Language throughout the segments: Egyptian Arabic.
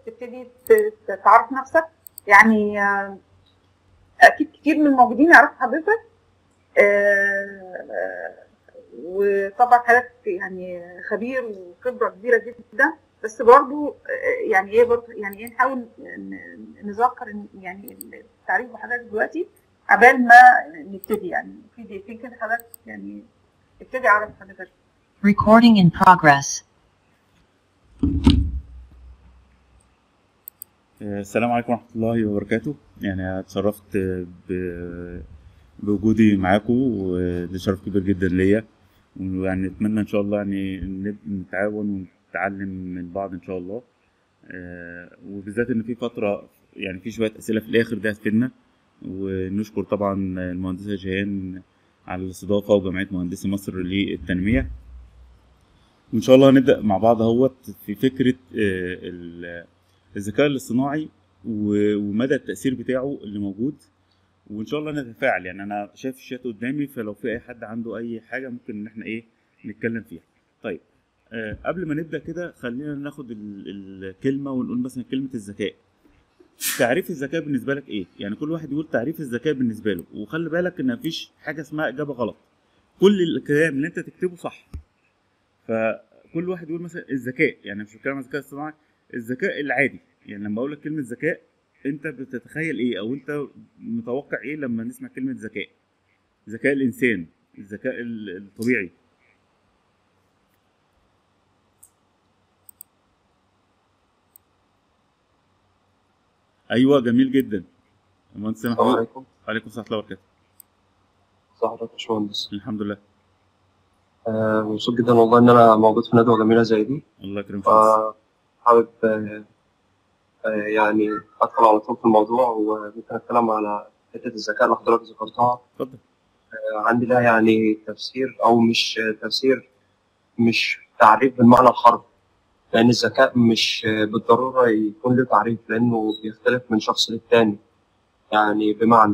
تبتدي ت- ت- تعرف نفسك يعني آه، اكيد كتير من الموجودين يعرفوا حضرتك آه، وطبعا حضرتك يعني خبير وخبره كبيره جدا بس برضو آه، يعني ايه برضو يعني ايه نحاول ن- نذكر إن- يعني التعريف بحضرتك دلوقتي عبال ما نبتدي يعني في دقيقتين كده حضرتك يعني ابتدي اعرف حضرتك Recording in progress. آه، السلام عليكم ورحمة الله وبركاته يعني اتشرفت ب- بوجودي معاكم وده شرف كبير جدا ليا ويعني اتمنى ان شاء الله يعني نب- نتعاون ونتعلم من بعض ان شاء الله آه، وبالذات ان في فترة يعني في شوية اسئلة في الاخر دي هتفيدنا ونشكر طبعا المهندسة جيهان على الاستضافة وجمعية مهندسي مصر للتنمية وان شاء الله هنبدأ مع بعض اهوت في فكرة آه، ال- الذكاء الاصطناعي و- ومدى التأثير بتاعه اللي موجود وإن شاء الله نتفاعل يعني أنا شايف الشات قدامي فلو في أي حد عنده أي حاجة ممكن إن إحنا إيه نتكلم فيها. طيب آه قبل ما نبدأ كده خلينا ناخد ال- الكلمة ونقول مثلا كلمة الذكاء. تعريف الذكاء بالنسبة لك إيه؟ يعني كل واحد يقول تعريف الذكاء بالنسبة له وخلي بالك إن مفيش حاجة اسمها إجابة غلط. كل الكلام اللي أنت تكتبه صح. فكل واحد يقول مثلا الذكاء يعني مش بتكلم عن الذكاء الصناعي الذكاء العادي يعني لما اقول لك كلمه ذكاء انت بتتخيل ايه او انت متوقع ايه لما نسمع كلمه ذكاء ذكاء الانسان الذكاء ال- الطبيعي ايوه جميل جدا المهندس السلام محمود عليكم عليكم السلام ورحمه الله وبركاته ازي حضرتك يا باشمهندس الحمد لله آه، مبسوط جدا والله ان انا موجود في ندوه جميله زي دي الله يكرمك فحابب آه، آه، يعني ادخل على طول في الموضوع وممكن اتكلم على حته الذكاء اللي حضرتك ذكرتها اتفضل آه، عندي لها يعني تفسير او مش آه، تفسير مش تعريف بالمعنى الحرفي لان الذكاء مش آه، بالضروره يكون له تعريف لانه بيختلف من شخص للتاني يعني بمعنى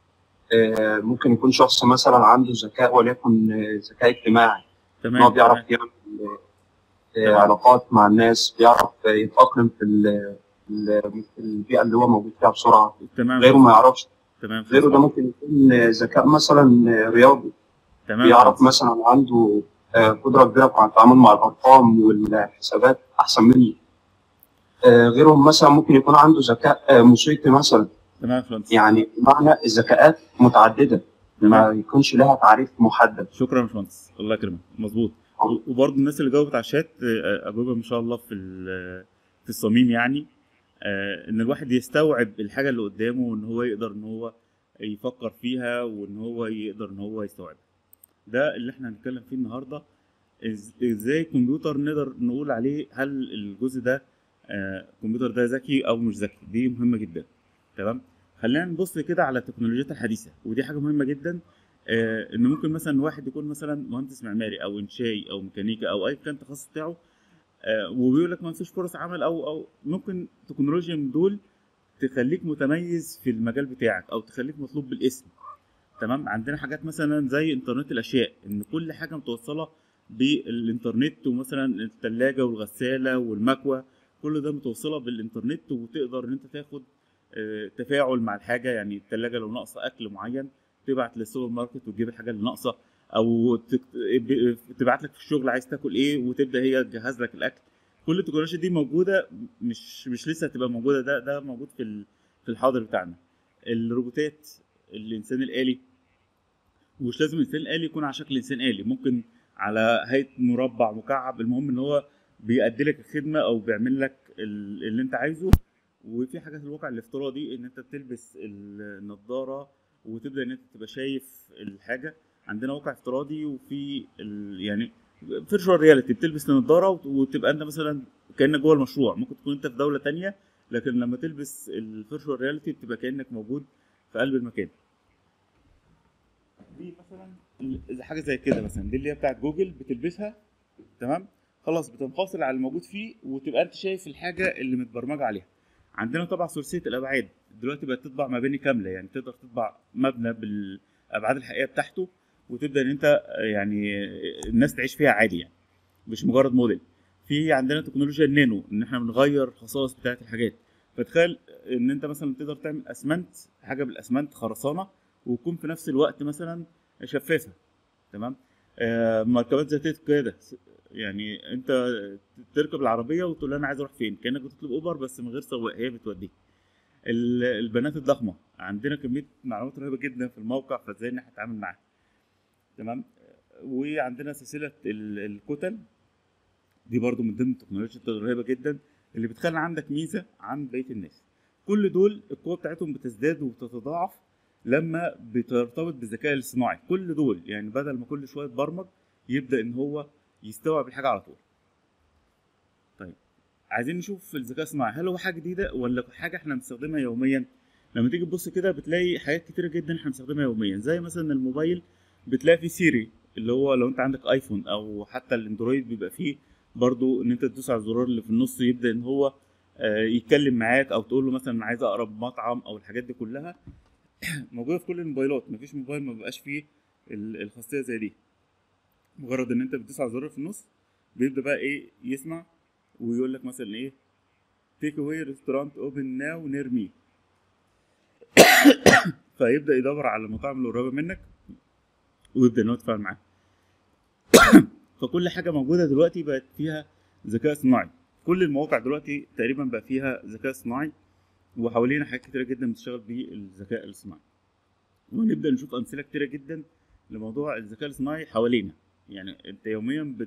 آه، ممكن يكون شخص مثلا عنده ذكاء وليكن آه، ذكاء اجتماعي ان تمام هو بيعرف تمام. يعمل آه، علاقات مع الناس بيعرف آه، يتأقلم في ال- ال- في البيئة اللي هو موجود فيها بسرعة تمام غيره ما يعرفش تمام غيره ده ممكن يكون آه، ذكاء مثلا آه، رياضي تمام بيعرف مثلا عنده آه، قدرة كبيرة على التعامل مع الأرقام والحسابات أحسن مني آه، غيرهم مثلا ممكن يكون عنده ذكاء آه، موسيقي مثلا تمام يا باشمهندس. يعني بمعنى الذكاءات متعددة ما يكونش لها تعريف محدد شكرا يا باشمهندس الله يكرمك مظبوط و- وبرضه الناس اللي جاوبت على الشات آه، اجوبه ان شاء الله في ال- في الصميم يعني آه، ان الواحد يستوعب الحاجه اللي قدامه وان هو يقدر ان هو يفكر فيها وان هو يقدر ان هو يستوعبها ده اللي احنا هنتكلم فيه النهارده إز- ازاي الكمبيوتر نقدر نقول عليه هل الجزء ده آه، الكمبيوتر ده ذكي او مش ذكي دي مهمه جدا تمام خلينا نبص كده على التكنولوجيات الحديثه ودي حاجه مهمه جدا آه، ان ممكن مثلا واحد يكون مثلا مهندس معماري او انشائي او ميكانيكا او اي كان التخصص بتاعه آه، وبيقول لك ما فيش فرص عمل او او ممكن تكنولوجيا من دول تخليك متميز في المجال بتاعك او تخليك مطلوب بالاسم تمام عندنا حاجات مثلا زي انترنت الاشياء ان كل حاجه متوصله بالانترنت ومثلا الثلاجه والغساله والمكوه كل ده متوصله بالانترنت وتقدر ان انت تاخد آه، تفاعل مع الحاجه يعني الثلاجه لو ناقصه اكل معين تبعت للسوبر ماركت وتجيب الحاجه اللي ناقصه او تكت- ب- تبعت لك في الشغل عايز تاكل ايه وتبدا هي تجهز لك الاكل كل التكنولوجيا دي موجوده مش مش لسه هتبقى موجوده ده ده موجود في ال- في الحاضر بتاعنا الروبوتات الانسان الالي ومش لازم الانسان الالي يكون على شكل انسان الي ممكن على هيئه مربع مكعب المهم ان هو بيأدي لك الخدمه او بيعمل لك ال- اللي انت عايزه وفي حاجه في الواقع الافتراضي ان انت بتلبس النضاره وتبدا ان انت تبقى شايف الحاجه عندنا واقع افتراضي وفي ال... يعني فيرتشوال رياليتي بتلبس النضاره وت- وتبقى انت مثلا كانك جوه المشروع ممكن تكون انت في دوله تانية لكن لما تلبس الفيرتشوال رياليتي بتبقى كانك موجود في قلب المكان دي مثلا ال- حاجه زي كده مثلا دي اللي هي بتاعت جوجل بتلبسها تمام خلاص بتنفصل على الموجود فيه وتبقى انت شايف الحاجه اللي متبرمجه عليها عندنا طبعا ثلاثيه الابعاد دلوقتي بقت تطبع مباني كامله يعني تقدر تطبع مبنى بالابعاد الحقيقيه بتاعته وتبدا ان انت يعني الناس تعيش فيها عادي يعني مش مجرد موديل في عندنا تكنولوجيا النانو ان احنا بنغير خصائص بتاعه الحاجات فتخيل ان انت مثلا تقدر تعمل اسمنت حاجه بالاسمنت خرسانه وتكون في نفس الوقت مثلا شفافه تمام آه مركبات ذاتيه القياده يعني انت تركب العربيه وتقول لها انا عايز اروح فين كانك بتطلب اوبر بس من غير سواق هي بتوديك ال- البنات الضخمه عندنا كميه معلومات رهيبه جدا في الموقع فازاي ان احنا نتعامل معاها تمام وعندنا سلسله ال- الكتل دي برضو من ضمن التكنولوجيا الرهيبه جدا اللي بتخلي عندك ميزه عن بقيه الناس كل دول القوه بتاعتهم بتزداد وبتتضاعف لما بترتبط بالذكاء الاصطناعي كل دول يعني بدل ما كل شويه تبرمج يبدا ان هو يستوعب الحاجه على طول طيب عايزين نشوف الذكاء الصناعي هل هو حاجه جديده ولا حاجه احنا بنستخدمها يوميا لما تيجي تبص كده بتلاقي حاجات كتيره جدا احنا بنستخدمها يوميا زي مثلا الموبايل بتلاقي فيه سيري اللي هو لو انت عندك ايفون او حتى الاندرويد بيبقى فيه برضو ان انت تدوس على الزرار اللي في النص يبدا ان هو آه، يتكلم معاك او تقول له مثلا أنا عايز اقرب مطعم او الحاجات دي كلها موجوده في كل الموبايلات مفيش موبايل ما بيبقاش فيه ال- الخاصيه زي دي مجرد ان انت بتدوس على الزرار في النص بيبدا بقى ايه يسمع ويقول لك مثلا ايه تيك اواي ريستورانت اوبن ناو نير مي فيبدا يدور على المطاعم اللي قريبه منك ويبدا ان هو يتفاعل معاك فكل حاجه موجوده دلوقتي بقت فيها ذكاء صناعي كل المواقع دلوقتي تقريبا بقى فيها ذكاء صناعي وحوالينا حاجات كتيره جدا بتشتغل بالذكاء الصناعي ونبدا نشوف امثله كتيره جدا لموضوع الذكاء الصناعي حوالينا يعني انت يوميا بت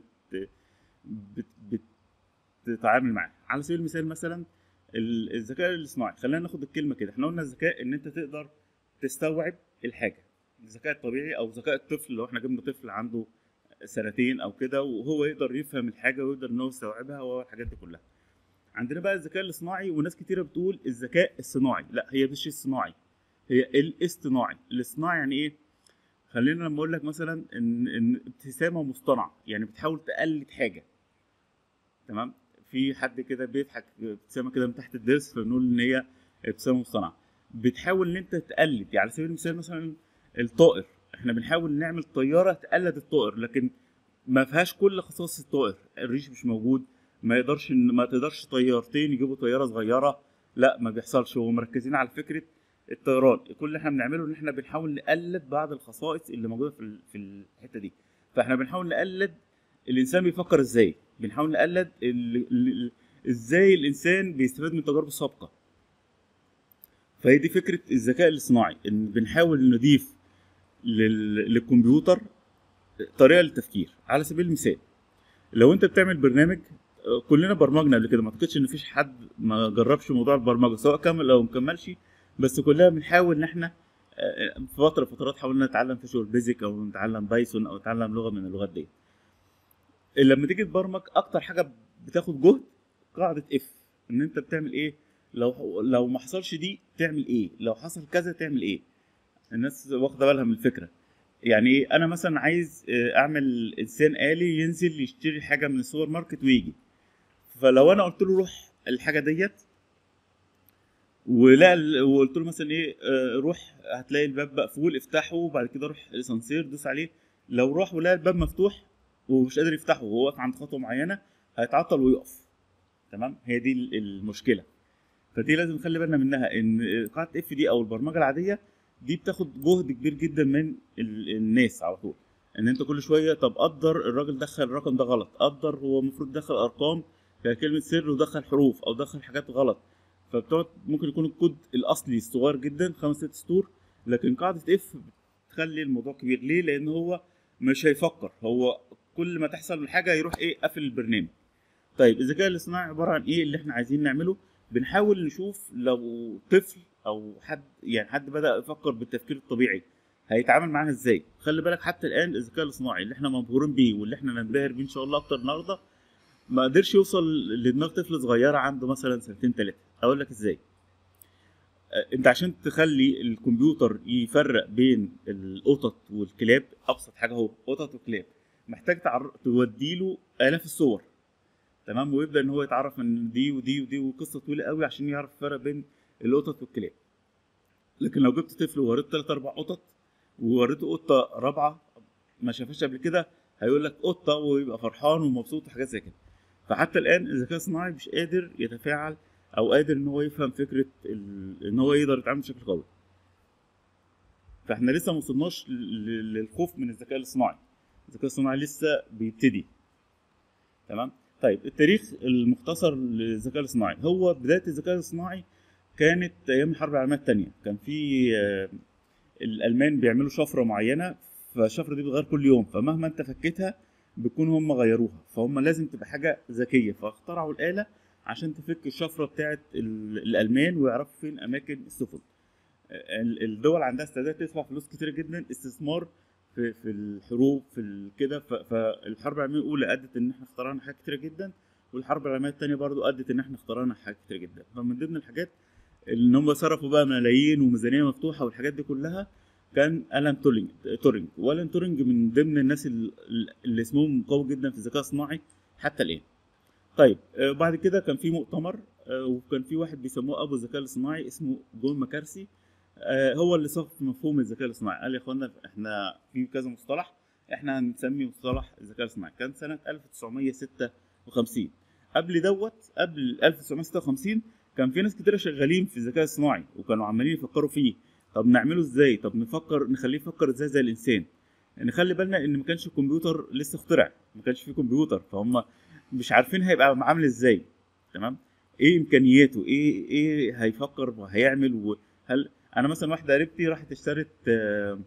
بت بتتعامل معاه على سبيل المثال مثلا ال- الذكاء الاصطناعي خلينا ناخد الكلمه كده احنا قلنا الذكاء ان انت تقدر تستوعب الحاجه الذكاء الطبيعي او ذكاء الطفل لو احنا جبنا طفل عنده سنتين او كده وهو يقدر يفهم الحاجه ويقدر ان هو يستوعبها والحاجات دي كلها عندنا بقى الذكاء الاصطناعي وناس كتيره بتقول الذكاء الصناعي لا هي مش الصناعي هي الاصطناعي الاصطناعي يعني ايه خلينا لما اقول لك مثلا ان ان ابتسامه مصطنعه يعني بتحاول تقلد حاجه تمام في حد كده بيضحك ابتسامه كده من تحت الضرس فبنقول ان هي ابتسامه مصطنعه بتحاول ان انت تقلد يعني على سبيل المثال مثلا الطائر احنا بنحاول نعمل طياره تقلد الطائر لكن ما فيهاش كل خصائص الطائر الريش مش موجود ما يقدرش ما تقدرش طيارتين يجيبوا طياره صغيره لا ما بيحصلش هو مركزين على فكره الطيران كل اللي احنا بنعمله ان احنا بنحاول نقلد بعض الخصائص اللي موجوده في ال- في الحته دي فاحنا بنحاول نقلد الانسان بيفكر ازاي بنحاول نقلد ال... ال... ازاي الانسان بيستفاد من تجاربه السابقه فهي دي فكره الذكاء الاصطناعي ان بنحاول نضيف لل... للكمبيوتر طريقه للتفكير على سبيل المثال لو انت بتعمل برنامج آه، كلنا برمجنا قبل كده ما اعتقدش ان فيش حد ما جربش موضوع البرمجه سواء كمل او ما كملش بس كلنا بنحاول ان احنا آه، في فتره فترات حاولنا نتعلم فيجوال بيزك او نتعلم بايثون او نتعلم لغه من اللغات دي لما تيجي تبرمج اكتر حاجه بتاخد جهد قاعده اف ان انت بتعمل ايه لو لو ما حصلش دي تعمل ايه لو حصل كذا تعمل ايه الناس واخده بالها من الفكره يعني ايه انا مثلا عايز آه، اعمل انسان آلي ينزل يشتري حاجه من السوبر ماركت ويجي فلو انا قلت له روح الحاجه ديت ولا وقلت له مثلا ايه آه، روح هتلاقي الباب مقفول افتحه وبعد كده روح الاسانسير دوس عليه لو راح ولقى الباب مفتوح ومش قادر يفتحه وهو واقف عند خطوه معينه هيتعطل ويقف تمام هي دي ال- المشكله فدي لازم نخلي بالنا منها ان قاعده اف دي او البرمجه العاديه دي بتاخد جهد كبير جدا من ال- الناس على طول ان انت كل شويه طب قدر الراجل دخل الرقم ده غلط قدر هو المفروض دخل ارقام كلمه سر ودخل حروف او دخل حاجات غلط فبتقعد ممكن يكون الكود الاصلي صغير جدا خمس ست سطور لكن قاعده اف بتخلي الموضوع كبير ليه لان هو مش هيفكر هو كل ما تحصل حاجه يروح ايه قافل البرنامج طيب الذكاء الاصطناعي عباره عن ايه اللي احنا عايزين نعمله بنحاول نشوف لو طفل او حد يعني حد بدا يفكر بالتفكير الطبيعي هيتعامل معاها ازاي خلي بالك حتى الان الذكاء الاصطناعي اللي احنا مبهورين بيه واللي احنا ننبهر بيه ان شاء الله اكتر النهارده ما قدرش يوصل لدماغ طفل صغيره عنده مثلا سنتين ثلاثه اقول لك ازاي آه، انت عشان تخلي الكمبيوتر يفرق بين القطط والكلاب ابسط حاجه هو قطط وكلاب محتاج تعر... توديله الاف الصور تمام ويبدا ان هو يتعرف من دي ودي ودي وقصه طويله قوي عشان يعرف الفرق بين القطط والكلاب لكن لو جبت طفل ووريته ثلاث اربع قطط ووريته قطه رابعه ما شافهاش قبل كده هيقول لك قطه ويبقى فرحان ومبسوط وحاجات زي كده فحتى الان الذكاء الصناعي مش قادر يتفاعل او قادر ان هو يفهم فكره ال... ان هو يقدر يتعامل بشكل قوي فاحنا لسه ما وصلناش ل- للخوف من الذكاء الصناعي الذكاء الصناعي لسه بيبتدي تمام طيب التاريخ المختصر للذكاء الصناعي هو بدايه الذكاء الصناعي كانت ايام الحرب العالميه الثانيه كان في آه، الالمان بيعملوا شفره معينه فالشفره دي بتتغير كل يوم فمهما انت فكيتها بيكون هم غيروها فهم لازم تبقى حاجه ذكيه فاخترعوا الاله عشان تفك الشفره بتاعه ال- الالمان ويعرفوا فين اماكن السفن ال- الدول عندها استعداد تدفع فلوس كتير جدا استثمار في في الحروب في ال- كده ف- فالحرب العالميه الاولى ادت ان احنا اخترعنا حاجات كتير جدا والحرب العالميه الثانيه برضو ادت ان احنا اخترعنا حاجات كتير جدا فمن ضمن الحاجات ان هم صرفوا بقى ملايين وميزانيه مفتوحه والحاجات دي كلها كان الان تورينج تورينج والان تورينج من ضمن الناس ال- اللي اسمهم قوي جدا في الذكاء الصناعي حتى الان طيب آه، بعد كده كان في مؤتمر آه، وكان في واحد بيسموه ابو الذكاء الصناعي اسمه جون ماكارسي آه، هو اللي صف مفهوم الذكاء الاصطناعي قال يا اخوانا احنا في كذا مصطلح احنا هنسمي مصطلح الذكاء الاصطناعي كان سنه 1956 قبل دوت قبل 1956 كان في ناس كتير شغالين في الذكاء الصناعي وكانوا عمالين يفكروا فيه طب نعمله ازاي طب نفكر نخليه يفكر ازاي زي الانسان نخلي بالنا ان ما كانش الكمبيوتر لسه اخترع ما كانش فيه كمبيوتر فهم مش عارفين هيبقى عامل ازاي تمام ايه امكانياته ايه ايه هيفكر وهيعمل وهل انا مثلا واحده قريبتي راحت اشترت آه،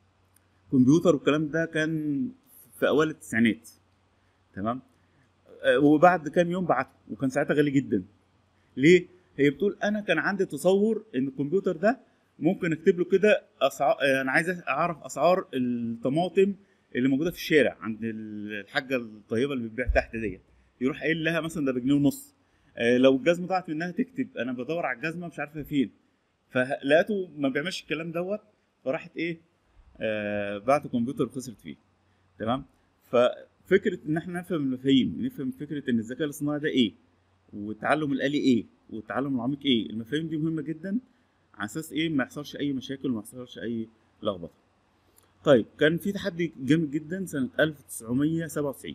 كمبيوتر والكلام ده كان في اوائل التسعينات تمام آه، وبعد كام يوم بعته وكان ساعتها غالي جدا ليه هي بتقول انا كان عندي تصور ان الكمبيوتر ده ممكن اكتب له كده اسعار انا عايز اعرف اسعار الطماطم اللي موجوده في الشارع عند الحاجه الطيبه اللي بتبيع تحت ديت يروح قايل لها مثلا ده بجنيه ونص آه، لو الجزمه ضاعت منها تكتب انا بدور على الجزمه مش عارفه فين فلقيته ما بيعملش الكلام دوت فراحت ايه آه بعت كمبيوتر وخسرت فيه تمام ففكره ان احنا نفهم المفاهيم نفهم فكره ان الذكاء الاصطناعي ده ايه والتعلم الالي ايه والتعلم العميق ايه المفاهيم دي مهمه جدا على اساس ايه ما يحصلش اي مشاكل وما يحصلش اي لخبطه طيب كان في تحدي جامد جدا سنه 1997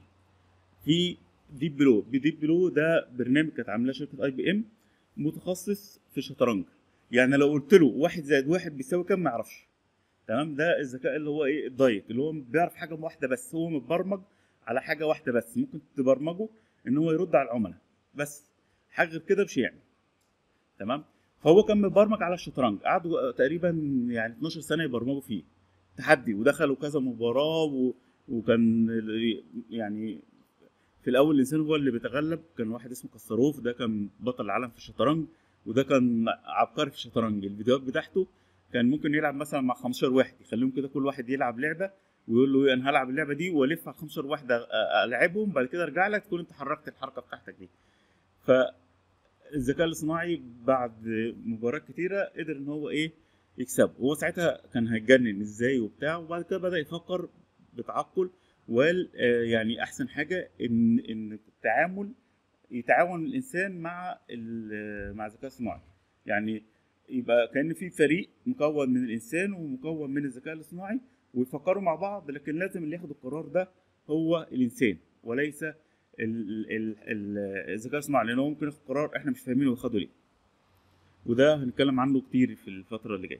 في ديب بلو ديب بلو ده برنامج كانت عاملاه شركه اي بي ام متخصص في الشطرنج يعني لو قلت له واحد زائد واحد بيساوي كام ما يعرفش تمام ده الذكاء اللي هو ايه الدايت اللي هو بيعرف حاجه واحده بس هو متبرمج على حاجه واحده بس ممكن تبرمجه ان هو يرد على العملاء بس حاجه غير كده مش يعمل تمام فهو كان متبرمج على الشطرنج قعدوا تقريبا يعني 12 سنه يبرمجوا فيه تحدي ودخلوا كذا مباراه و... وكان ال- يعني في الاول الانسان هو اللي بيتغلب كان واحد اسمه كسروف ده كان بطل العالم في الشطرنج وده كان عبقري في الشطرنج الفيديوهات بتاعته كان ممكن يلعب مثلا مع 15 واحد يخليهم كده كل واحد يلعب لعبه ويقول له إيه، انا هلعب اللعبه دي والف على 15 واحده أ- العبهم بعد كده ارجع لك تكون انت حركت الحركه بتاعتك دي فالذكاء الاصطناعي بعد مباريات كتيره قدر ان هو ايه يكسبه هو ساعتها كان هيتجنن ازاي وبتاع وبعد كده بدا يفكر بتعقل وقال آه، يعني احسن حاجه ان ان التعامل يتعاون الانسان مع ال- مع الذكاء الصناعي يعني يبقى كان في فريق مكون من الانسان ومكون من الذكاء الاصطناعي ويفكروا مع بعض لكن لازم اللي ياخد القرار ده هو الانسان وليس ال- ال- ال- الذكاء الصناعي لان هو ممكن ياخد قرار احنا مش فاهمينه وياخده ليه وده هنتكلم عنه كتير في الفتره اللي جايه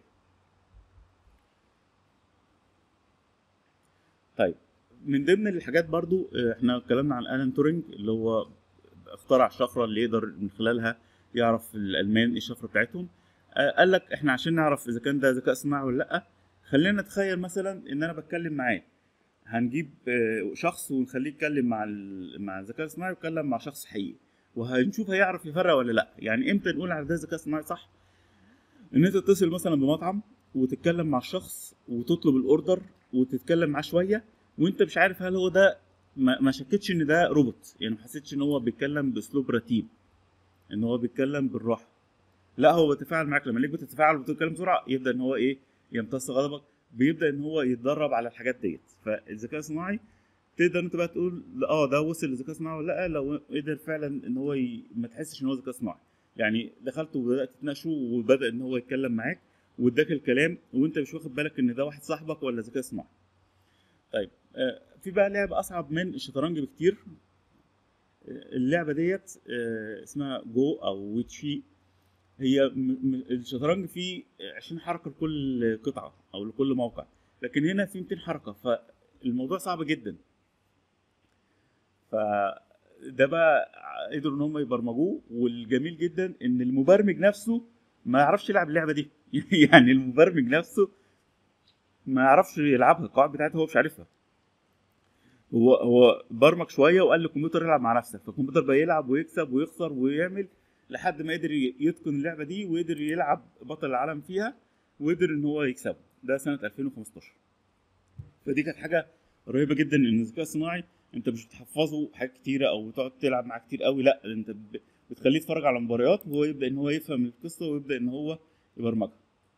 طيب من ضمن الحاجات برضو آه، احنا اتكلمنا عن الان تورينج اللي هو اخترع الشفره اللي يقدر من خلالها يعرف الالمان ايه الشفره بتاعتهم آه، قال لك احنا عشان نعرف اذا كان ده ذكاء صناعي ولا لا خلينا نتخيل مثلا ان انا بتكلم معاه هنجيب آه، شخص ونخليه يتكلم مع ال- مع الذكاء الصناعي ويتكلم مع شخص حقيقي وهنشوف هيعرف يفرق ولا لا يعني امتى نقول على ده ذكاء صناعي صح ان انت تتصل مثلا بمطعم وتتكلم مع الشخص وتطلب الاوردر وتتكلم معاه شويه وانت مش عارف هل هو ده ما ما شكتش ان ده روبوت يعني ما حسيتش ان هو بيتكلم باسلوب رتيب ان هو بيتكلم بالراحه لا هو بيتفاعل معاك لما ليك بتتفاعل وبتتكلم بسرعه يبدا ان هو ايه يمتص غضبك بيبدا ان هو يتدرب على الحاجات ديت فالذكاء الصناعي تقدر انت بقى تقول لا، اه ده وصل للذكاء الصناعي ولا لا لو قدر فعلا ان هو ي... ما تحسش ان هو ذكاء صناعي يعني دخلت وبدات تناقشه وبدا ان هو يتكلم معاك واداك الكلام وانت مش واخد بالك ان ده واحد صاحبك ولا ذكاء صناعي طيب آه، في بقى لعبه اصعب من الشطرنج بكتير اللعبه ديت آه، اسمها جو او ويتشي هي م- م- الشطرنج فيه 20 حركه لكل قطعه او لكل موقع لكن هنا في 200 حركه فالموضوع صعب جدا فده بقى قدروا ان هم يبرمجوه والجميل جدا ان المبرمج نفسه ما يعرفش يلعب اللعبه دي يعني المبرمج نفسه ما يعرفش يلعبها القواعد بتاعتها هو مش عارفها هو هو برمج شويه وقال للكمبيوتر العب مع نفسك فالكمبيوتر بقى يلعب ويكسب ويخسر ويعمل لحد ما قدر ي- يتقن اللعبه دي وقدر يلعب بطل العالم فيها وقدر ان هو يكسبه ده سنه 2015 فدي كانت حاجه رهيبه جدا ان الذكاء الصناعي انت مش بتحفظه حاجات كتيره او تقعد تلعب معاه كتير قوي لا انت ب- بتخليه يتفرج على مباريات وهو يبدا ان هو يفهم القصه ويبدا ان هو يبرمجها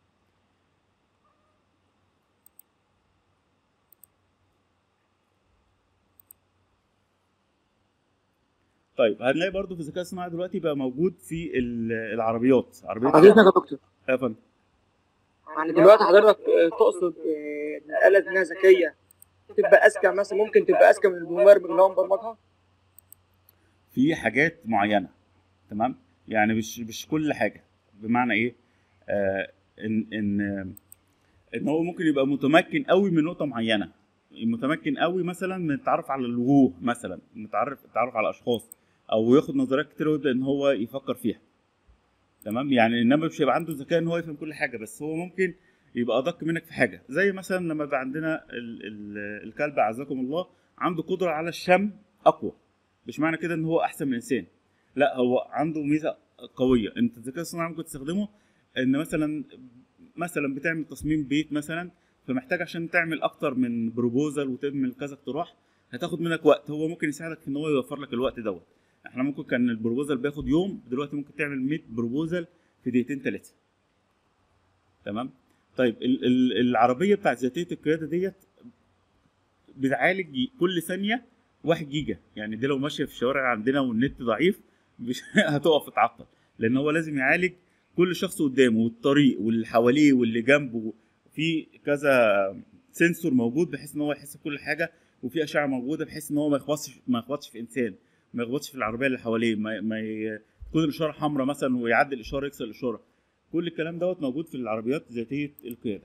طيب هنلاقي برضو في الذكاء الصناعي دلوقتي بقى موجود في ال- العربيات عربيات حضرتك يا دكتور يا فندم يعني دلوقتي حضرتك آه، تقصد آه، إن الآلة دي إنها ذكية تبقى أذكى مثلا ممكن تبقى أذكى من المبرمج اللي هو مبرمجها في حاجات معينه تمام يعني مش مش كل حاجه بمعنى ايه آه ان ان ان هو ممكن يبقى متمكن قوي من نقطه معينه متمكن قوي مثلا من التعرف على الوجوه مثلا متعرف التعرف على اشخاص او ياخد نظريات كتير ويبدا ان هو يفكر فيها تمام يعني انما مش هيبقى عنده ذكاء ان هو يفهم كل حاجه بس هو ممكن يبقى ادق منك في حاجه زي مثلا لما يبقى عندنا ال ال الكلب اعزكم الله عنده قدره على الشم اقوى مش معنى كده ان هو احسن من الانسان لا هو عنده ميزه قويه انت الذكاء الصناعي ممكن تستخدمه ان مثلا مثلا بتعمل تصميم بيت مثلا فمحتاج عشان تعمل اكتر من بروبوزال وتعمل كذا اقتراح هتاخد منك وقت هو ممكن يساعدك في ان هو يوفر لك الوقت دوت احنا ممكن كان البروبوزال بياخد يوم دلوقتي ممكن تعمل 100 بروبوزال في دقيقتين ثلاثه تمام طيب ال- ال- العربيه بتاعت ذاتيه القياده ديت بتعالج كل ثانيه 1 جيجا يعني دي لو ماشيه في الشوارع عندنا والنت ضعيف مش هتقف تتعطل لان هو لازم يعالج كل شخص قدامه والطريق واللي حواليه واللي جنبه في كذا سنسور موجود بحيث ان هو يحس بكل حاجه وفي اشعه موجوده بحيث ان هو ما يخبطش ما يخبطش في انسان ما يخبطش في العربيه اللي حواليه ما, ما ي... تكون الاشاره حمراء مثلا ويعدي الاشاره يكسر الاشاره كل الكلام دوت موجود في العربيات ذاتيه القياده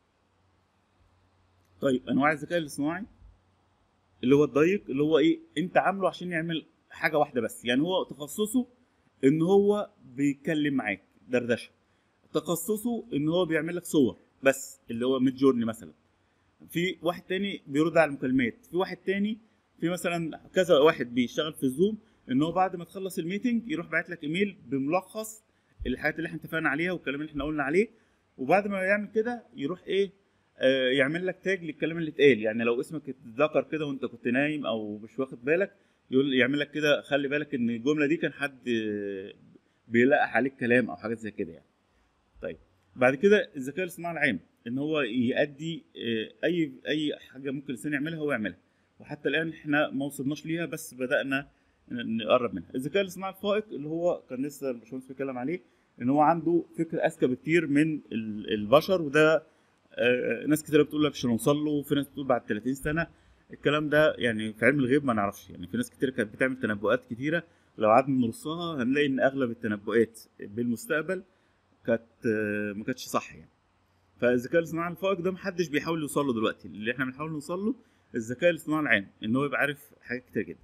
طيب انواع الذكاء الاصطناعي اللي هو الضيق اللي هو ايه انت عامله عشان يعمل حاجه واحده بس يعني هو تخصصه ان هو بيتكلم معاك دردشه تخصصه ان هو بيعمل لك صور بس اللي هو ميد جورني مثلا في واحد تاني بيرد على المكالمات في واحد تاني في مثلا كذا واحد بيشتغل في الزوم ان هو بعد ما تخلص الميتنج يروح باعت لك ايميل بملخص الحاجات اللي احنا اتفقنا عليها والكلام اللي احنا قلنا عليه وبعد ما يعمل كده يروح ايه آه يعمل لك تاج للكلام اللي اتقال يعني لو اسمك اتذكر كده وانت كنت نايم او مش واخد بالك يقول يعمل لك كده خلي بالك ان الجمله دي كان حد آه، بيلقح عليك كلام او حاجات زي كده يعني طيب بعد كده الذكاء الاصطناعي العام ان هو يؤدي آه، اي اي حاجه ممكن الانسان يعملها هو يعملها وحتى الان احنا ما وصلناش ليها بس بدانا ن- نقرب منها الذكاء الاصطناعي الفائق اللي هو كان لسه الباشمهندس بيتكلم عليه ان هو عنده فكر اذكى بكتير من ال- البشر وده آه، ناس كتير بتقول لك مش هنوصل له وفي ناس بتقول بعد 30 سنه الكلام ده يعني في علم الغيب ما نعرفش يعني في ناس كتير كانت بتعمل تنبؤات كتيره لو قعدنا نرصها هنلاقي ان اغلب التنبؤات بالمستقبل كانت آه، ما كانتش صح يعني فالذكاء الاصطناعي الفائق ده محدش بيحاول يوصل له دلوقتي اللي احنا بنحاول نوصل له الذكاء الاصطناعي العام ان هو يبقى عارف حاجات كتير جدا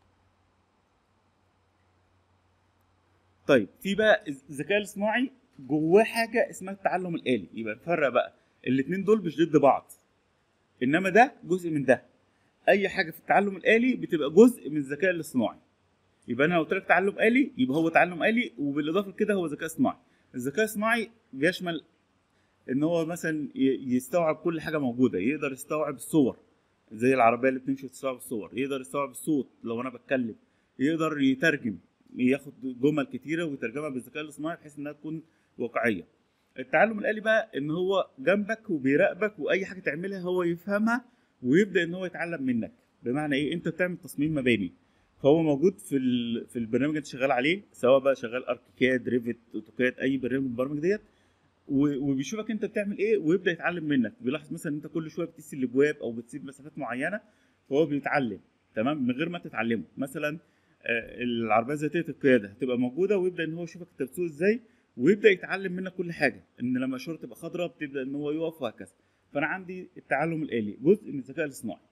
طيب في بقى الذكاء الاصطناعي جواه حاجه اسمها التعلم الالي يبقى نفرق بقى الاثنين دول مش ضد بعض انما ده جزء من ده اي حاجه في التعلم الالي بتبقى جزء من الذكاء الاصطناعي يبقى انا لو قلت لك تعلم الي يبقى هو تعلم الي وبالاضافه لكده هو ذكاء اصطناعي الذكاء الصناعي بيشمل ان هو مثلا ي- يستوعب كل حاجه موجوده يقدر يستوعب الصور زي العربيه اللي بتمشي تستوعب الصور يقدر يستوعب الصوت لو انا بتكلم يقدر يترجم ياخد جمل كتيره ويترجمها بالذكاء الاصطناعي بحيث انها تكون واقعيه التعلم الالي بقى ان هو جنبك وبيراقبك واي حاجه تعملها هو يفهمها ويبدا ان هو يتعلم منك بمعنى ايه انت بتعمل تصميم مباني فهو موجود في ال... في البرنامج اللي انت شغال عليه سواء بقى شغال اركيكاد ريفت اوتوكاد اي برنامج من البرامج ديت و- وبيشوفك انت بتعمل ايه ويبدا يتعلم منك بيلاحظ مثلا ان انت كل شويه بتقيس الابواب او بتسيب مسافات معينه فهو بيتعلم تمام من غير ما تتعلمه مثلا آه، العربيه ذاتيه القياده هتبقى موجوده ويبدا ان هو يشوفك انت بتسوق ازاي ويبدا يتعلم منك كل حاجه ان لما الشوره تبقى خضراء بتبدا ان هو يقف وهكذا فانا عندي التعلم الالي جزء من الذكاء الاصطناعي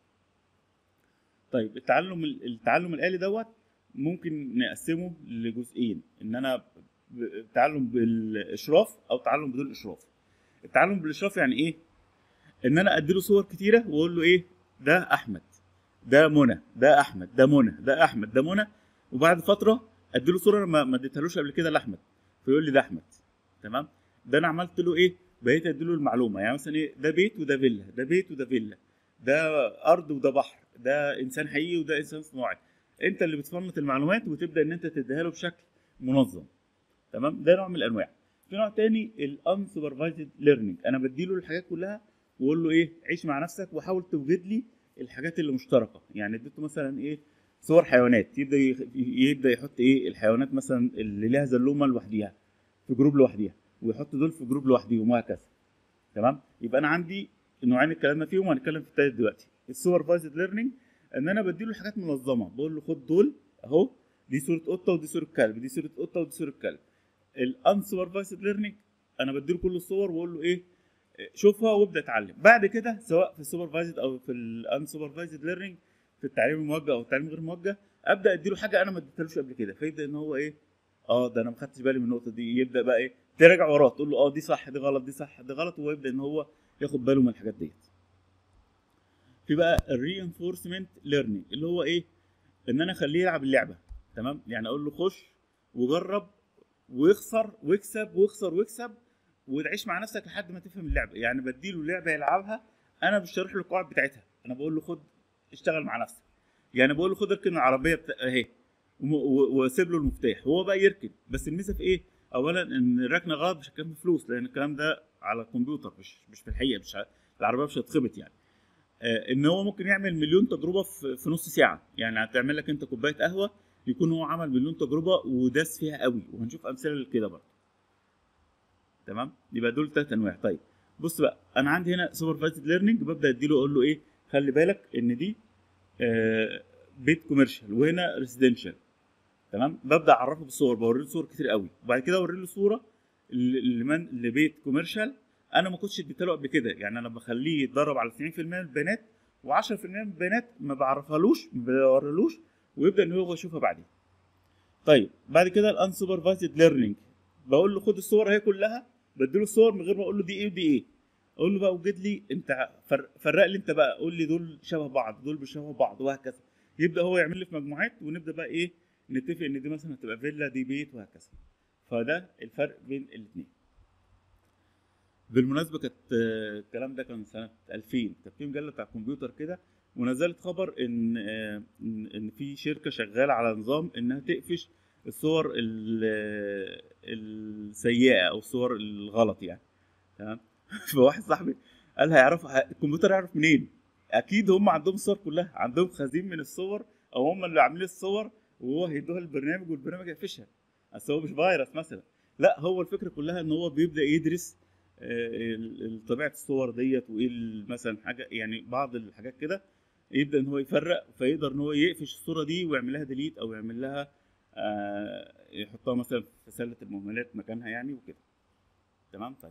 طيب التعلم التعلم الالي دوت ممكن نقسمه لجزئين ان انا ب- تعلم بالاشراف او تعلم بدون اشراف التعلم بالاشراف يعني ايه ان انا اديله صور كتيره واقول له ايه ده احمد ده منى ده احمد ده منى ده احمد ده منى وبعد فتره اديله صوره أنا ما ما اديتهالوش قبل كده لاحمد فيقول لي ده احمد تمام ده انا عملت له ايه بقيت اديله المعلومه يعني مثلا ايه ده بيت وده فيلا ده بيت وده فيلا ده ارض وده بحر ده انسان حقيقي وده انسان صناعي انت اللي بتفنط المعلومات وتبدا ان انت تديها له بشكل منظم تمام ده نوع من الانواع في نوع تاني الانسوبرفايزد ليرنينج انا بديله الحاجات كلها واقول له ايه عيش مع نفسك وحاول توجد لي الحاجات اللي مشتركه يعني اديته مثلا ايه صور حيوانات يبدا يخ- يبدا يحط ايه الحيوانات مثلا اللي ليها زلومه لوحديها في جروب لوحديها ويحط دول في جروب لوحديهم وهكذا تمام يبقى انا عندي نوعين اتكلمنا فيهم وهنتكلم في التالت دلوقتي السوبرفايزد ليرنينج ان انا بديله حاجات منظمه بقول له خد دول اهو دي صوره قطه ودي صوره كلب دي صوره قطه ودي صوره كلب الانسوبرفايزد ليرنينج انا بديله كل الصور واقول له ايه شوفها وابدا اتعلم بعد كده سواء في السوبرفايزد او في الانسوبرفايزد ليرنينج في التعليم الموجه او التعليم غير الموجه ابدا اديله حاجه انا ما اديتهالوش قبل كده فيبدا ان هو ايه اه ده انا ما خدتش بالي من النقطه دي يبدا بقى ايه تراجع وراه تقول له اه دي صح دي غلط دي صح دي غلط وهو يبدا ان هو ياخد باله من الحاجات ديت في بقى الرينفورسمنت ليرنينج اللي هو ايه ان انا اخليه يلعب اللعبه تمام يعني اقول له خش وجرب ويخسر ويكسب ويخسر ويكسب وتعيش مع نفسك لحد ما تفهم اللعبه يعني بديله لعبه يلعبها انا مش شارح له القواعد بتاعتها انا بقول له خد اشتغل مع نفسك يعني بقول له خد اركن العربيه بتا... اهي وم- و- واسيب له المفتاح وهو بقى يركن بس الميزه في ايه اولا ان الركنه غلط مش هتكلم فلوس لان الكلام ده على الكمبيوتر مش مش في الحقيقه مش ه... العربيه مش هتخبط يعني آه ان هو ممكن يعمل مليون تجربه في, في نص ساعه يعني هتعمل لك انت كوبايه قهوه يكون هو عمل مليون تجربه وداس فيها قوي وهنشوف امثله لكده برضه تمام يبقى دول ثلاث انواع طيب بص بقى انا عندي هنا سوبرفايزد ليرنينج ببدا اديله اقول له ايه خلي بالك ان دي آه بيت كوميرشال وهنا ريزيدنشال تمام ببدا اعرفه بالصور بوري له صور كتير قوي وبعد كده اوري له صوره ل- لمن لبيت كوميرشال انا ما كنتش اديتها له قبل كده يعني انا بخليه يتدرب على 90% من البيانات و10% من البيانات ما بعرفهالوش ما بوريلوش ويبدا ان هو يشوفها بعدين طيب بعد كده الانسوبرفايزد ليرنينج بقول له خد الصور اهي كلها بديله الصور من غير ما اقول له دي ايه ودي ايه اقول له بقى وجد لي انت فر- فرق لي انت بقى قول لي دول شبه بعض دول مش شبه بعض وهكذا يبدا هو يعمل لي في مجموعات ونبدا بقى ايه نتفق ان دي مثلا هتبقى فيلا دي بيت وهكذا فده الفرق بين الاثنين بالمناسبه كانت آه، الكلام ده كان سنه 2000 كانت في مجله بتاع الكمبيوتر كده ونزلت خبر ان آه، ان إن في شركه شغاله على نظام انها تقفش الصور ال- السيئه او الصور الغلط يعني تمام فواحد صاحبي قال هيعرفوا الكمبيوتر يعرف منين اكيد هم عندهم الصور كلها عندهم خزين من الصور او هم اللي عاملين الصور وهو هيدوها للبرنامج والبرنامج هيقفشها اصل هو مش فيروس مثلا لا هو الفكره كلها ان هو بيبدا يدرس آه، ال- ال- طبيعه الصور ديت وايه ال- مثلا حاجه يعني بعض الحاجات كده يبدا ان هو يفرق فيقدر ان هو يقفش الصوره دي ويعمل لها ديليت او يعمل لها آه، يحطها مثلا في سله المهملات مكانها يعني وكده تمام طيب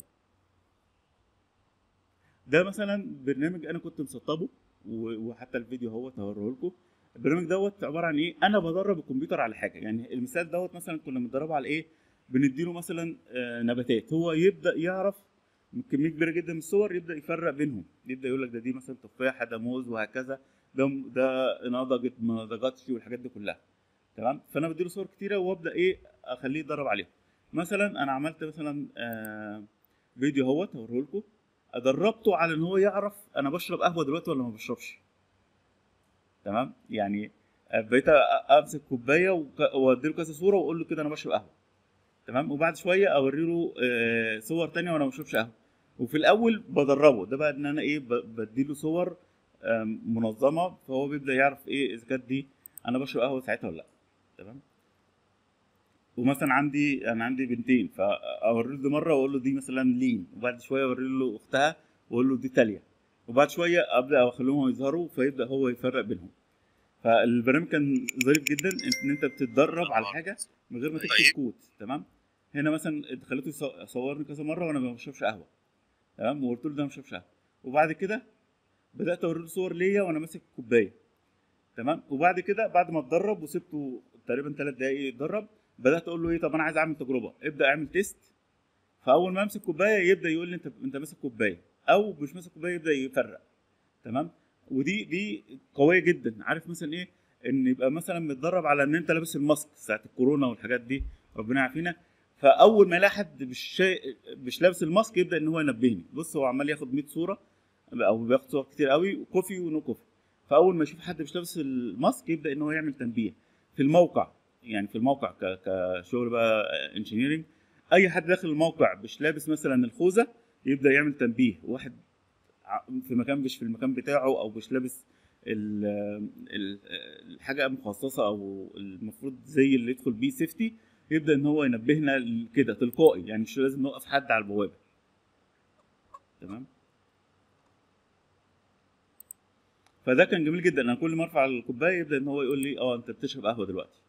ده مثلا برنامج انا كنت مسطبه و- وحتى الفيديو اهو هوريه لكم البرنامج دوت عباره عن ايه انا بدرب الكمبيوتر على حاجه يعني المثال دوت مثلا كنا بندربه على ايه بنديله مثلا آه، نباتات هو يبدا يعرف من كميه كبيره جدا من الصور يبدا يفرق بينهم يبدا يقول لك ده دي مثلا تفاحه ده موز وهكذا ده ده نضجت ما نضجتش والحاجات دي كلها تمام فانا بديله صور كتيره وابدا ايه اخليه يدرب عليهم مثلا انا عملت مثلا آه فيديو اهوت هوريه لكم دربته على ان هو يعرف انا بشرب قهوه دلوقتي ولا ما بشربش تمام يعني بقيت أ- امسك كوبايه وك- واديله كذا صوره واقول له كده انا بشرب قهوه تمام وبعد شويه اوري له آه، صور تانية وانا ما بشربش قهوه وفي الاول بدربه ده بقى ان انا ايه ب- بديله صور آم، منظمه فهو بيبدا يعرف ايه اذا كانت دي انا بشرب قهوه ساعتها ولا لا تمام ومثلا عندي انا عندي بنتين فاوري له دي مره واقول له دي مثلا لين وبعد شويه اوري له اختها واقول له دي تاليه وبعد شويه ابدا اخليهم يظهروا فيبدا هو يفرق بينهم فالبرنامج كان ظريف جدا ان انت بتتدرب على حاجه من غير ما تكتب كود تمام هنا مثلا خليته يص- يصورني كذا مره وانا ما بشربش قهوه تمام وقلت له ده ما بشربش قهوه وبعد كده بدات اوري له صور ليا وانا ماسك كوبايه تمام وبعد كده بعد ما اتدرب وسبته تقريبا ثلاث دقايق يتدرب بدات اقول له ايه طب انا عايز اعمل تجربه ابدا اعمل تيست فاول ما امسك كوبايه يبدا يقول لي انت انت ماسك كوبايه او مش ماسك كوبايه يبدا يفرق تمام ودي دي قويه جدا عارف مثلا ايه ان يبقى مثلا متدرب على ان انت لابس الماسك ساعه الكورونا والحاجات دي ربنا يعافينا فاول ما يلاقي حد مش شا... مش لابس الماسك يبدا ان هو ينبهني بص هو عمال ياخد 100 صوره او بياخد صور كتير قوي كوفي ونو كوفي فاول ما يشوف حد مش لابس الماسك يبدا ان هو يعمل تنبيه في الموقع يعني في الموقع ك... كشغل بقى انجينيرنج اي حد داخل الموقع مش لابس مثلا الخوذه يبدا يعمل تنبيه واحد ع- في مكان مش في المكان بتاعه او مش لابس ال- ال- الحاجه مخصصه او المفروض زي اللي يدخل بيه سيفتي يبدا ان هو ينبهنا ل- كده تلقائي يعني مش لازم نوقف حد على البوابه تمام فده كان جميل جدا انا كل ما ارفع الكوبايه يبدا ان هو يقول لي اه انت بتشرب قهوه دلوقتي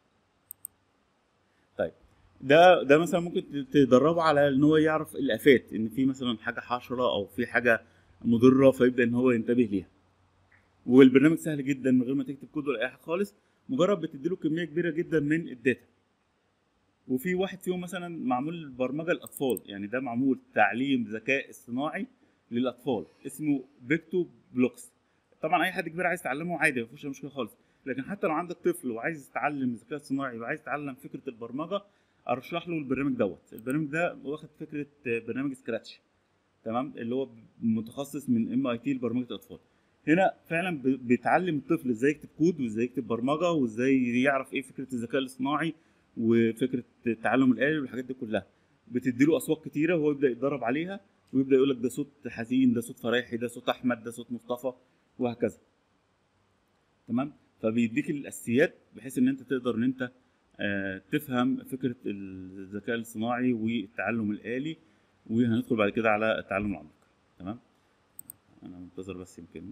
طيب ده ده مثلا ممكن تدربه على ان هو يعرف الافات ان في مثلا حاجه حشره او في حاجه مضره فيبدا ان هو ينتبه ليها والبرنامج سهل جدا من غير ما تكتب كود ولا اي حاجه خالص مجرد بتديله كميه كبيره جدا من الداتا وفي واحد فيهم مثلا معمول برمجه للاطفال يعني ده معمول تعليم ذكاء اصطناعي للاطفال اسمه بيكتو بلوكس طبعا اي حد كبير عايز يتعلمه عادي مفيش مشكله خالص لكن حتى لو عندك طفل وعايز يتعلم ذكاء اصطناعي وعايز يتعلم فكره البرمجه ارشح له البرنامج دوت البرنامج ده واخد فكره برنامج سكراتش تمام اللي هو متخصص من ام اي تي لبرمجه الاطفال هنا فعلا ب- بيتعلم الطفل ازاي يكتب كود وازاي يكتب برمجه وازاي يعرف ايه فكره الذكاء الاصطناعي وفكره التعلم الالي والحاجات دي كلها بتديله اصوات كتيره وهو يبدا يتدرب عليها ويبدا يقول لك ده صوت حزين ده صوت فرايحي ده صوت احمد ده صوت مصطفى وهكذا تمام فبيديك الاساسيات بحيث ان انت تقدر ان انت آه، تفهم فكره الذكاء الاصطناعي والتعلم الالي وهندخل بعد كده على التعلم العميق تمام انا منتظر بس يمكن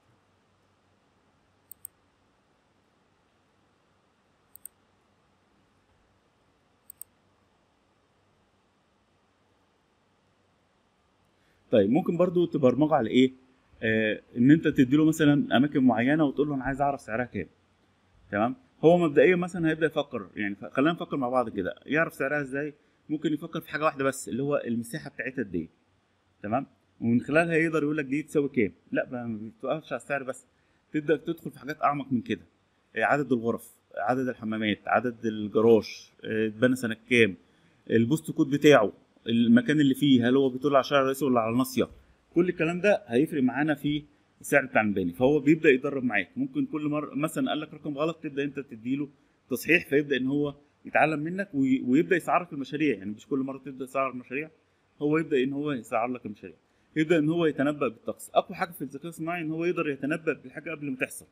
طيب ممكن برضو تبرمجه على ايه آه ان انت تديله مثلا اماكن معينه وتقول له انا عايز اعرف سعرها كام تمام هو مبدئيا مثلا هيبدا يفكر يعني ف- خلينا نفكر مع بعض كده يعرف سعرها ازاي ممكن يفكر في حاجه واحده بس اللي هو المساحه بتاعتها قد ايه تمام ومن خلالها يقدر يقول لك دي تساوي كام لا ما بتوقفش على السعر بس تبدا تدخل في حاجات اعمق من كده آه، عدد الغرف عدد الحمامات عدد الجراج آه، اتبنى سنه كام البوست كود بتاعه المكان اللي فيه هل هو بيطل على الشارع الرئيسي ولا على الناصيه كل الكلام ده هيفرق معانا في السعر بتاع المباني فهو بيبدا يدرب معاك ممكن كل مره مثلا قال لك رقم غلط تبدا انت تديله تصحيح فيبدا ان هو يتعلم منك وي- ويبدا يسعرك المشاريع يعني مش كل مره تبدا تسعر المشاريع هو يبدا ان هو يسعر لك المشاريع يبدا ان هو يتنبأ بالطقس اقوى حاجه في الذكاء الصناعي ان هو يقدر يتنبأ بالحاجه قبل ما تحصل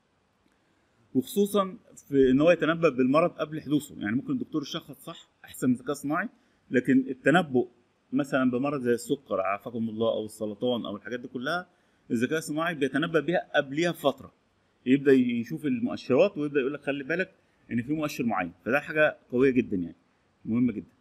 وخصوصا في ان هو يتنبأ بالمرض قبل حدوثه يعني ممكن الدكتور يشخص صح احسن من الذكاء الصناعي لكن التنبؤ مثلا بمرض زي السكر عافاكم الله او السرطان او الحاجات دي كلها الذكاء الصناعي بيتنبأ بيها قبليها بفتره يبدا يشوف المؤشرات ويبدا يقول لك خلي بالك ان في مؤشر معين فده حاجه قويه جدا يعني مهمه جدا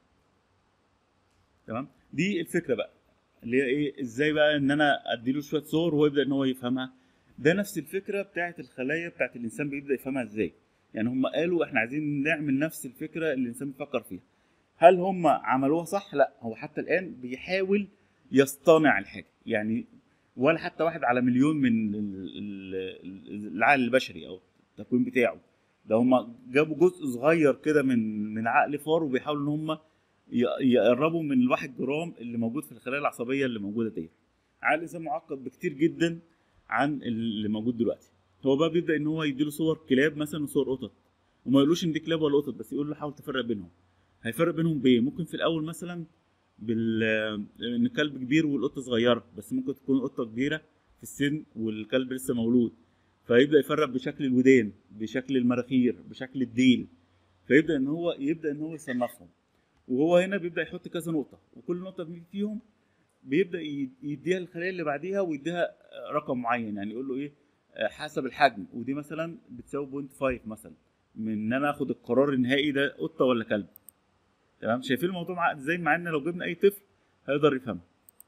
تمام دي الفكره بقى اللي هي ايه ازاي بقى ان انا اديله شويه صور وهو يبدا ان هو يفهمها ده نفس الفكره بتاعت الخلايا بتاعت الانسان بيبدا يفهمها ازاي يعني هم قالوا احنا عايزين نعمل نفس الفكره اللي الانسان بيفكر فيها هل هم عملوها صح لا هو حتى الان بيحاول يصطنع الحاجه يعني ولا حتى واحد على مليون من ال- ال- العقل البشري او التكوين بتاعه ده هم جابوا جزء صغير كده من من عقل فار وبيحاولوا ان هم ي- يقربوا من الواحد جرام اللي موجود في الخلايا العصبيه اللي موجوده ديت عقل الانسان معقد بكتير جدا عن اللي موجود دلوقتي هو بقى بيبدا ان هو يديله صور كلاب مثلا وصور قطط وما يقولوش ان دي كلاب ولا قطط بس يقول له حاول تفرق بينهم هيفرق بينهم بايه ممكن في الاول مثلا بال ان الكلب كبير والقطه صغيره بس ممكن تكون القطه كبيره في السن والكلب لسه مولود فيبدا يفرق بشكل الودان بشكل المراخير بشكل الديل فيبدا ان هو يبدا ان هو يصنفهم وهو هنا بيبدا يحط كذا نقطه وكل نقطه فيهم بيبدا ي- يديها الخليه اللي بعديها ويديها رقم معين يعني يقول له ايه آه، حسب الحجم ودي مثلا بتساوي بوينت 5 مثلا من ان انا اخد القرار النهائي ده قطه ولا كلب تمام شايفين الموضوع معقد ازاي مع ان لو جبنا اي طفل هيقدر يفهمها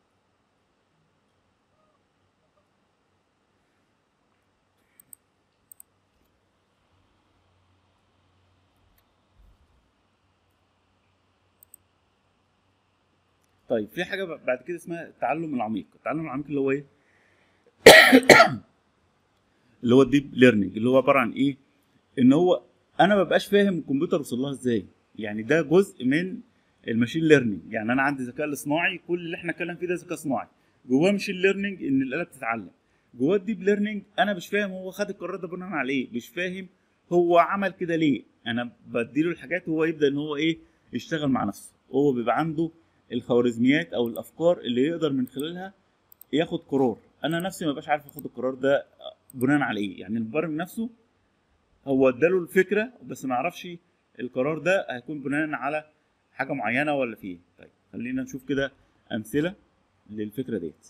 طيب في حاجه بعد كده اسمها التعلم العميق التعلم العميق اللي هو ايه اللي هو الديب ليرنينج اللي هو عباره عن ايه ان هو انا ما ببقاش فاهم الكمبيوتر وصل لها ازاي يعني ده جزء من الماشين ليرنينج يعني انا عندي ذكاء اصطناعي كل اللي احنا اتكلم فيه ده ذكاء صناعي جواه ماشين ليرنينج ان الاله بتتعلم جواه الديب ليرنينج انا مش فاهم هو خد القرار ده بناء على ايه مش فاهم هو عمل كده ليه انا بديله الحاجات وهو يبدا ان هو ايه يشتغل مع نفسه هو بيبقى عنده الخوارزميات او الافكار اللي يقدر من خلالها ياخد قرار انا نفسي ما بقاش عارف اخد القرار ده بناء على ايه يعني المبرمج نفسه هو اداله الفكره بس ما يعرفش القرار ده هيكون بناء على حاجه معينه ولا في ايه طيب خلينا نشوف كده امثله للفكره ديت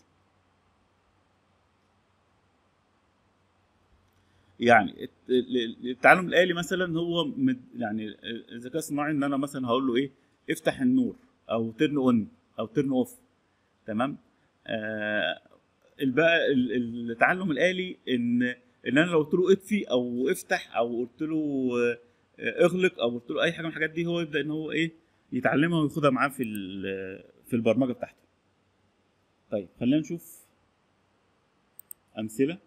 يعني الت- ال- التعلم الالي مثلا هو مد- يعني الذكاء الصناعي ان انا مثلا هقول له ايه افتح النور او ترن اون او ترن اوف تمام آه البقى ال- ال- التعلم الالي ان ان انا لو قلت له اطفي او افتح او قلت له آه، اغلق او قلت له اي حاجه من الحاجات دي هو يبدا ان هو ايه يتعلمها وياخدها معاه في ال- في البرمجه بتاعته طيب خلينا نشوف امثله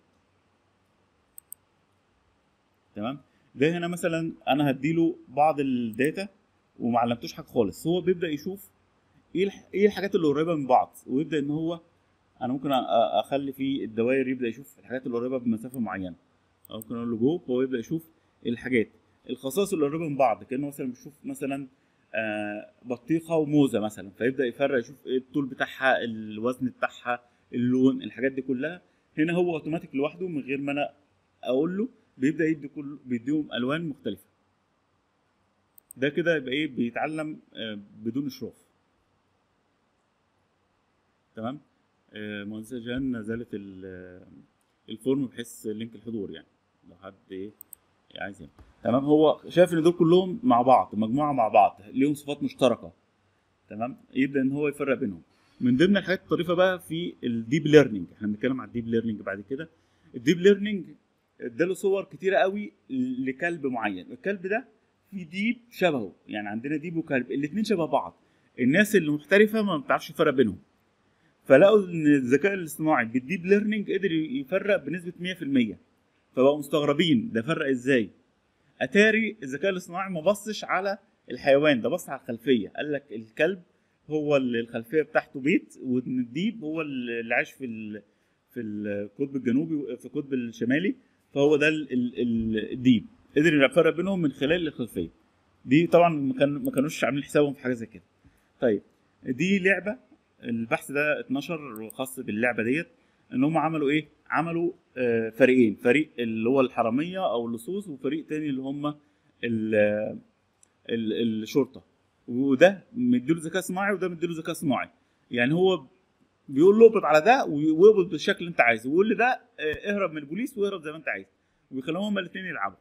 تمام ده هنا مثلا انا هديله بعض الداتا وما علمتوش حاجه خالص هو بيبدا يشوف ايه الح- ايه الحاجات اللي قريبه من بعض ويبدا ان هو انا ممكن أ- أ- اخلي في الدوائر يبدا يشوف الحاجات اللي قريبه بمسافه معينه او ممكن اقول له جو هو يبدا يشوف الحاجات الخصائص اللي قريبه من بعض كانه مثلا بيشوف مثلا آه، بطيخه وموزه مثلا فيبدا يفرق يشوف ايه الطول بتاعها الوزن بتاعها اللون الحاجات دي كلها هنا هو اوتوماتيك لوحده من غير ما انا اقول له بيبدا يدي كل بيديهم الوان مختلفه ده كده يبقى ايه بيتعلم آه، بدون اشراف تمام آه، مهندسه جان نزلت ال- آه، الفورم بحيث لينك الحضور يعني لو حد ايه عايز يعني. تمام هو شايف ان دول كلهم مع بعض مجموعه مع بعض ليهم صفات مشتركه تمام يبدا ان هو يفرق بينهم من ضمن الحاجات الطريفه بقى في الديب ليرنينج احنا بنتكلم على الديب ليرنينج بعد كده الديب ليرنينج اداله صور كتيره قوي لكلب معين الكلب ده في ديب شبهه يعني عندنا ديب وكلب الاثنين شبه بعض الناس اللي محترفه ما بتعرفش تفرق بينهم فلقوا ان الذكاء الاصطناعي بالديب ليرنينج قدر يفرق بنسبه 100% فبقوا مستغربين ده فرق ازاي اتاري الذكاء الاصطناعي ما بصش على الحيوان ده بص على الخلفيه قال لك الكلب هو اللي الخلفيه بتاعته بيت وان الديب هو اللي عايش في ال... في القطب الجنوبي في القطب الشمالي فهو ده ال... ال... ال- الديب قدر يفرق بينهم من خلال الخلفيه دي طبعا ما كان ما كانوش عاملين حسابهم في حاجه زي كده طيب دي لعبه البحث ده اتنشر خاص باللعبه ديت ان هم عملوا ايه عملوا آه، فريقين فريق اللي هو الحراميه او اللصوص وفريق تاني اللي هم ال- ال- الشرطه وده مديله ذكاء صناعي وده مديله ذكاء صناعي يعني هو بيقول له اقبض على ده ويقبض بالشكل اللي انت عايزه ويقول لي ده آه، اهرب من البوليس واهرب زي ما انت عايز ويخليهم هما الاثنين يلعبوا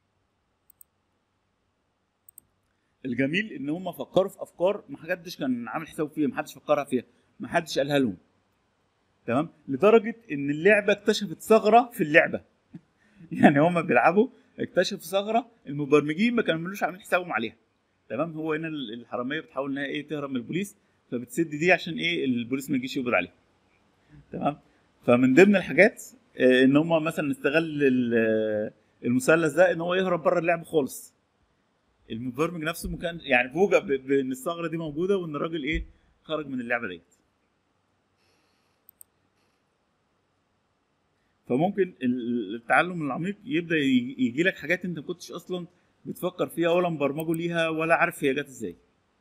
الجميل ان هم فكروا في افكار ما حدش كان عامل حساب فيها ما حدش فكرها فيها ما حدش قالها لهم تمام لدرجه ان اللعبه اكتشفت ثغره في اللعبه يعني هم بيلعبوا اكتشفوا ثغره المبرمجين ما كانوش عاملين حسابهم عليها تمام هو هنا الحراميه بتحاول انها ايه تهرب من البوليس فبتسد دي عشان ايه البوليس ما يجيش يقبض عليها تمام فمن ضمن الحاجات آه، ان هم مثلا استغل ال- المثلث ده ان هو يهرب بره اللعبه خالص المبرمج نفسه ما كان يعني فوجئ ب- بان الثغره دي موجوده وان الراجل ايه خرج من اللعبه ديت فممكن ال- التعلم العميق يبدا يجي لك حاجات انت ما كنتش اصلا بتفكر فيها ولا مبرمجه ليها ولا عارف هي جت ازاي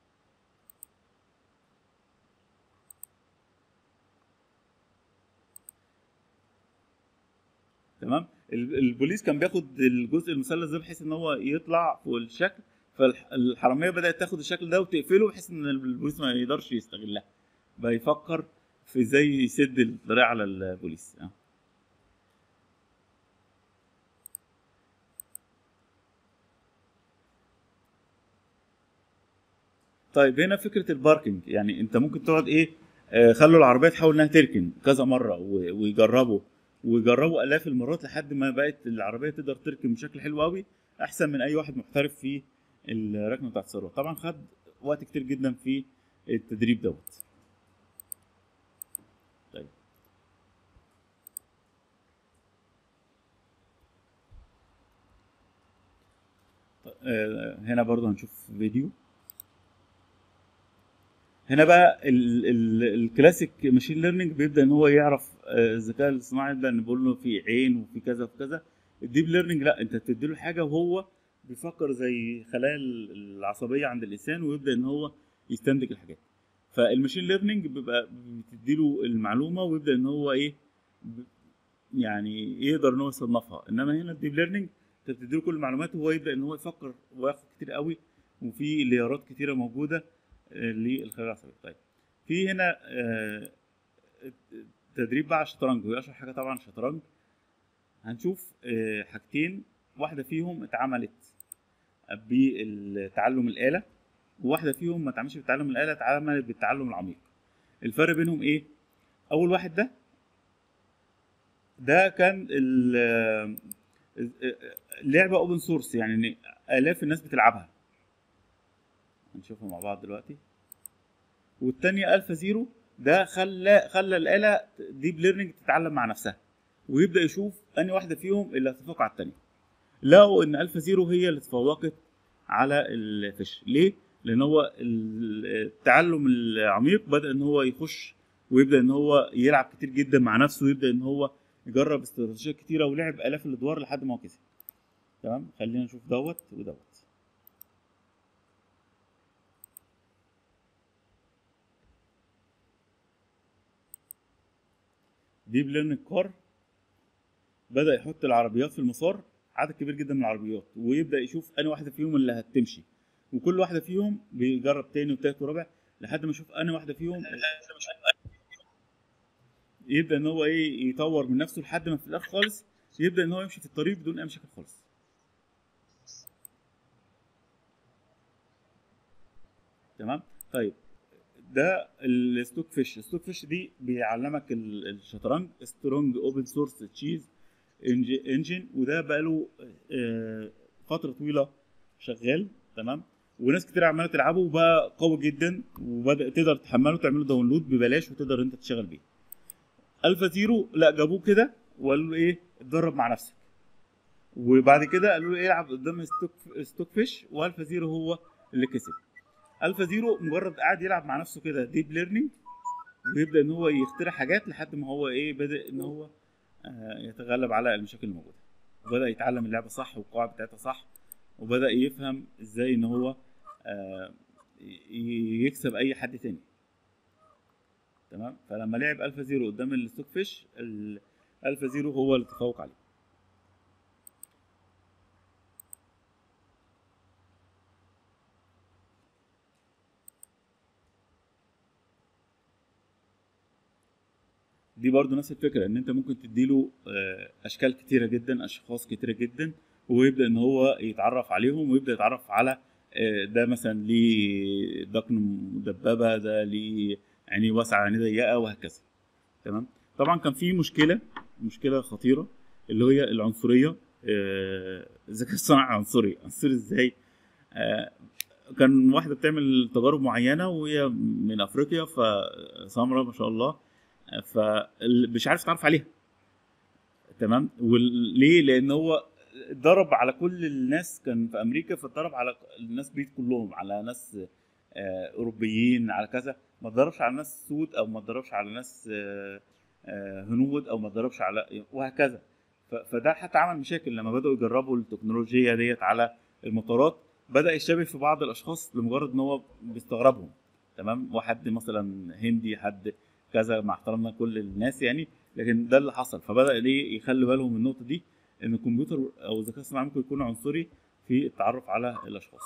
تمام ال- البوليس كان بياخد الجزء المثلث ده بحيث ان هو يطلع فوق الشكل فالحراميه بدات تاخد الشكل ده وتقفله بحيث ان البوليس ما يقدرش يستغلها بقى يفكر في ازاي يسد الطريق على البوليس آه. طيب هنا فكره الباركنج يعني انت ممكن تقعد ايه آه، خلوا العربيه تحاول انها تركن كذا مره و- ويجربوا ويجربوا الاف المرات لحد ما بقت العربيه تقدر تركن بشكل حلو قوي احسن من اي واحد محترف في الركنه بتاعت الثروه طبعا خد وقت كتير جدا في التدريب دوت طيب آه، هنا برضو هنشوف فيديو هنا بقى ال ال الكلاسيك ماشين ليرنينج بيبدا ان هو يعرف آه، الذكاء الاصطناعي يبدا ان بيقول له في عين وفي كذا وفي كذا الديب ليرنينج لا انت بتدي له حاجه وهو بيفكر زي خلايا العصبيه عند الانسان ويبدا ان هو يستنتج الحاجات فالماشين ليرنينج بيبقى بتدي له المعلومه ويبدا ان هو ايه ب- يعني يقدر ان هو يصنفها انما هنا الديب ليرنينج انت بتدي له كل المعلومات وهو يبدا ان هو يفكر وياخد كتير قوي وفي ليارات كتيره موجوده آه، للخلايا العصبيه طيب في هنا آه، تدريب بقى على الشطرنج وهي اشهر حاجه طبعا الشطرنج هنشوف آه، حاجتين واحده فيهم اتعملت بالتعلم الاله وواحده فيهم ما اتعملش بالتعلم الاله اتعملت بالتعلم العميق الفرق بينهم ايه اول واحد ده ده كان ال- اللعبه اوبن سورس يعني إن الاف الناس بتلعبها هنشوفها مع بعض دلوقتي والتانية الفا زيرو ده خلى خلى الاله ديب ليرنينج تتعلم مع نفسها ويبدا يشوف انهي واحده فيهم اللي هتتفوق على التانية لقوا ان الفا زيرو هي اللي تفوقت على الفيش ليه لان هو التعلم العميق بدا ان هو يخش ويبدا ان هو يلعب كتير جدا مع نفسه ويبدا ان هو يجرب استراتيجيات كتيره ولعب الاف الادوار لحد ما هو كسب تمام خلينا نشوف دوت ودوت ديب ليرنينج كار بدا يحط العربيات في المسار عدد كبير جدا من العربيات ويبدا يشوف انهي واحده فيهم اللي هتمشي وكل واحده فيهم بيجرب تاني وتالت ورابع لحد ما يشوف انهي واحده فيهم يبدا ان هو ايه يطور من نفسه لحد ما في الاخر خالص يبدا ان هو يمشي في الطريق بدون اي مشاكل خالص تمام طيب ده الستوك فيش الستوك فيش دي بيعلمك ال- الشطرنج سترونج اوبن سورس تشيز انجن وده بقاله آه، فتره طويله شغال تمام وناس كتير عماله تلعبه وبقى قوي جدا وبدا تقدر تحمله تعمله داونلود ببلاش وتقدر انت تشتغل بيه الفا زيرو لا جابوه كده وقالوا له ايه اتدرب مع نفسك وبعد كده قالوا له ايه العب قدام ستوك ستوك فيش والفا زيرو هو اللي كسب الفا زيرو مجرد قاعد يلعب مع نفسه كده ديب ليرنينج ويبدا ان هو يخترع حاجات لحد ما هو ايه بدا ان هو آه، يتغلب على المشاكل الموجوده وبدا يتعلم اللعبه صح والقواعد بتاعتها صح وبدا يفهم ازاي ان هو آه، ي- يكسب اي حد تاني تمام فلما لعب الفا زيرو قدام الستوك فيش ال- الفا زيرو هو اللي تفوق عليه دي برضو نفس الفكره ان انت ممكن تديله آه، اشكال كتيره جدا اشخاص كتيره جدا ويبدا ان هو يتعرف عليهم ويبدا يتعرف على آه، ده مثلا ليه دقن مدببه ده ليه عينيه واسعه عينيه ضيقه وهكذا تمام طبعا كان في مشكله مشكله خطيره اللي هي العنصريه آه، الذكاء الصناعي عنصري عنصري ازاي آه، كان واحده بتعمل تجارب معينه وهي من افريقيا فسمره ما شاء الله فمش عارف يتعرف عليها تمام وليه لان هو ضرب على كل الناس كان في امريكا فاتضرب على الناس بيت كلهم على ناس آه، اوروبيين على كذا ما اتضربش على ناس سود او ما اتضربش على ناس آه، آه، هنود او ما اتضربش على وهكذا ف- فده حتى عمل مشاكل لما بداوا يجربوا التكنولوجيا ديت على المطارات بدا يشتبه في بعض الاشخاص لمجرد ان هو بيستغربهم تمام واحد مثلا هندي حد كذا مع احترامنا كل الناس يعني لكن ده اللي حصل فبدا ليه يخلي بالهم من النقطه دي ان الكمبيوتر او الذكاء الصناعي ممكن يكون عنصري في التعرف على الاشخاص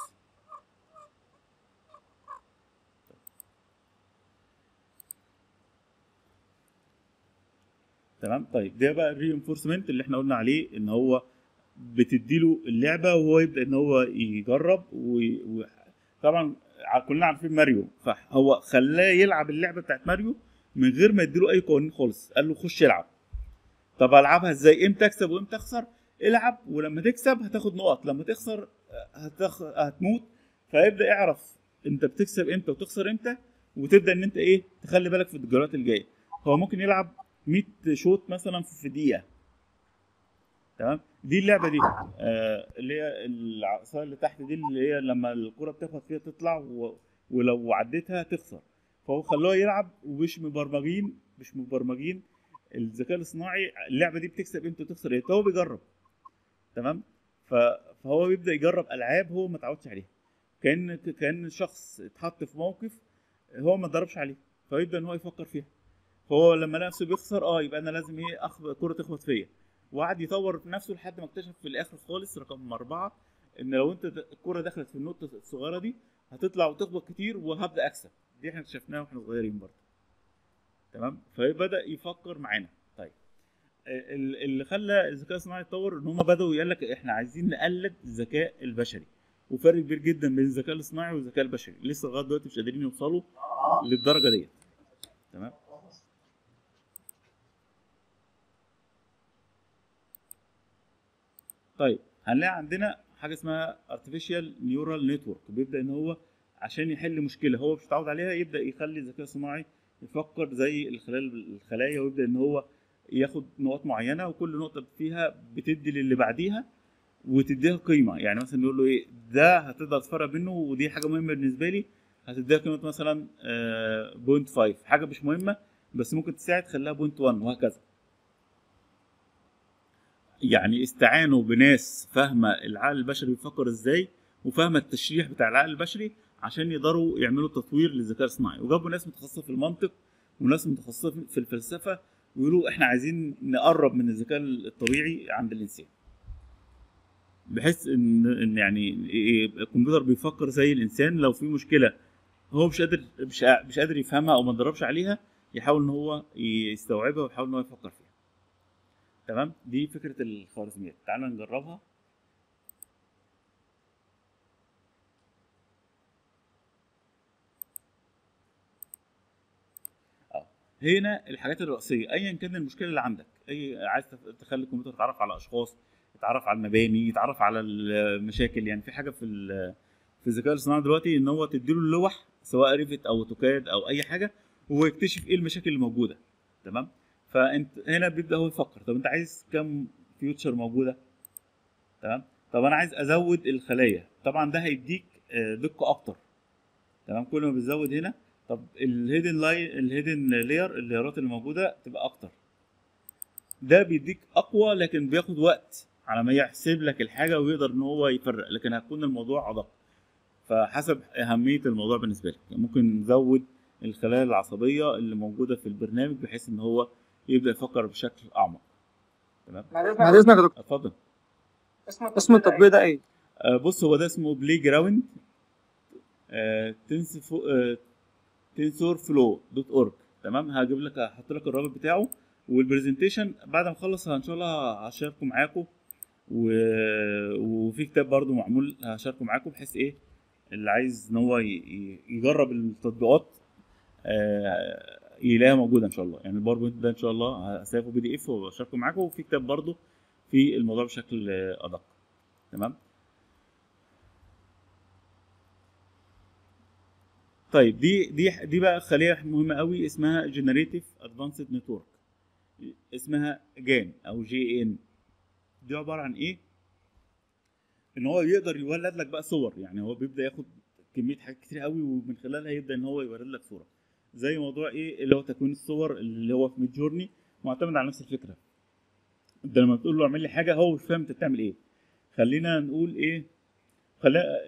تمام طيب ده بقى الرينفورسمنت اللي احنا قلنا عليه ان هو بتديله اللعبه وهو يبدا ان هو يجرب وطبعا ع- كلنا عارفين ماريو فهو خلاه يلعب اللعبه بتاعت ماريو من غير ما يديله اي قوانين خالص قال له خش العب طب العبها ازاي امتى اكسب وامتى اخسر العب ولما تكسب هتاخد نقط لما تخسر آه، هتخ... هتموت فيبدا يعرف انت بتكسب امتى وتخسر امتى وتبدا ان انت ايه تخلي بالك في الجولات الجايه هو ممكن يلعب 100 شوط مثلا في دقيقه تمام دي اللعبه دي آه اللي هي العصايه اللي تحت دي اللي هي لما الكره بتخبط فيها تطلع و... ولو عديتها تخسر فهو خلوه يلعب ومش مبرمجين مش مبرمجين الذكاء الاصطناعي اللعبه دي بتكسب امتى وتخسر امتى هو بيجرب تمام ف... فهو بيبدا يجرب العاب هو ما اتعودش عليها كان كان شخص اتحط في موقف هو ما اتدربش عليه فيبدا ان هو يفكر فيها فهو لما نفسه بيخسر اه يبقى انا لازم ايه اخبط كره تخبط فيا وقعد يطور في نفسه لحد ما اكتشف في الاخر خالص رقم اربعه ان لو انت د- الكره دخلت في النقطه الصغيره دي هتطلع وتخبط كتير وهبدا اكسب دي احنا اكتشفناها واحنا صغيرين برضه تمام فبدا يفكر معانا طيب ال- اللي خلى الذكاء الصناعي يتطور ان هم بداوا يقول لك احنا عايزين نقلد الذكاء البشري وفرق كبير جدا بين الذكاء الاصطناعي والذكاء البشري لسه لغايه دلوقتي مش قادرين يوصلوا للدرجه ديت تمام طيب هنلاقي عندنا حاجه اسمها artificial neural network بيبدا ان هو عشان يحل مشكله هو مش متعود عليها يبدا يخلي الذكاء الصناعي يفكر زي الخلايا الخلايا ويبدا ان هو ياخد نقاط معينه وكل نقطه فيها بتدي للي بعديها وتديها قيمه يعني مثلا نقول له ايه ده هتقدر تفرق منه ودي حاجه مهمه بالنسبه لي هتديها قيمه مثلا بوينت 5 حاجه مش مهمه بس ممكن تساعد تخليها بوينت 1 وهكذا يعني استعانوا بناس فاهمه العقل البشري بيفكر ازاي وفاهمه التشريح بتاع العقل البشري عشان يقدروا يعملوا تطوير للذكاء الصناعي وجابوا ناس متخصصه في المنطق وناس متخصصه في الفلسفه ويقولوا احنا عايزين نقرب من الذكاء الطبيعي عند الانسان بحيث ان ان يعني إيه الكمبيوتر بيفكر زي الانسان لو في مشكله هو مش قادر مش قا- مش قادر يفهمها او ما اتدربش عليها يحاول ان هو يستوعبها ويحاول ان هو يفكر فيها تمام دي فكره الخوارزميات تعالى نجربها اه هنا الحاجات الرئيسيه ايا كان المشكله اللي عندك اي عايز تف- تخلي الكمبيوتر يتعرف على اشخاص يتعرف على المباني يتعرف على المشاكل يعني في حاجه في ال- في الذكاء الاصطناعي دلوقتي ان هو تديله اللوح سواء ريفت او اوتوكاد او اي حاجه وهو يكتشف ايه المشاكل اللي موجوده تمام فانت هنا بيبدا هو يفكر طب انت عايز كم فيوتشر موجوده تمام طب انا عايز ازود الخلايا طبعا ده هيديك آه، دقه اكتر تمام كل ما بتزود هنا طب الهيدن لاي الهيدن لاير الليرات اللي موجوده تبقى اكتر ده بيديك اقوى لكن بياخد وقت على ما يحسب لك الحاجه ويقدر ان هو يفرق لكن هتكون الموضوع ادق فحسب اهميه الموضوع بالنسبه لك يعني ممكن نزود الخلايا العصبيه اللي موجوده في البرنامج بحيث ان هو يبدا يفكر بشكل اعمق تمام بعد اذنك يا دكتور اتفضل اسم التطبيق ده ايه؟ آه، بص هو ده اسمه بلاي جراوند تنسور فلو دوت اورج تمام هجيب لك هحط لك الرابط بتاعه والبرزنتيشن بعد ما اخلص ان شاء الله هشاركه معاكم و... وفي كتاب برضو معمول هشاركه معاكم بحيث ايه اللي عايز ان هو ي... ي- يجرب التطبيقات آه، يلاقيها موجوده ان شاء الله يعني الباوربوينت ده ان شاء الله هسيبه بي دي اف واشاركه معاكم وفي كتاب برضو في الموضوع بشكل آه، ادق تمام طيب دي دي دي بقى خليه مهمه قوي اسمها جنريتيف ادفانسد نتورك اسمها جان او جي ان دي عباره عن ايه ان هو يقدر يولد لك بقى صور يعني هو بيبدا ياخد كميه حاجات كتير قوي ومن خلالها يبدا ان هو يورد لك صوره زي موضوع ايه اللي هو تكوين الصور اللي هو في ميد جورني معتمد على نفس الفكره انت لما بتقول له اعمل لي حاجه هو مش فاهم انت بتعمل ايه خلينا نقول ايه خلينا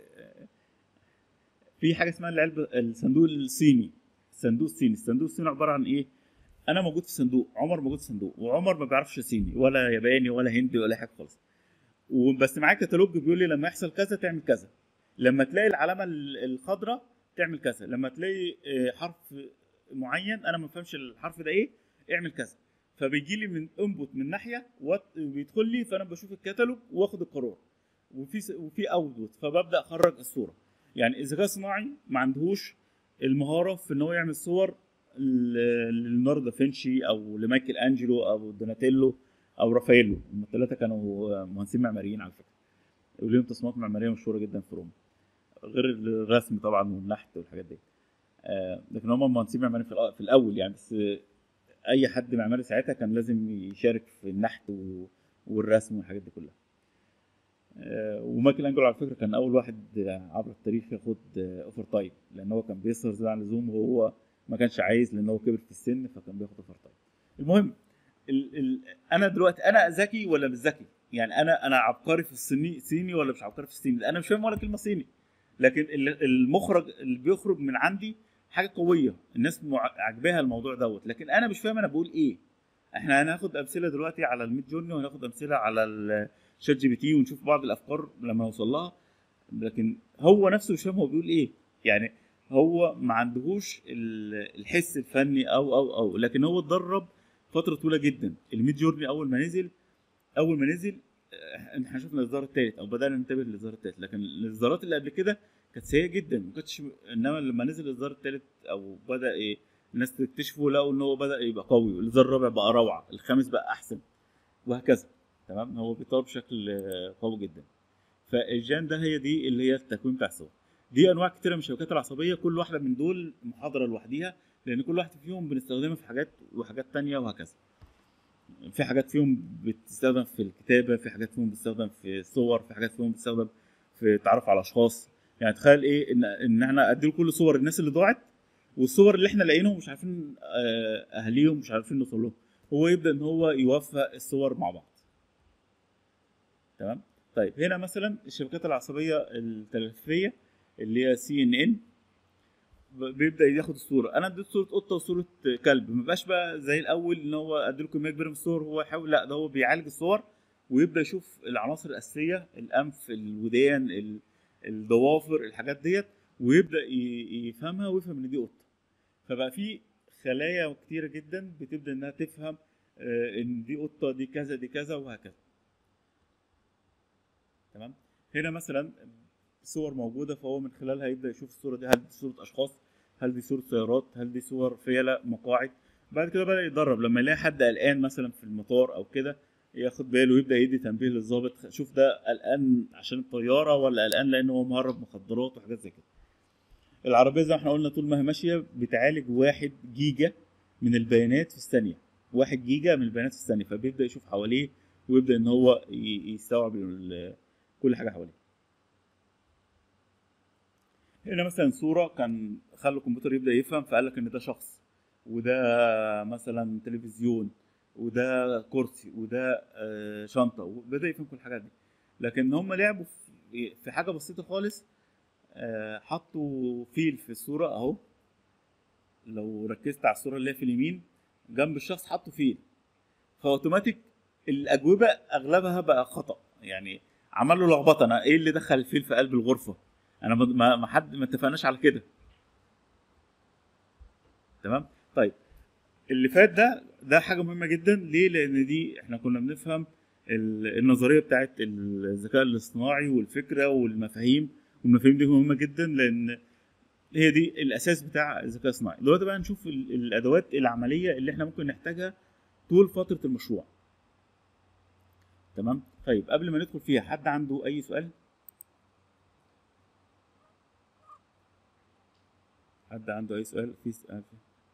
في حاجه اسمها العلبه الصندوق الصيني الصندوق الصيني الصندوق الصيني عباره عن ايه انا موجود في صندوق عمر موجود في صندوق وعمر ما بيعرفش صيني ولا ياباني ولا هندي ولا حاجه خالص وبس معاك كتالوج بيقول لي لما يحصل كذا تعمل كذا لما تلاقي العلامه ال- الخضراء تعمل كذا لما تلاقي آه، حرف معين انا ما بفهمش الحرف ده ايه اعمل كذا فبيجي لي من انبوت من ناحيه وات- بيدخل لي فانا بشوف الكتالوج واخد القرار وفي س- وفي اوتبوت فببدا اخرج الصوره يعني الذكاء الصناعي ما عندهوش المهاره في ان هو يعمل صور ل- لليوناردو دافنشي او لمايكل انجلو او دوناتيلو او رافاييلو هم الثلاثه كانوا مهندسين معماريين على فكره وليهم تصميمات معماريه مشهوره جدا في روما غير الرسم طبعا والنحت والحاجات دي آه، لكن هم مهندسين معماريين في الأ- في الاول يعني بس آه، اي حد معماري ساعتها كان لازم يشارك في النحت و- والرسم والحاجات دي كلها آه، ومايكل انجلو على فكره كان اول واحد عبر التاريخ ياخد اوفر تايم لان هو كان بيسهر زياده عن اللزوم وهو ما كانش عايز لان هو كبر في السن فكان بياخد اوفر تايم المهم ال ال انا دلوقتي انا ذكي ولا مش ذكي يعني انا انا عبقري في الصيني صيني ولا مش عبقري في الصيني انا مش فاهم ولا كلمه صيني لكن ال- المخرج اللي بيخرج من عندي حاجه قويه الناس مع- عاجباها الموضوع دوت لكن انا مش فاهم انا بقول ايه احنا هناخد امثله دلوقتي على الميد جورني وهناخد امثله على الشات جي بي تي ونشوف بعض الافكار لما نوصل لها لكن هو نفسه مش فاهم هو بيقول ايه يعني هو ما عندهوش ال- الحس الفني او او او لكن هو اتدرب فتره طويله جدا الميد جورني اول ما نزل اول ما نزل آه، احنا شفنا الاصدار الثالث او بدانا ننتبه للاصدار الثالث لكن الاصدارات اللي قبل كده كانت سيئه جدا ما كانتش انما لما نزل الاصدار الثالث او بدا ايه الناس تكتشفه لقوا ان هو بدا يبقى قوي الاصدار الرابع بقى روعه الخامس بقى احسن وهكذا تمام هو بيطور بشكل آه، قوي جدا فالجان ده هي دي اللي هي التكوين بتاع الصور دي انواع كتيره من الشبكات العصبيه كل واحده من دول محاضره لوحديها لان كل واحد فيهم بنستخدمها في حاجات وحاجات تانية وهكذا في حاجات فيهم بتستخدم في الكتابه في حاجات فيهم بتستخدم في الصور في حاجات فيهم بتستخدم في التعرف على اشخاص يعني تخيل ايه ان ان احنا ادي له كل صور الناس اللي ضاعت والصور اللي احنا لاقيينهم مش عارفين آه، اهاليهم مش عارفين نوصل لهم هو يبدا ان هو يوفق الصور مع بعض تمام طيب هنا مثلا الشبكات العصبيه التلفيه اللي هي سي ان ان بيبدا ياخد الصوره انا اديت صوره قطه وصوره كلب ما بقاش بقى زي الاول ان هو اديله كميه كبيره من الصور هو يحاول لا ده هو بيعالج الصور ويبدا يشوف العناصر الاساسيه الانف الودان ال- الضوافر الحاجات ديت ويبدا ي- يفهمها ويفهم ان دي قطه فبقى في خلايا كتيره جدا بتبدا انها تفهم آه، ان دي قطه دي كذا دي كذا وهكذا تمام هنا مثلا صور موجوده فهو من خلالها يبدا يشوف الصوره دي هل دي صوره اشخاص هل دي صوره سيارات هل دي صور فيله مقاعد بعد كده بدا يتدرب لما يلاقي حد قلقان مثلا في المطار او كده ياخد باله ويبدا يدي تنبيه للظابط شوف ده قلقان عشان الطياره ولا قلقان لان هو مهرب مخدرات وحاجات زي كده العربيه زي ما احنا قلنا طول ما هي ماشيه بتعالج واحد جيجا من البيانات في الثانيه واحد جيجا من البيانات في الثانيه فبيبدا يشوف حواليه ويبدا ان هو ي- يستوعب ال- كل حاجه حواليه هنا مثلا صوره كان خلى الكمبيوتر يبدا يفهم فقال لك ان ده شخص وده مثلا تلفزيون وده كرسي وده آه، شنطه وبدا يفهم كل الحاجات دي لكن هم لعبوا في- في حاجه بسيطه خالص آه، حطوا فيل في الصوره اهو لو ركزت على الصوره اللي هي في اليمين جنب الشخص حطوا فيل فاوتوماتيك الاجوبه اغلبها بقى خطا يعني عمل له لخبطه انا ايه اللي دخل الفيل في قلب الغرفه انا ما- ما ما حد ما اتفقناش على كده تمام طيب اللي فات ده ده حاجه مهمه جدا ليه لان دي احنا كنا بنفهم ال- النظريه بتاعت الذكاء الاصطناعي والفكره والمفاهيم والمفاهيم دي مهمه جدا لان هي دي الاساس بتاع الذكاء الصناعي دلوقتي بقى نشوف ال- الادوات العمليه اللي احنا ممكن نحتاجها طول فتره المشروع تمام طيب قبل ما ندخل فيها حد عنده اي سؤال حد عنده اي سؤال في سؤال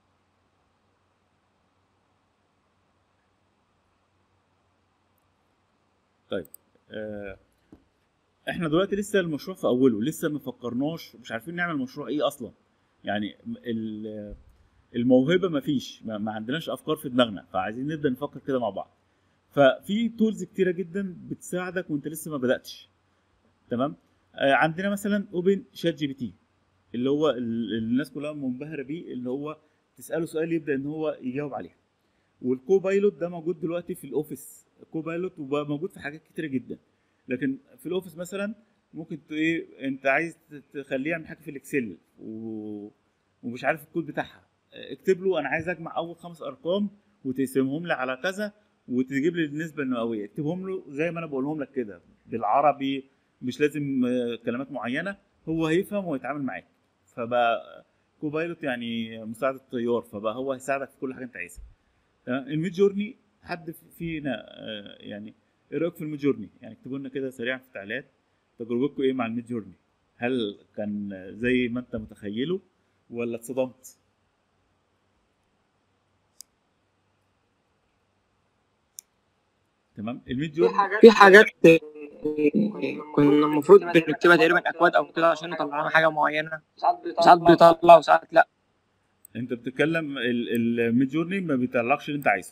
طيب آه احنا دلوقتي لسه المشروع في اوله لسه ما فكرناش مش عارفين نعمل مشروع ايه اصلا يعني ال- الموهبه ما فيش ما ما عندناش افكار في دماغنا فعايزين نبدا نفكر كده مع بعض ففي تولز كتيره جدا بتساعدك وانت لسه ما بداتش تمام آه عندنا مثلا اوبن شات جي بي تي اللي هو ال- الناس كلها منبهره بيه اللي هو تساله سؤال يبدا ان هو يجاوب عليه والكو بايلوت ده موجود دلوقتي في الاوفيس الكو بايلوت وبقى موجود في حاجات كتيره جدا لكن في الاوفيس مثلا ممكن ت- ايه انت عايز تخليه يعمل حاجه في الاكسل و... ومش عارف الكود بتاعها اكتب له انا عايز اجمع اول خمس ارقام وتقسمهم لي على كذا وتجيب لي النسبه المئويه اكتبهم له زي ما انا بقولهم لك كده بالعربي مش لازم آه، كلمات معينه هو هيفهم ويتعامل معاك فبقى كوبايلوت يعني مساعد الطيار فبقى هو هيساعدك في كل حاجه انت عايزها تمام الميد جورني حد فينا آه، يعني ايه رايك في الميد جورني يعني اكتبوا لنا كده سريعا في التعليقات تجربتكم ايه مع الميد جورني هل كان زي ما انت متخيله ولا اتصدمت تمام الميد في جورني حاجات في حاجات آه، كنا المفروض بنكتبها تقريبا اكواد او كده عشان يطلع لنا حاجه معينه ساعات بيطلع وساعات لا انت بتتكلم ال- الميد جورني ما بيطلعكش اللي انت عايزه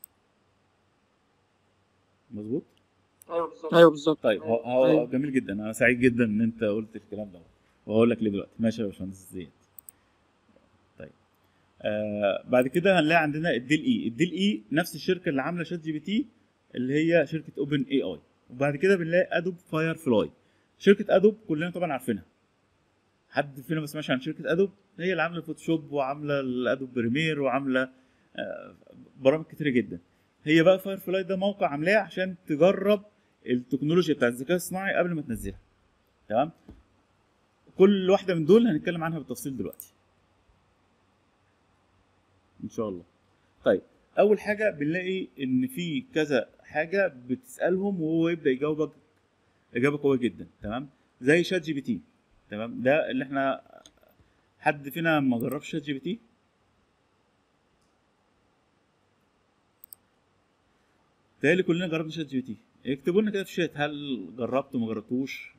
مظبوط ايوه بالظبط طيب هو, هو أيوة. جميل جدا انا سعيد جدا ان انت قلت الكلام ده وهقول لك ليه دلوقتي ماشي يا باشمهندس زياد طيب آه بعد كده هنلاقي عندنا الديل اي الديل اي نفس الشركه اللي عامله شات جي بي تي اللي هي شركه اوبن اي اي وبعد كده بنلاقي ادوب فاير فلاي شركه ادوب كلنا طبعا عارفينها حد فينا ما سمعش عن شركه ادوب هي اللي عامله الفوتوشوب وعامله الادوب بريمير وعامله آه، برامج كتيره جدا هي بقى فاير فلاي ده موقع عاملاه عشان تجرب التكنولوجيا بتاعت الذكاء الصناعي قبل ما تنزلها تمام كل واحده من دول هنتكلم عنها بالتفصيل دلوقتي ان شاء الله طيب اول حاجه بنلاقي ان في كذا حاجه بتسالهم وهو يبدا يجاوبك اجابه قويه جدا تمام زي شات جي بي تي تمام ده اللي احنا حد فينا ما جربش شات جي بي تي تهيألي كلنا جربنا شات جي بي تي اكتبوا لنا كده في الشات هل جربتوا ما جربتوش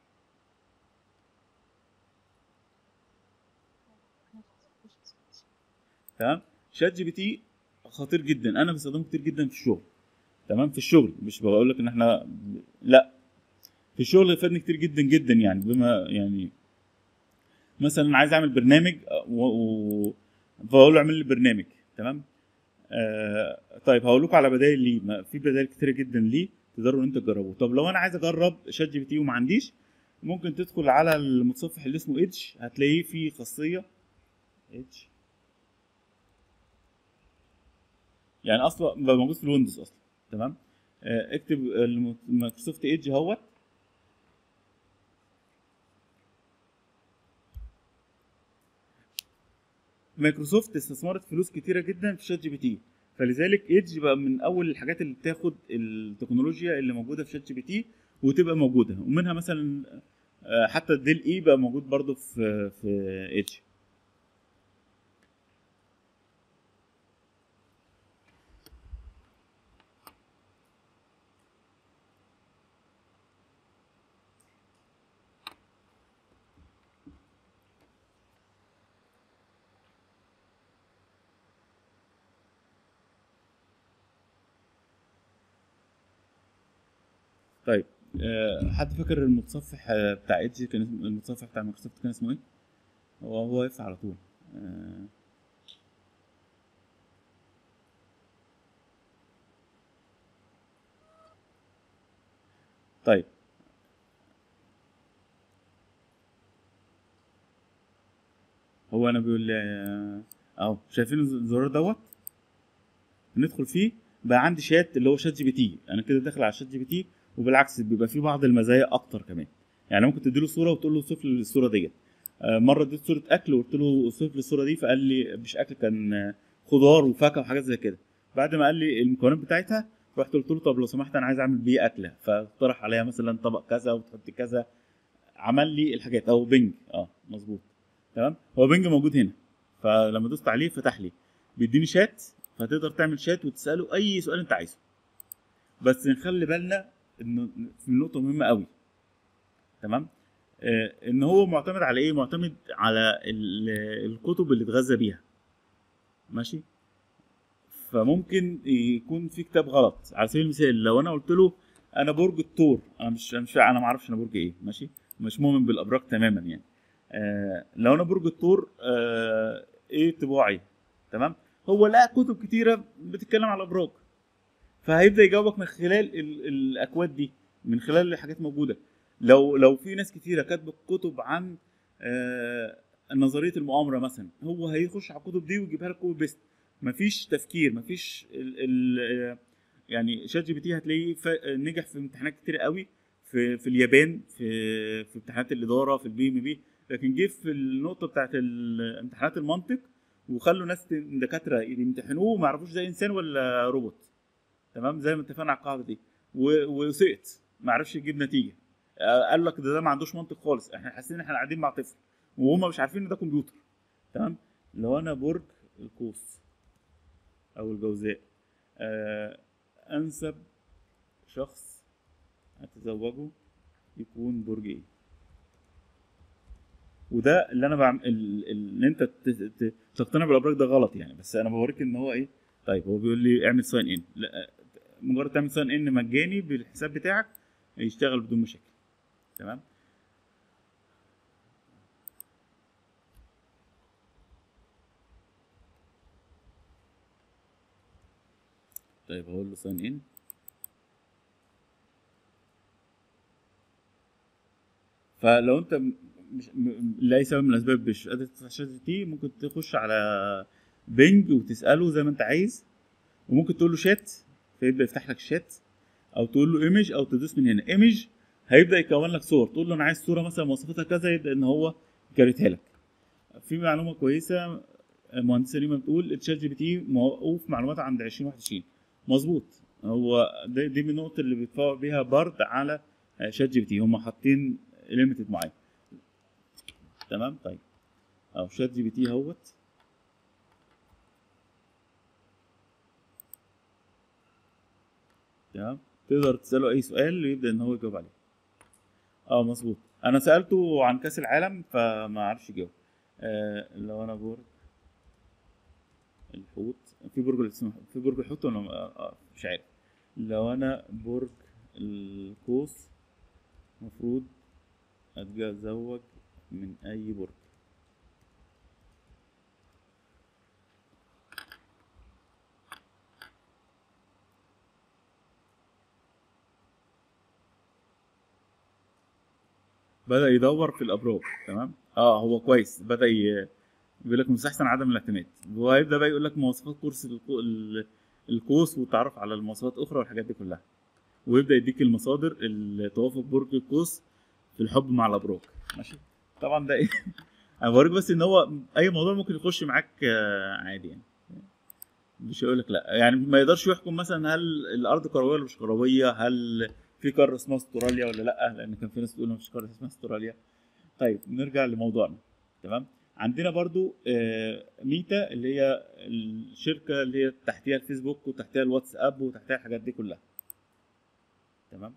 تمام شات جي بي تي خطير جدا انا بستخدمه كتير جدا في الشغل تمام في الشغل مش بقول لك ان احنا لا في الشغل فادني كتير جدا جدا يعني بما يعني مثلا عايز اعمل برنامج و... و... فاقول له اعمل لي برنامج تمام آه طيب هقول لكم على بدائل ليه ما- في بدائل كتيره جدا ليه تقدروا ان انتوا تجربوه طب لو انا عايز اجرب شات جي بي تي وما عنديش ممكن تدخل على المتصفح اللي اسمه ايدج هتلاقيه فيه خاصيه ايدج يعني اصلا بقى موجود في الويندوز اصلا تمام آه، اكتب الم- مايكروسوفت ايدج اهوت مايكروسوفت استثمرت فلوس كتيره جدا في شات جي بي تي فلذلك ايدج بقى من اول الحاجات اللي بتاخد التكنولوجيا اللي موجوده في شات جي بي تي وتبقى موجوده ومنها مثلا آه، حتى الديل اي بقى موجود برضو في في ايدج طيب آه، حد فاكر المتصفح آه، بتاع ايدج كان اسمه المتصفح بتاع مايكروسوفت كان اسمه ايه؟ هو هو واقف على طول آه، طيب هو انا بيقول لي آه، اهو شايفين الزرار دوت ندخل فيه بقى عندي شات اللي هو شات جي بي تي انا كده داخل على شات جي بي تي وبالعكس بيبقى فيه بعض المزايا اكتر كمان يعني ممكن تديله صوره وتقول له اوصف لي الصوره ديت آه، مره اديت صوره اكل وقلت له اوصف لي الصوره دي فقال لي مش اكل كان آه، خضار وفاكهه وحاجات زي كده بعد ما قال لي المكونات بتاعتها رحت قلت له طب لو سمحت انا عايز اعمل بيه اكله فاقترح عليها مثلا طبق كذا وتحط كذا عمل لي الحاجات او بنج اه مظبوط تمام هو بنج موجود هنا فلما دوست عليه فتح لي بيديني شات فتقدر تعمل شات وتساله اي سؤال انت عايزه بس نخلي بالنا انه في نقطه مهمه قوي تمام آه ان هو معتمد على ايه معتمد على ال- الكتب اللي اتغذى بيها ماشي فممكن يكون في كتاب غلط على سبيل المثال لو انا قلت له انا برج الثور انا مش مش انا ما اعرفش انا برج ايه ماشي مش مؤمن بالابراج تماما يعني آه لو انا برج الثور آه ايه طباعي تمام هو لقى كتب كتيره بتتكلم على الابراج فهيبدا يجاوبك من خلال ال- الاكواد دي من خلال الحاجات موجوده لو لو في ناس كتيره كاتبه كتب عن آه نظريه المؤامره مثلا هو هيخش على الكتب دي ويجيبها لك كوبي بيست مفيش تفكير مفيش ال ال يعني شات جي بي تي هتلاقيه ف- نجح في امتحانات كتير قوي في في في اليابان في في امتحانات الاداره في البي ام بي لكن جه في النقطه بتاعت ال- امتحانات المنطق وخلوا ناس ت- دكاتره يمتحنوه وما يعرفوش ده انسان ولا روبوت تمام زي ما اتفقنا على القاعده دي و- وسقط ما عرفش يجيب نتيجه آه، قال لك ده, ده ما عندوش منطق خالص احنا حاسين ان احنا قاعدين مع طفل وهم مش عارفين ان ده كمبيوتر تمام لو انا برج القوس او الجوزاء آه انسب شخص هتزوجه يكون برج ايه وده اللي انا بعمل ان انت ت- ت- تقتنع بالابراج ده غلط يعني بس انا بوريك ان هو ايه طيب هو بيقول لي اعمل ساين ان لا مجرد تعمل ساين ان مجاني بالحساب بتاعك يشتغل بدون مشاكل تمام طيب هقول له ساين ان فلو انت م- مش م- لاي سبب من الاسباب مش قادر تفتح شات جي تي ممكن تخش على بينج وتساله زي ما انت عايز وممكن تقول له شات فيبدا يفتح لك شات او تقول له ايمج او تدوس من هنا ايمج هيبدا يكون لك صور تقول له انا عايز صوره مثلا مواصفاتها كذا يبدا ان هو يكريتها لك في معلومه كويسه المهندسه ريما بتقول الشات جي بي تي موقوف معلومات عند 2021 مظبوط هو دي, دي من النقط اللي بيتفوق بيها بارد على آه، شات جي بي تي هم حاطين ليميتد معين تمام طيب او شات جي بي تي اهوت تمام تقدر تساله اي سؤال ويبدا ان هو يجاوب عليه اه مظبوط انا سالته عن كاس العالم فما عرفش يجاوب آه لو انا برج الحوت في برج الاسم- في برج الحوت ولا آه آه مش عارف لو انا برج القوس المفروض اتزوج من اي برج بدأ يدور في الأبراج تمام اه هو كويس بدأ ي... بيقول لك مستحسن عدم الاعتماد وهيبدأ بقى يقول لك مواصفات كورس القو- ال- القوس والتعرف على المواصفات أخرى والحاجات دي كلها ويبدأ يديك المصادر اللي توافق برج القوس في الحب مع الأبراج ماشي طبعا ده ايه انا بوريك بس ان هو اي موضوع ممكن يخش معاك آه، عادي يعني مش هيقول لك لا يعني ما يقدرش يحكم مثلا هل الارض كرويه ولا مش كرويه هل في قاره اسمها استراليا ولا لا لان كان في ناس تقول مفيش قاره اسمها استراليا طيب نرجع لموضوعنا تمام عندنا برضو آه، ميتا اللي هي الشركه اللي هي تحتيها الفيسبوك وتحتيها الواتساب وتحتيها الحاجات دي كلها تمام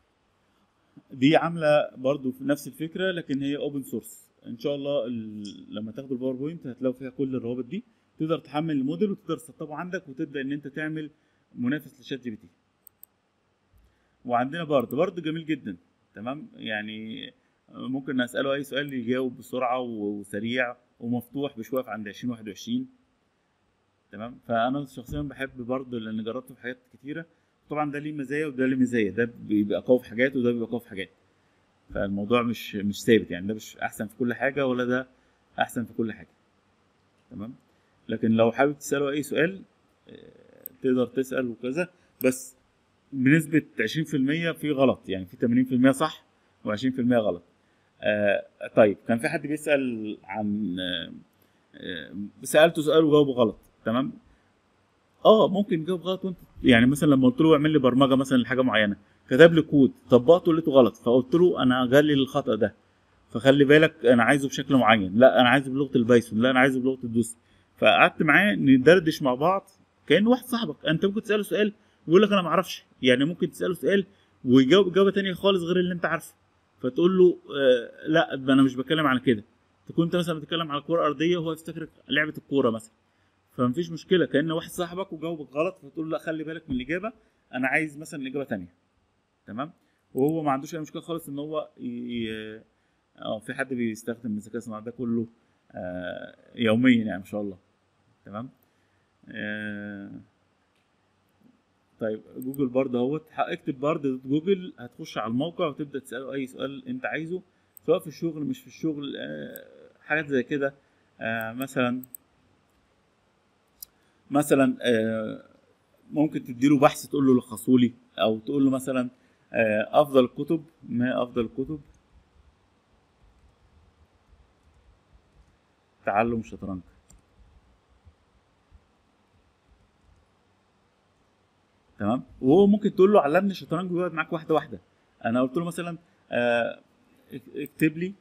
دي عامله برضو في نفس الفكره لكن هي اوبن سورس ان شاء الله ال- لما تاخدوا الباوربوينت هتلاقوا فيها كل الروابط دي تقدر تحمل الموديل وتقدر تسطبه عندك وتبدا ان انت تعمل منافس لشات جي بي تي وعندنا برضه برضه جميل جدا تمام يعني ممكن اساله اي سؤال يجاوب بسرعه وسريع ومفتوح مش واقف عند 2021 تمام فانا شخصيا بحب برضه لان جربته في حاجات كتيره طبعا ده ليه مزايا وده ليه مزايا ده بيبقى قوي في حاجات وده بيبقى قوي في حاجات فالموضوع مش مش ثابت يعني ده مش احسن في كل حاجه ولا ده احسن في كل حاجه تمام لكن لو حابب تساله اي سؤال آه، تقدر تسال وكذا بس بنسبه 20% في غلط يعني في 80% صح و20% غلط آه طيب كان في حد بيسال عن آه آه، سالته سؤال وجاوبه غلط تمام اه ممكن يجاوب غلط وانت يعني مثلا لما قلت له اعمل لي برمجه مثلا لحاجه معينه كتب لي كود طبقته لقيته غلط فقلت له انا جالي الخطا ده فخلي بالك انا عايزه بشكل معين لا انا عايزه بلغه البايثون لا انا عايزه بلغه الدوس فقعدت معاه ندردش مع بعض كان واحد صاحبك انت ممكن تساله سؤال ويقول لك انا ما اعرفش يعني ممكن تساله سؤال ويجاوب اجابه تانية خالص غير اللي انت عارفه فتقول له آه لا ده انا مش بتكلم على كده تكون انت مثلا بتتكلم على كوره ارضيه وهو يفتكر لعبه الكوره مثلا فمفيش مشكله كان واحد صاحبك وجاوبك غلط فتقول له لا خلي بالك من الاجابه انا عايز مثلا اجابه تانية تمام وهو ما عندوش اي مشكله خالص ان هو ي- اه في حد بيستخدم الذكاء الصناعي ده كله آه يوميا يعني ما شاء الله تمام آه طيب جوجل بارد اهوت اكتب بارد دوت جوجل هتخش على الموقع وتبدا تساله اي سؤال انت عايزه سواء في الشغل مش في الشغل آه حاجات زي كده آه مثلا مثلا آه ممكن تديله بحث تقول له لخصه لي او تقول له مثلا آه، افضل الكتب ما افضل الكتب تعلم الشطرنج تمام وهو ممكن تقول له علمني الشطرنج ويقعد معاك واحده واحده انا قلت له مثلا آه، اك- اكتب لي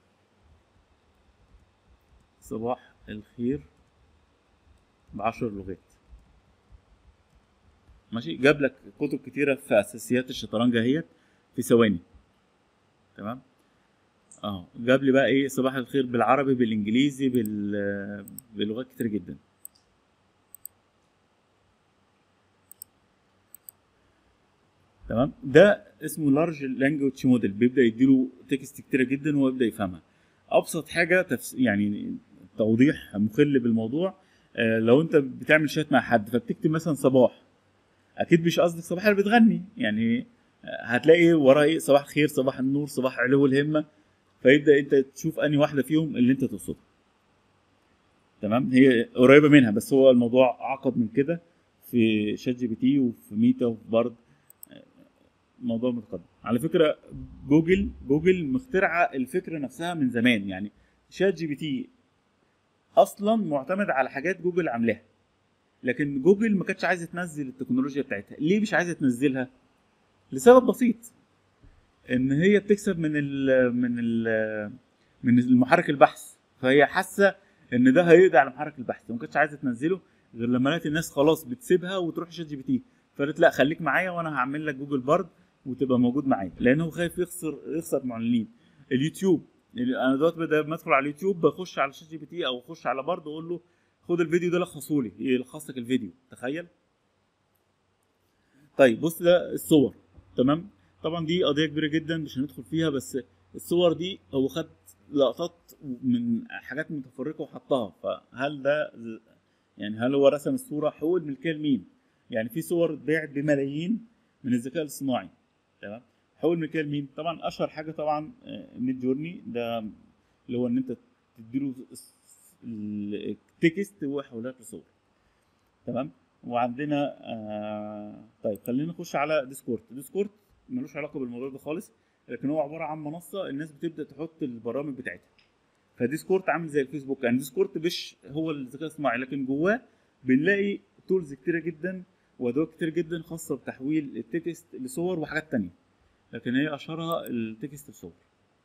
صباح الخير بعشر لغات ماشي جاب لك كتب كتيره في اساسيات الشطرنج اهيت في ثواني تمام اه جاب لي بقى ايه صباح الخير بالعربي بالانجليزي بال بلغات كتير جدا تمام ده اسمه لارج لانجوج موديل بيبدا يديله تكست كتيره جدا وهو يبدا يفهمها ابسط حاجه تفس... يعني توضيح مخل بالموضوع آه لو انت بتعمل شات مع حد فبتكتب مثلا صباح اكيد مش قصدك صباح اللي بتغني يعني آه، هتلاقي وراه ايه صباح الخير صباح النور صباح علو الهمه فيبدا انت تشوف انهي واحده فيهم اللي انت تقصدها تمام هي قريبه منها بس هو الموضوع اعقد من كده في شات جي بي تي وفي ميتا وفي بارد موضوع متقدم على فكره جوجل جوجل مخترعه الفكره نفسها من زمان يعني شات جي بي تي اصلا معتمد على حاجات جوجل عاملاها لكن جوجل ما كانتش عايزه تنزل التكنولوجيا بتاعتها ليه مش عايزه تنزلها لسبب بسيط ان هي بتكسب من ال من ال من المحرك البحث فهي حاسه ان ده هيقضي على محرك البحث وما كانتش عايزه تنزله غير لما لقيت الناس خلاص بتسيبها وتروح شات جي بي تي فقالت لا خليك معايا وانا هعمل لك جوجل بارد وتبقى موجود معايا لانه خايف يخسر يخسر معلنين اليوتيوب انا دلوقتي بدأ بدخل على اليوتيوب بخش على شات جي بي تي او اخش على بارد واقول له خد الفيديو ده لخصه لي يلخص لك الفيديو تخيل طيب بص ده الصور تمام طبعا دي قضيه كبيره جدا مش هندخل فيها بس الصور دي هو خد لقطات من حاجات متفرقه وحطها فهل ده يعني هل هو رسم الصوره حقوق الملكيه لمين يعني في صور اتباعت بملايين من الذكاء الاصطناعي تمام حقوق الملكيه لمين طبعا اشهر حاجه طبعا ميد جورني ده اللي هو ان انت تديله التكست ويحولها لك لصور تمام وعندنا آه طيب خلينا نخش على ديسكورد ديسكورد ملوش علاقه بالموضوع ده خالص لكن هو عباره عن منصه الناس بتبدا تحط البرامج بتاعتها فديسكورد عامل زي الفيسبوك يعني ديسكورد مش هو الذكاء الصناعي لكن جواه بنلاقي تولز كتيره جدا وادوات كتير جدا خاصه بتحويل التكست لصور وحاجات تانية لكن هي اشهرها التكست لصور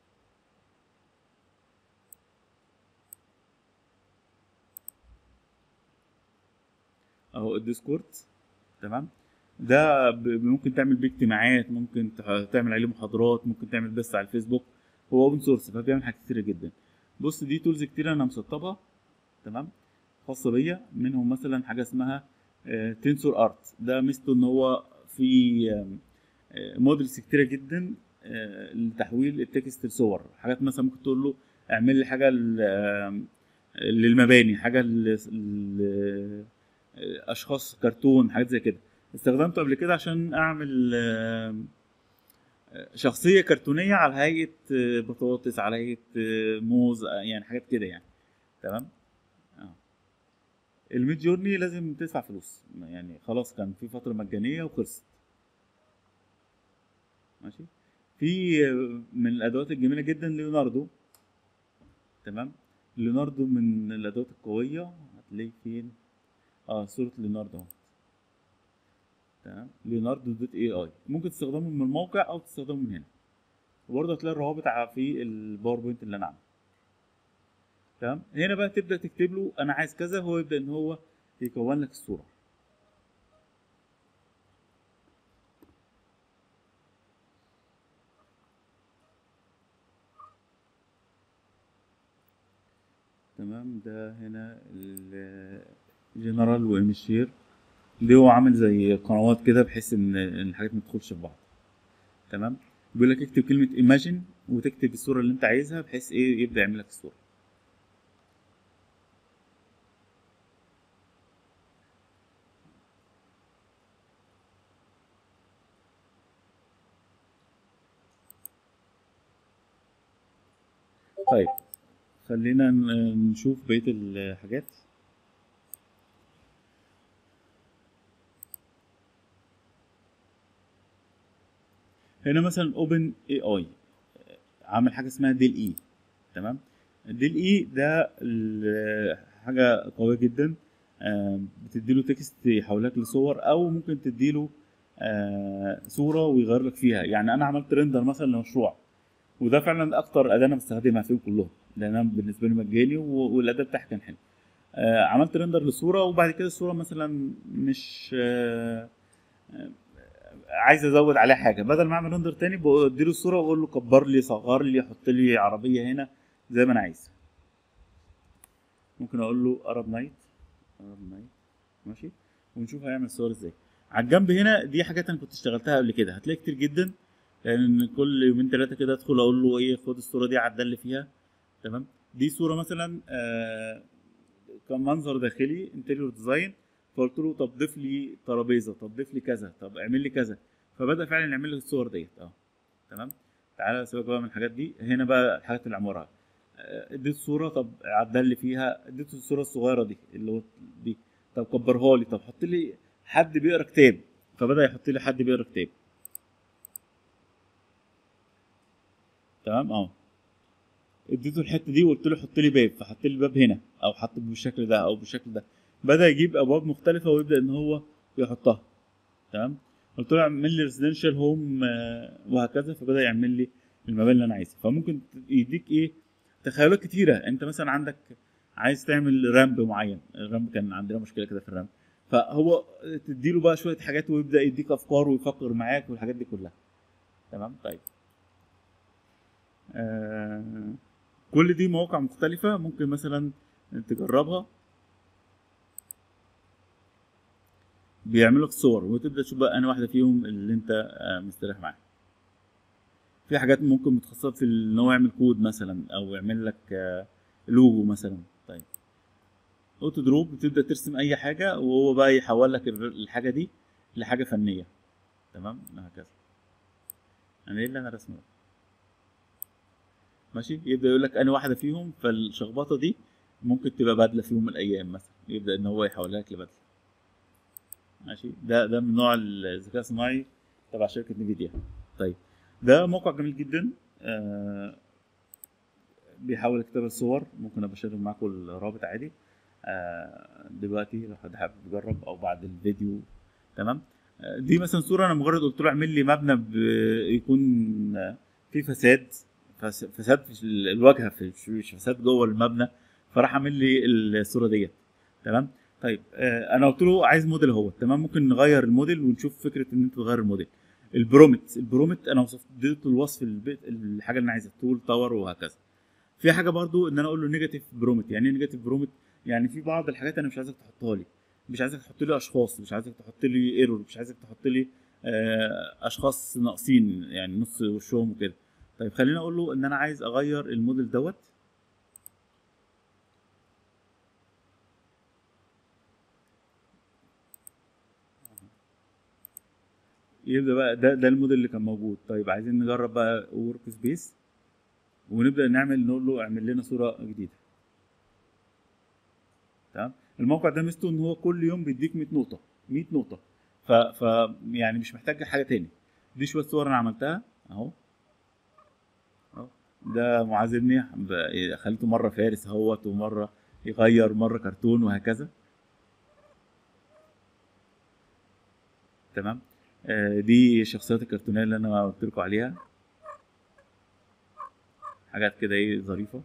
اهو الديسكورد تمام ده ب- ممكن تعمل بيه اجتماعات ممكن تح- تعمل عليه محاضرات ممكن تعمل بث على الفيسبوك هو اوبن سورس فبيعمل حاجات كتيره جدا بص دي تولز كتيره انا مسطبها تمام خاصه بيا منهم مثلا حاجه اسمها تنسور ارت ده ميزته ان هو في موديلز كتيره جدا آه، لتحويل التكست لصور حاجات مثلا ممكن تقول له اعمل لي حاجه ل- آم، للمباني حاجه ل- ل- اشخاص كرتون حاجات زي كده استخدمته قبل كده عشان اعمل آم، شخصيه كرتونيه على هيئه آه، بطاطس على هيئه آه، موز آه، يعني حاجات كده يعني تمام اه الميد جورني لازم تدفع فلوس يعني خلاص كان في فتره مجانيه وخلصت ماشي في آه، من الادوات الجميله جدا ليوناردو تمام ليوناردو من الادوات القويه هتلاقيه فين اه صوره ليوناردو اهو تمام ليوناردو دوت اي اي ممكن تستخدمه من الموقع او تستخدمه من هنا وبرضه هتلاقي الروابط ع- في الباوربوينت اللي انا عامله تمام هنا بقى تبدا تكتب له انا عايز كذا هو يبدا ان هو يكون لك الصوره تمام ده هنا الجنرال وامشير اللي هو عامل زي قنوات كده بحيث ان إن الحاجات ما تدخلش في بعض تمام بيقول لك اكتب كلمه ايماجين وتكتب الصوره اللي انت عايزها بحيث ايه يبدا يعمل لك الصوره طيب خلينا ن- نشوف بقيه الحاجات هنا مثلا اوبن اي اي عامل حاجه اسمها ديل اي تمام ديل اي ده ال- حاجه قويه جدا آه، بتديله تكست يحولك لصور او ممكن تديله آه، صوره ويغير لك فيها يعني انا عملت ريندر مثلا لمشروع وده فعلا اكتر اداه انا بستخدمها فيهم كلهم لان انا بالنسبه لي مجاني و- والاداء بتاعها كان حلو آه، عملت ريندر لصوره وبعد كده الصوره مثلا مش آه، آه، عايز ازود عليها حاجه بدل ما اعمل ريندر تاني بديله الصوره واقول له كبر لي صغر لي حط لي عربيه هنا زي ما انا عايز ممكن اقول له ارب نايت ارب نايت ماشي ونشوف هيعمل الصور ازاي على الجنب هنا دي حاجات انا كنت اشتغلتها قبل كده هتلاقي كتير جدا لان كل يومين ثلاثه كده ادخل اقول له ايه خد الصوره دي عدل لي فيها تمام دي صوره مثلا آه كان منظر داخلي انتريور ديزاين فقلت له طب ضيف لي ترابيزه طب ضيف لي كذا طب اعمل لي كذا فبدا فعلا يعمل لي الصور ديت اه تمام تعالى سيبك بقى من الحاجات دي هنا بقى الحاجات العماره آه، اديت صوره طب عدل لي فيها اديته الصوره الصغيره دي اللي هو دي طب كبرها لي طب حط لي حد بيقرا كتاب فبدا يحط لي حد بيقرا كتاب تمام اه اديته الحته دي وقلت له حط لي باب فحط لي الباب هنا او حط بالشكل ده او بالشكل ده بدا يجيب ابواب مختلفه ويبدا ان هو يحطها تمام قلت له اعمل لي ريزيدنشال هوم وهكذا فبدا يعمل لي المباني اللي انا عايزها فممكن يديك ايه تخيلات كتيره انت مثلا عندك عايز تعمل رامب معين الرامب كان عندنا مشكله كده في الرامب فهو تديله بقى شويه حاجات ويبدا يديك افكار ويفكر معاك والحاجات دي كلها تمام طيب آه كل دي مواقع مختلفة ممكن مثلا تجربها بيعمل لك صور وتبدا تشوف بقى انا واحده فيهم اللي انت آه، مستريح معاها في حاجات ممكن متخصصه في ان هو يعمل كود مثلا او يعمل لك آه، لوجو مثلا طيب اوتو دروب بتبدا ترسم اي حاجه وهو بقى يحول لك الر- الحاجه دي لحاجه فنيه تمام هكذا انا ايه اللي انا رسمه ده؟ ماشي يبدا يقول لك انا واحده فيهم فالشخبطه دي ممكن تبقى بدله في يوم من الايام مثلا يبدا ان هو يحولها لك لبدله ماشي ده ده من نوع الذكاء الصناعي تبع شركه نفيديا طيب ده موقع جميل جدا آه بيحاول يكتب الصور ممكن ابقى اشارك معاكم الرابط عادي آه دلوقتي لو حد حابب يجرب او بعد الفيديو تمام آه دي مثلا صوره انا مجرد قلت له اعمل لي مبنى ب- يكون آه، فيه فساد فس- فساد في ال- الواجهه في مش فساد جوه المبنى فراح عامل لي الصوره ديت تمام طيب آه انا قلت له عايز موديل اهو تمام ممكن نغير الموديل ونشوف فكره ان انت تغير الموديل البرومت البرومت انا وصفت اديته الوصف البيت الحاجه اللي انا عايزها طول تاور وهكذا في حاجه برضو ان انا اقول له نيجاتيف برومت يعني ايه نيجاتيف برومت يعني في بعض الحاجات انا مش عايزك تحطها لي مش عايزك تحط لي اشخاص مش عايزك تحط لي ايرور مش عايزك تحط لي آه، اشخاص ناقصين يعني نص وشهم وكده طيب خليني اقول له ان انا عايز اغير الموديل دوت يبدا بقى ده ده الموديل اللي كان موجود طيب عايزين نجرب بقى ورك سبيس ونبدا نعمل نقول له اعمل لنا صوره جديده تمام الموقع ده ميزته ان هو كل يوم بيديك 100 نقطه 100 نقطه ف, ف يعني مش محتاج حاجه تاني دي شويه صور انا عملتها اهو أهو. ده معاذ ابني ب- خليته مره فارس اهوت ومره يغير مره كرتون وهكذا تمام آه، دي الشخصيات الكرتونيه اللي انا قلت لكم عليها حاجات كده ايه ظريفه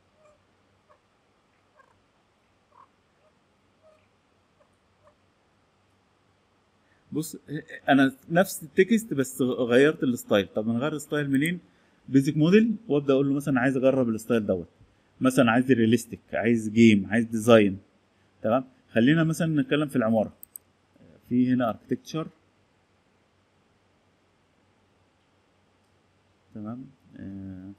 بص انا نفس التكست بس غيرت الستايل طب نغير الستايل منين بيزك موديل وابدا اقول له مثلا عايز اجرب الستايل دوت مثلا عايز رياليستيك عايز جيم عايز ديزاين تمام خلينا مثلا نتكلم في العماره في هنا اركتكتشر تمام آه.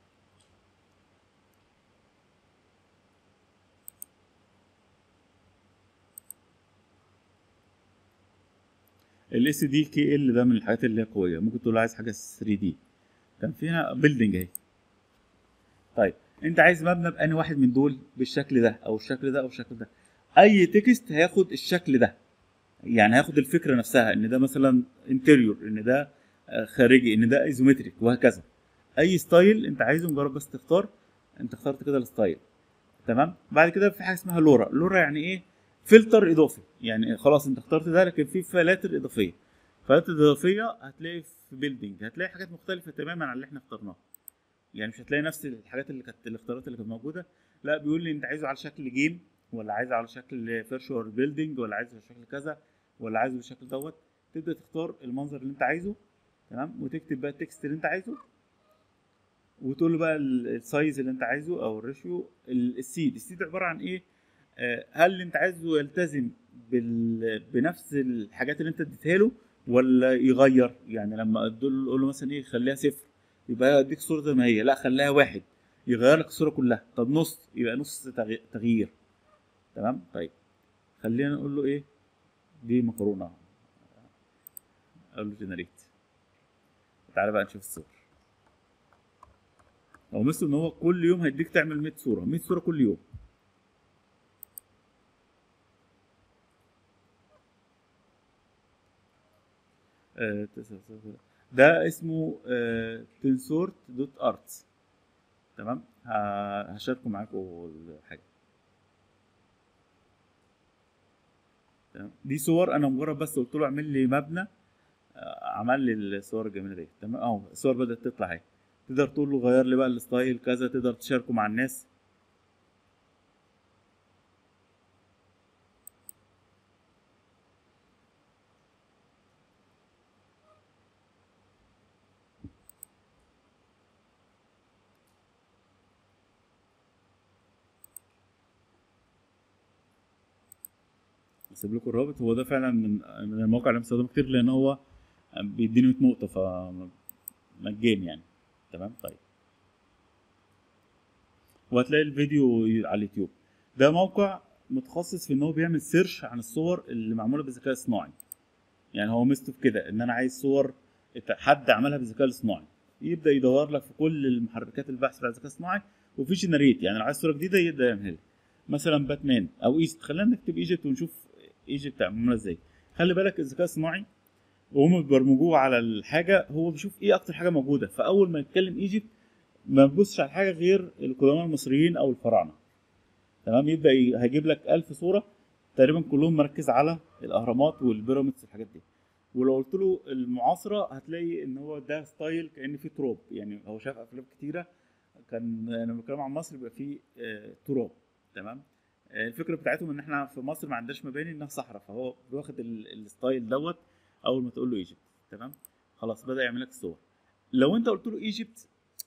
الاس دي كي ال ده من الحاجات اللي هي قويه ممكن تقول له عايز حاجه 3 دي كان فيها بيلدينج اهي طيب انت عايز مبنى بأني واحد من دول بالشكل ده او الشكل ده او الشكل ده اي تكست هياخد الشكل ده يعني هياخد الفكره نفسها ان ده مثلا انتريور ان ده آه، خارجي ان ده ايزومتريك وهكذا اي ستايل انت عايزه مجرد بس تختار انت اخترت كده الستايل تمام بعد كده في حاجه اسمها لورا لورا يعني ايه فلتر اضافي يعني خلاص انت اخترت ده لكن في فلاتر اضافيه فلاتر اضافيه هتلاقي في بيلدينج هتلاقي حاجات مختلفه تماما عن اللي احنا اخترناها يعني مش هتلاقي نفس الحاجات اللي كانت الاختيارات اللي كانت موجوده لا بيقول لي انت عايزه على شكل جيم ولا عايزه على شكل فيرشوال بيلدينج ولا عايزه على شكل كذا ولا عايزه بالشكل دوت تبدا تختار المنظر اللي انت عايزه تمام وتكتب بقى التكست اللي انت عايزه وتقول له بقى ال- السايز اللي انت عايزه او الريشيو ال- السيد السيد عباره عن ايه آه، هل انت عايزه يلتزم بال... بنفس الحاجات اللي انت اديتها له ولا يغير يعني لما تقول له مثلا ايه خليها صفر يبقى اديك صوره زي ما هي لا خليها واحد يغير لك الصوره كلها طب نص يبقى نص تغي- تغيير تمام طيب خلينا نقول له ايه دي مكرونه اقول له جنريت تعالى بقى نشوف الصور هو مثل ان هو كل يوم هيديك تعمل 100 صوره 100 صوره كل يوم آه، تسعة- تسعة- ده اسمه تنسورت دوت ارتس تمام ه- هشاركه معاكم الحاجه تمام دي صور انا مجرد بس قلت له اعمل لي مبنى آه، عمل لي الصور الجميله دي تمام اهو الصور بدات تطلع اهي تقدر تقول له غير لي بقى الستايل كذا تقدر تشاركه مع الناس اسيب لكم الرابط هو ده فعلا من من المواقع اللي بستخدمه كتير لان هو بيديني 100 نقطه ف مجاني يعني تمام طيب وهتلاقي الفيديو على اليوتيوب ده موقع متخصص في ان هو بيعمل سيرش عن الصور اللي معموله بالذكاء الصناعي يعني هو ميزته في كده ان انا عايز صور حد عملها بالذكاء الصناعي يبدا يدور لك في كل المحركات البحث بتاع الذكاء الصناعي وفي جنريت يعني لو عايز صوره جديده يبدا يعملها لي مثلا باتمان او ايجيبت خلينا نكتب ايجيبت ونشوف ايجيبت عامله ازاي خلي بالك الذكاء الصناعي وهم بيبرمجوه على الحاجه هو بيشوف ايه اكتر حاجه موجوده فاول ما يتكلم ايجيبت ما بيبصش على حاجه غير القدماء المصريين او الفراعنه تمام يبدا ي- هيجيب لك ألف صوره تقريبا كلهم مركز على الاهرامات والبيراميدز والحاجات دي ولو قلت له المعاصره هتلاقي ان هو ده ستايل كان فيه تراب يعني هو شاف افلام كتيره كان لما بنتكلم عن مصر بيبقى فيه آه، تراب تمام آه، الفكره بتاعتهم ان احنا في مصر ما عندناش مباني انها صحراء فهو واخد ال- الستايل دوت اول ما تقول له ايجيبت تمام خلاص بدا يعمل لك الصور لو انت قلت له ايجيبت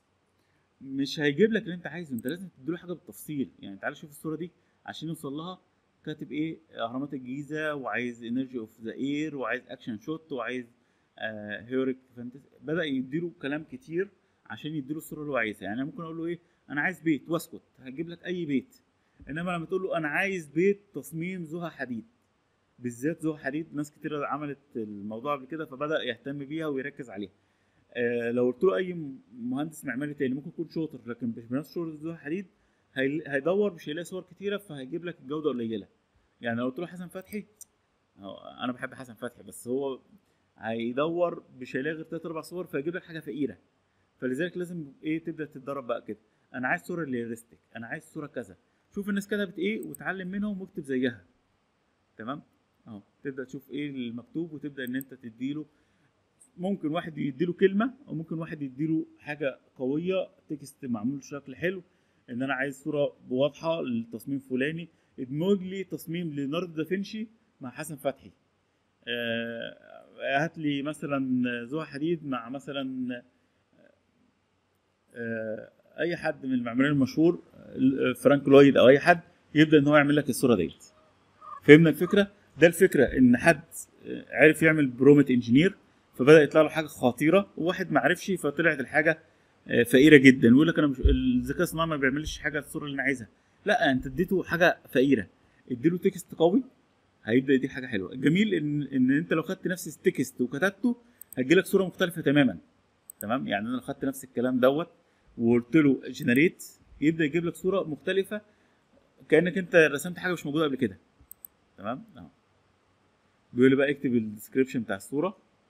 مش هيجيب لك اللي انت عايزه انت لازم تديله حاجه بالتفصيل يعني تعال شوف الصوره دي عشان يوصل لها كاتب ايه اهرامات الجيزه وعايز انرجي اوف ذا اير وعايز اكشن شوت وعايز آه هيوريك فانتسي بدا يديله كلام كتير عشان يديله الصوره اللي هو عايزها يعني انا ممكن اقول له ايه انا عايز بيت واسكت هجيب لك اي بيت انما لما تقول له انا عايز بيت تصميم زها حديد بالذات زها حديد ناس كتير عملت الموضوع قبل كده فبدا يهتم بيها ويركز عليها آه لو قلت له اي م- مهندس معماري تاني ممكن يكون شاطر لكن مش بنفس شغل زها حديد هي- هيدور مش هيلاقي صور كتيره فهيجيب لك الجوده قليله يعني لو قلت له حسن فتحي هو انا بحب حسن فتحي بس هو هيدور مش هيلاقي غير تلات اربع صور فيجيب لك حاجه فقيره فلذلك لازم ايه تبدا تتدرب بقى كده انا عايز صوره رياليستيك انا عايز صوره كذا شوف الناس كتبت ايه وتعلم منهم واكتب زيها تمام اهو تبدا تشوف ايه المكتوب وتبدا ان انت تديله ممكن واحد يديله كلمه او ممكن واحد يديله حاجه قويه تكست معمول بشكل حلو ان انا عايز صوره واضحه للتصميم فلاني ادمج لي تصميم ليوناردو دافنشي مع حسن فتحي آه، هات لي مثلا زوها حديد مع مثلا آه، اي حد من المعماريين المشهور آه، فرانك لويد او اي حد يبدا ان هو يعمل لك الصوره ديت فهمنا الفكره ده الفكره ان حد آه، عرف يعمل برومت انجينير فبدا يطلع له حاجه خطيره وواحد ما عرفش فطلعت الحاجه آه، فقيره جدا ويقول لك انا مش الذكاء الصناعي ما بيعملش حاجه الصوره اللي انا عايزها لا انت اديته حاجه فقيره اديله تكست قوي هيبدا يديك حاجه حلوه الجميل ان ان انت لو خدت نفس التكست وكتبته هتجيلك صوره مختلفه تماما تمام يعني انا لو خدت نفس الكلام دوت وقلت له جنريت يبدا يجيب لك صوره مختلفه كانك انت رسمت حاجه مش موجوده قبل كده تمام اهو بيقول لي بقى اكتب الديسكريبشن بتاع الصوره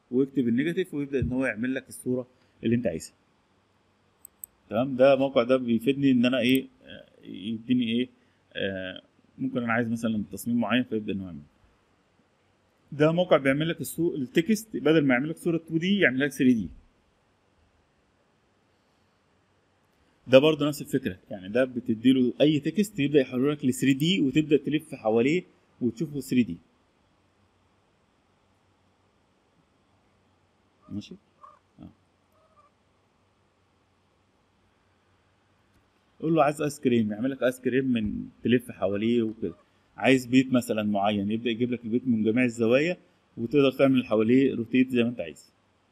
ويكتب النيجاتيف ويبدا ان هو يعمل لك الصوره اللي انت عايزها تمام ده الموقع ده بيفيدني ان انا ايه آه، يديني ايه آه، ممكن انا عايز مثلا تصميم معين فيبدا ان هو يعمل ده موقع بيعمل لك الصو... التكست بدل ما يعمل لك صوره 2 دي يعمل لك 3 دي ده برضه نفس الفكره يعني ده بتديله اي تكست يبدا يحوله لك ل 3 دي وتبدا تلف حواليه وتشوفه 3 دي ماشي آه. قول له عايز ايس كريم يعمل لك ايس كريم من تلف حواليه وكده عايز بيت مثلا معين يبدا يجيب لك البيت من جميع الزوايا وتقدر تعمل اللي حواليه روتيت زي ما انت عايز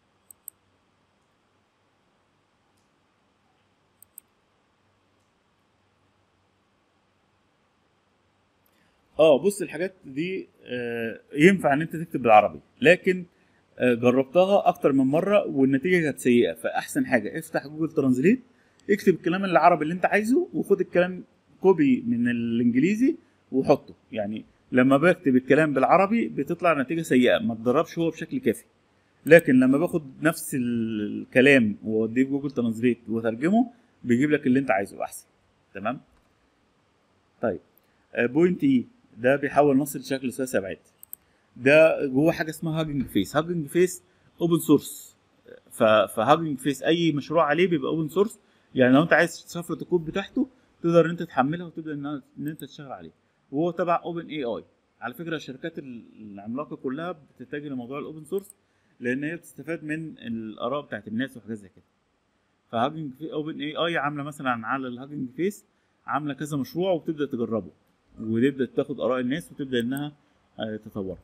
اه بص الحاجات دي آه، ينفع ان انت تكتب بالعربي لكن آه، جربتها اكتر من مره والنتيجه كانت سيئه فاحسن حاجه افتح جوجل ترانزليت اكتب الكلام العربي اللي انت عايزه وخد الكلام كوبي من الانجليزي وحطه يعني لما بكتب الكلام بالعربي بتطلع نتيجه سيئه ما تدربش هو بشكل كافي لكن لما باخد نفس الكلام واوديه في جوجل ترانزليت وترجمه بيجيب لك اللي انت عايزه احسن تمام طيب بوينت اي ده بيحول نص لشكل ثلاثي ابعاد ده جوه حاجه اسمها هاجنج فيس هاجنج فيس اوبن سورس فهاجنج فيس اي مشروع عليه بيبقى اوبن سورس يعني لو انت عايز شفره الكود بتاعته تقدر ان انت تحملها وتبدا ان ان انت تشتغل عليه وهو تبع اوبن اي اي على فكره الشركات العملاقه كلها بتتجه لموضوع الاوبن سورس لان هي بتستفاد من الاراء بتاعت الناس وحاجات زي كده فهاجنج في اوبن اي اي عامله مثلا على الهاجنج فيس عامله كذا مشروع وبتبدا تجربه وتبدا تاخد اراء الناس وتبدا انها آه، تطورها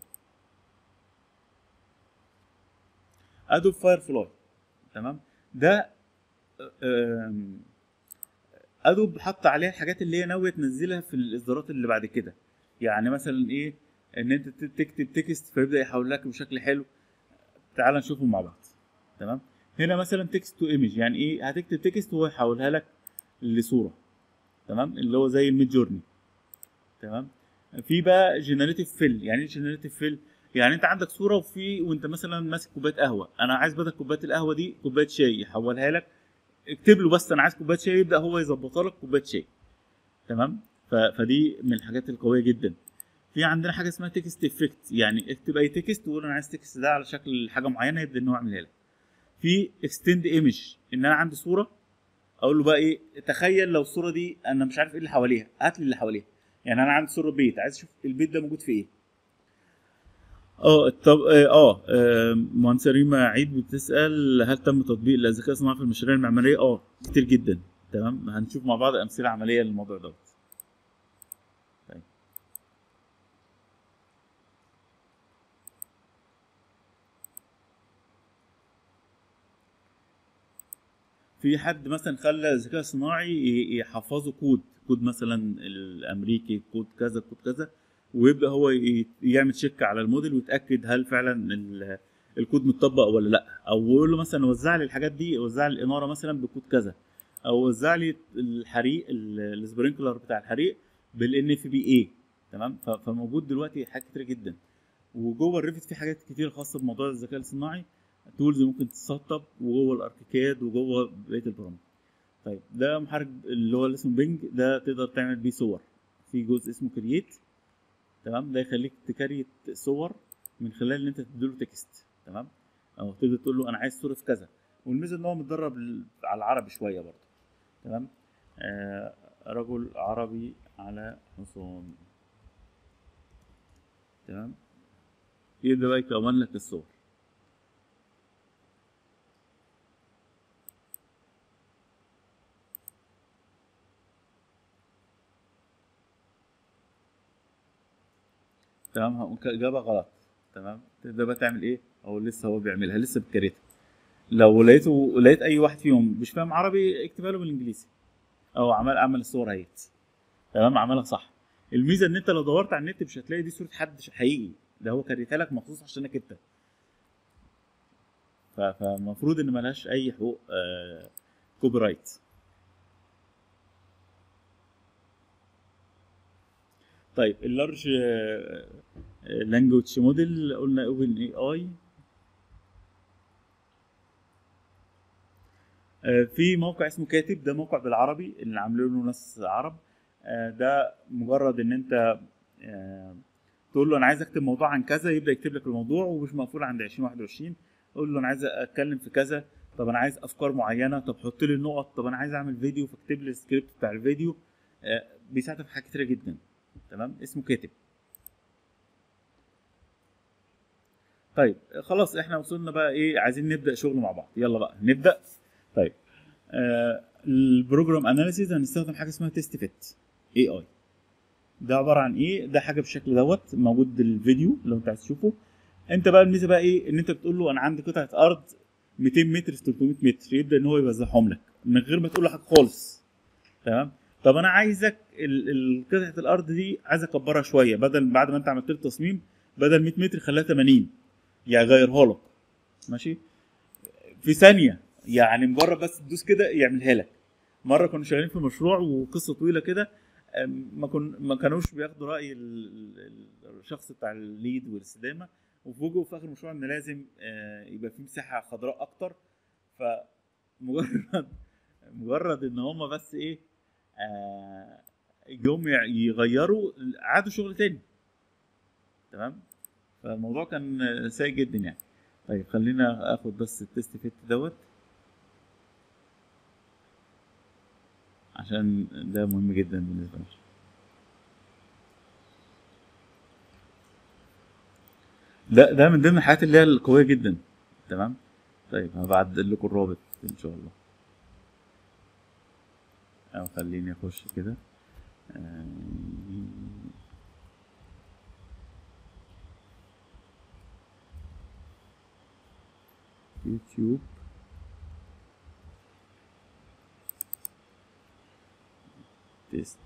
ادوب فاير فلاي تمام ده آم، ادوب حط عليها الحاجات اللي هي ناويه تنزلها في الاصدارات اللي بعد كده يعني مثلا ايه ان انت ت- تكتب تكست فيبدا يحول لك بشكل حلو تعال نشوفه مع بعض تمام هنا مثلا تكست تو ايمج يعني ايه هتكتب تكست وهو يحولها لك لصوره تمام اللي هو زي الميد جورني تمام في بقى جنريتيف فيل يعني ايه جنريتيف فيل يعني انت عندك صوره وفي وانت مثلا ماسك كوبايه قهوه انا عايز بدل كوبايه القهوه دي كوبايه شاي يحولها لك اكتب له بس انا عايز كوبايه شاي يبدا هو يظبطها لك كوبايه شاي تمام ف- فدي من الحاجات القويه جدا في عندنا حاجه اسمها تكست افكت يعني اكتب اي تكست وقول انا عايز تكست ده على شكل حاجه معينه يبدا ان هو يعملها لك في اكستند ايمج ان انا عندي صوره اقول له بقى ايه تخيل لو الصوره دي انا مش عارف ايه اللي حواليها هات لي اللي حواليها يعني انا عندي صوره بيت عايز اشوف البيت ده موجود في ايه اه طب اه اه مهندسه ريما عيد بتسال هل تم تطبيق الذكاء الصناعي في المشاريع المعماريه اه كتير جدا تمام هنشوف مع بعض امثله عمليه للموضوع دوت طيب. في حد مثلا خلى الذكاء الصناعي ي- يحفظه كود كود مثلا الامريكي كود كذا كود كذا ويبدا هو ي- يعمل تشيك على الموديل ويتاكد هل فعلا ال- الكود متطبق ولا لا او يقول له مثلا وزع لي الحاجات دي وزع لي الاناره مثلا بكود كذا او وزع لي الحريق ال- السبرينكلر بتاع الحريق بالان اف بي اي تمام ف- فموجود دلوقتي حاجات كتير جدا وجوه الريفت في حاجات كتير خاصه بموضوع الذكاء الصناعي تولز ممكن تتسطب وجوه الاركيكاد وجوه بقيه البرامج طيب ده محرك اللي هو اللي اسمه بينج ده تقدر تعمل بيه صور في جزء اسمه كرييت تمام ده يخليك تكريت صور من خلال ان انت تديله تكست تمام او تقدر تقول له انا عايز صوره في كذا والميزه ان هو متدرب ال- على العربي شويه برضه تمام آه رجل عربي على حصان تمام يبدا بقى يكون لك الصور تمام هقوم اجابه غلط تمام تبدا بقى تعمل ايه او لسه هو بيعملها لسه بكريتها لو لقيته لقيت اي واحد فيهم مش فاهم عربي اكتبها له بالانجليزي او عمل عمل الصور اهيت تمام عملها صح الميزه ان انت لو دورت على النت مش هتلاقي دي صوره حد حقيقي ده هو كريتها لك مخصوص عشانك انت ف- فالمفروض ان ملهاش اي حقوق آه كوبي رايت طيب اللارج لانجوج موديل قلنا اوبن اي اي آه، في موقع اسمه كاتب ده موقع بالعربي اللي عاملينه ناس عرب آه، ده مجرد ان انت آه، تقول له انا عايز اكتب موضوع عن كذا يبدا يكتب لك الموضوع ومش مقفول عند 2021 قول له انا عايز اتكلم في كذا طب انا عايز افكار معينه طب حط لي النقط طب انا عايز اعمل فيديو فاكتب لي السكريبت بتاع الفيديو آه، بيساعدك في حاجات كتيره جدا تمام اسمه كاتب طيب خلاص احنا وصلنا بقى ايه عايزين نبدا شغل مع بعض يلا بقى نبدا طيب آه البروجرام اناليسيز هنستخدم حاجه اسمها تيست فيت اي اي ده عباره عن ايه ده حاجه بالشكل دوت موجود الفيديو لو انت عايز تشوفه انت بقى الميزه بقى ايه ان انت بتقول له انا عندي قطعه ارض 200 متر في 300 متر يبدا ان هو يوزعهم لك من غير ما تقول له حاجه خالص تمام طب انا عايزك ال- ال- قطعه الارض دي عايز اكبرها شويه بدل بعد ما انت عملت له التصميم بدل 100 متر خليها 80 يعني غيرها لك ماشي في ثانيه يعني مجرد بس تدوس كده يعملها لك مره كنا شغالين في مشروع وقصه طويله كده أم، ما كن ما كانوش بياخدوا راي ال- ال- الشخص بتاع الليد والاستدامه وفوجئوا في اخر المشروع ان لازم آه، يبقى في مساحه خضراء اكتر فمجرد مجرد ان هم بس ايه آه، جم يع- يغيروا عادوا شغل تاني تمام فالموضوع كان آه، سيء جدا يعني طيب خلينا اخد بس التست فيت دوت عشان ده مهم جدا بالنسبه لي ده ده من ضمن الحاجات اللي هي القويه جدا تمام طيب هبعت لكم الرابط ان شاء الله او خليني اخش كده آه، يوتيوب تيست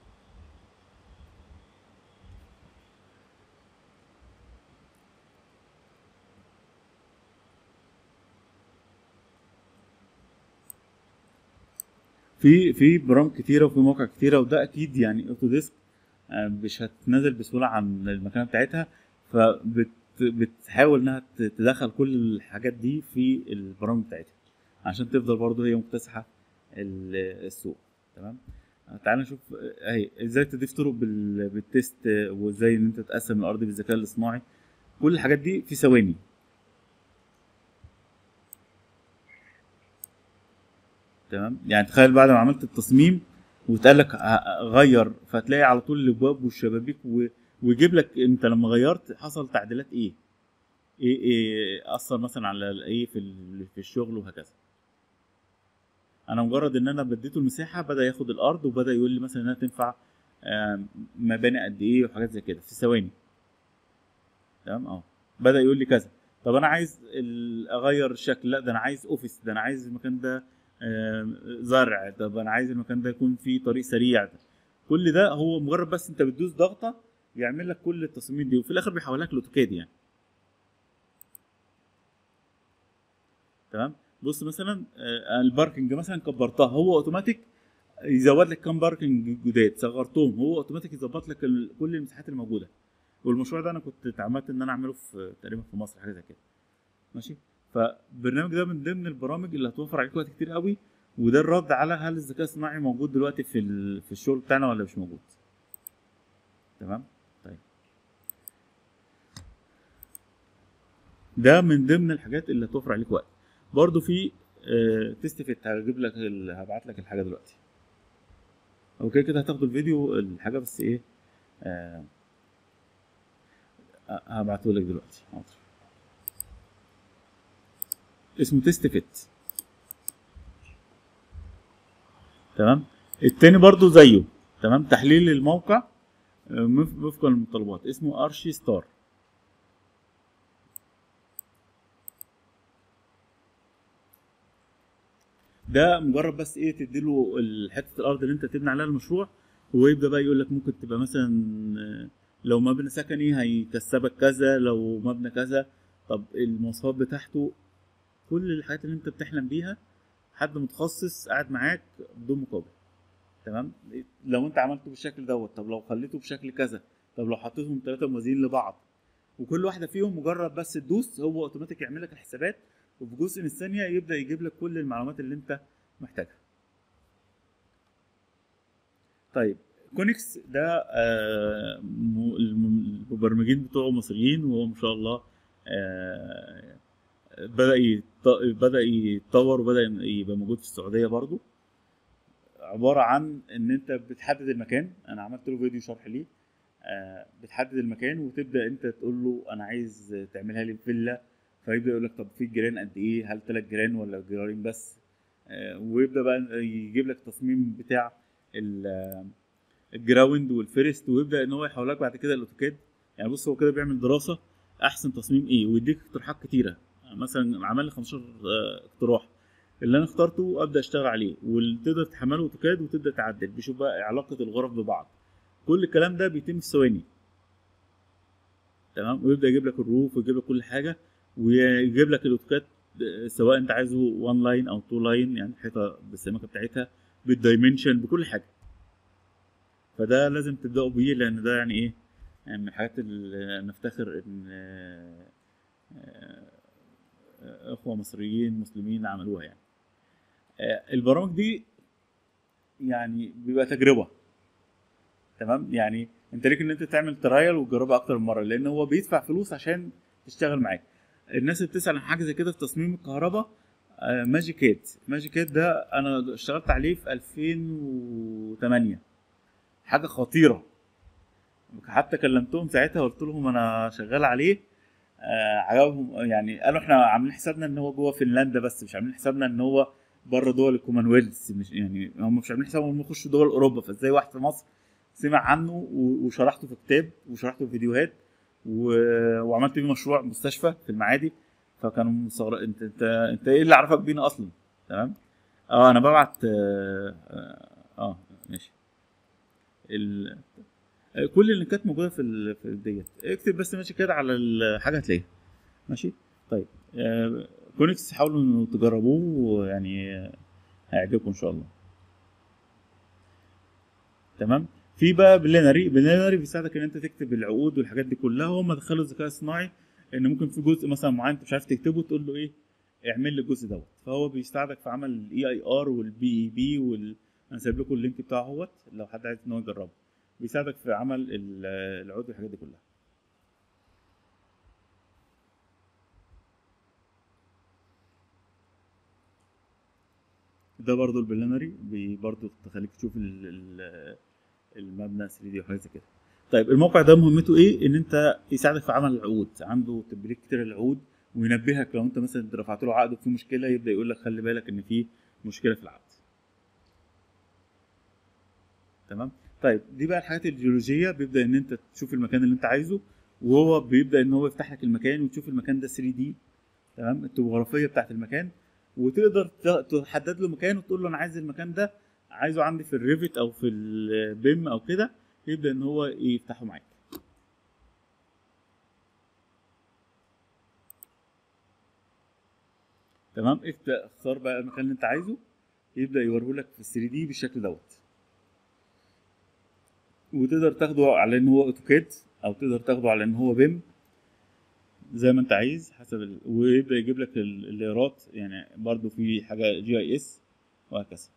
في في برامج كتيره وفي مواقع كتيره وده اكيد يعني اوتوديسك آه، مش هتنزل بسهوله عن المكانه بتاعتها فبتحاول انها ت- تدخل كل الحاجات دي في البرامج بتاعتها عشان تفضل برضه هي مكتسحه ال- السوق تمام آه، تعال نشوف آه، اهي ازاي تضيف طرق بال- بالتيست آه، وازاي ان انت تقسم الارض بالذكاء الاصطناعي كل الحاجات دي في ثواني تمام يعني تخيل بعد ما عملت التصميم وتقال لك ه- غير فتلاقي على طول الابواب والشبابيك و... ويجيب لك انت لما غيرت حصل تعديلات ايه ايه ايه اثر مثلا على ايه في ال- في الشغل وهكذا انا مجرد ان انا بديته المساحه بدا ياخد الارض وبدا يقول لي مثلا انها تنفع آم، مباني قد ايه وحاجات زي كده في ثواني تمام اه بدا يقول لي كذا طب انا عايز ال- اغير الشكل لا ده انا عايز اوفيس ده انا عايز المكان ده آم، زرع طب انا عايز المكان ده يكون فيه طريق سريع ده. كل ده هو مجرد بس انت بتدوس ضغطه يعمل لك كل التصاميم دي وفي الاخر بيحولها لك لاوتوكاد يعني تمام بص مثلا آه، الباركنج مثلا كبرتها هو اوتوماتيك يزود لك كام باركنج جداد صغرتهم هو اوتوماتيك يظبط لك ال- كل المساحات الموجوده والمشروع ده انا كنت اتعمدت ان انا اعمله في تقريبا في مصر حاجه زي كده ماشي فالبرنامج ده من ضمن البرامج اللي هتوفر عليك وقت كتير قوي وده الرد على هل الذكاء الصناعي موجود دلوقتي في ال- في الشغل بتاعنا ولا مش موجود تمام طيب ده من ضمن الحاجات اللي هتوفر عليك وقت برضو في آه، تيست فيت هجيب لك ال- هبعت لك الحاجه دلوقتي اوكي كده هتاخدوا الفيديو الحاجه بس ايه آه هبعته لك دلوقتي حاضر اسمه تيست فيت تمام التاني برضو زيه تمام تحليل الموقع آه، وفق- وفقا للمتطلبات اسمه ارشي ستار ده مجرد بس ايه تديله ال- حته الارض اللي انت تبني عليها المشروع ويبدا بقى يقول لك ممكن تبقى مثلا آه، لو مبنى سكني هيكسبك كذا لو مبنى كذا طب المواصفات بتاعته كل الحاجات اللي انت بتحلم بيها حد متخصص قاعد معاك بدون مقابل تمام لو انت عملته بالشكل دوت طب لو خليته بشكل كذا طب لو حطيتهم ثلاثه موازيين لبعض وكل واحده فيهم مجرد بس تدوس هو اوتوماتيك يعمل لك الحسابات وفي جزء من الثانيه يبدا يجيب لك كل المعلومات اللي انت محتاجها طيب كونكس ده آه، م- الم- المبرمجين بتوعه مصريين وهو ما شاء الله آه، بدا يت- بدا يتطور وبدا يبقى موجود في السعوديه برضو عباره عن ان انت بتحدد المكان انا عملت له فيديو شرح ليه آه، بتحدد المكان وتبدا انت تقول له انا عايز تعملها لي فيلا فيبدا يقول لك طب في جيران قد ايه هل ثلاث جيران ولا جيرانين بس آه، ويبدا بقى يجيب لك تصميم بتاع ال- الجراوند والفيرست ويبدا ان هو يحولك بعد كده الاوتوكاد يعني بص هو كده بيعمل دراسه احسن تصميم ايه ويديك اقتراحات كتيره مثلا عمل لي 15 آه، اقتراح اللي انا اخترته ابدا اشتغل عليه وتقدر تحمله اوتوكاد وتبدا تعدل بيشوف بقى علاقه الغرف ببعض كل الكلام ده بيتم في ثواني تمام ويبدا يجيب لك الروف ويجيب لك كل حاجه ويجيب لك الاوتوكاد آه، سواء انت عايزه 1 لاين او 2 لاين يعني الحيطه بالسمكه بتاعتها بالدايمنشن بكل حاجه فده لازم تبداوا بيه لان ده يعني ايه يعني من الحاجات اللي نفتخر ان آه، آه، اخوه مصريين مسلمين عملوها يعني آه، البرامج دي يعني بيبقى تجربه تمام يعني انت ليك ان انت تعمل ترايل وتجربها اكتر من مره لان هو بيدفع فلوس عشان تشتغل معاك الناس اللي بتسال عن حاجه زي كده في تصميم الكهرباء آه، ماجيكات ماجيكات ده انا اشتغلت عليه في 2008 حاجه خطيره حتى كلمتهم ساعتها قلت لهم انا شغال عليه آه عجبهم يعني قالوا احنا عاملين حسابنا ان هو جوه فنلندا بس مش عاملين حسابنا ان هو بره دول الكومنولث مش يعني هم مش عاملين حسابهم انهم يخشوا دول اوروبا فازاي واحد في مصر سمع عنه و- وشرحته في كتاب وشرحته في فيديوهات و... وعملت بيه مشروع مستشفى في المعادي فكانوا مستغرب انت انت انت ايه اللي عرفك بينا اصلا تمام اه انا ببعت اه, آه, آه ماشي ال... آه، كل اللينكات موجوده في ال... في ديت اكتب بس ماشي كده على الحاجه هتلاقيها ماشي طيب آه كونكس حاولوا انه تجربوه يعني آه، هيعجبكم ان شاء الله تمام في بقى بلينري بلينري بيساعدك ان انت تكتب العقود والحاجات دي كلها هم دخلوا الذكاء الصناعي ان ممكن في جزء مثلا معين انت مش عارف تكتبه تقول له ايه اعمل لي الجزء دوت فهو بيساعدك في عمل الاي اي ار والبي اي بي وال انا سايب لكم اللينك بتاعه اهوت لو حد عايز ان هو يجربه بيساعدك في عمل ال- العقود والحاجات دي كلها ده برضو البلينري بي برضو تخليك تشوف ال- ال- المبنى 3 دي وحاجات زي كده طيب الموقع ده مهمته ايه ان انت يساعدك في عمل العقود عنده تبريد كتير العقود وينبهك لو انت مثلا رفعت له عقد وفي مشكله يبدا يقول لك خلي بالك ان في مشكله في العقد تمام طيب دي بقى الحاجات الجيولوجيه بيبدا ان انت تشوف المكان اللي انت عايزه وهو بيبدا ان هو يفتح لك المكان وتشوف المكان ده 3 دي تمام التوبوغرافيه بتاعت المكان وتقدر ت- تحدد له مكان وتقول له انا عايز المكان ده عايزه عندي في الريفت او في البيم او كده يبدا ان هو يفتحه معاك تمام اكت- اختار بقى المكان اللي انت عايزه يبدا يوريه لك في 3 دي بالشكل دوت وتقدر تاخده على ان هو اوتوكاد او تقدر تاخده على ان هو بيم زي ما انت عايز حسب ال... ويبدا يجيب لك ال- الليرات يعني برضو في حاجه جي اي اس وهكذا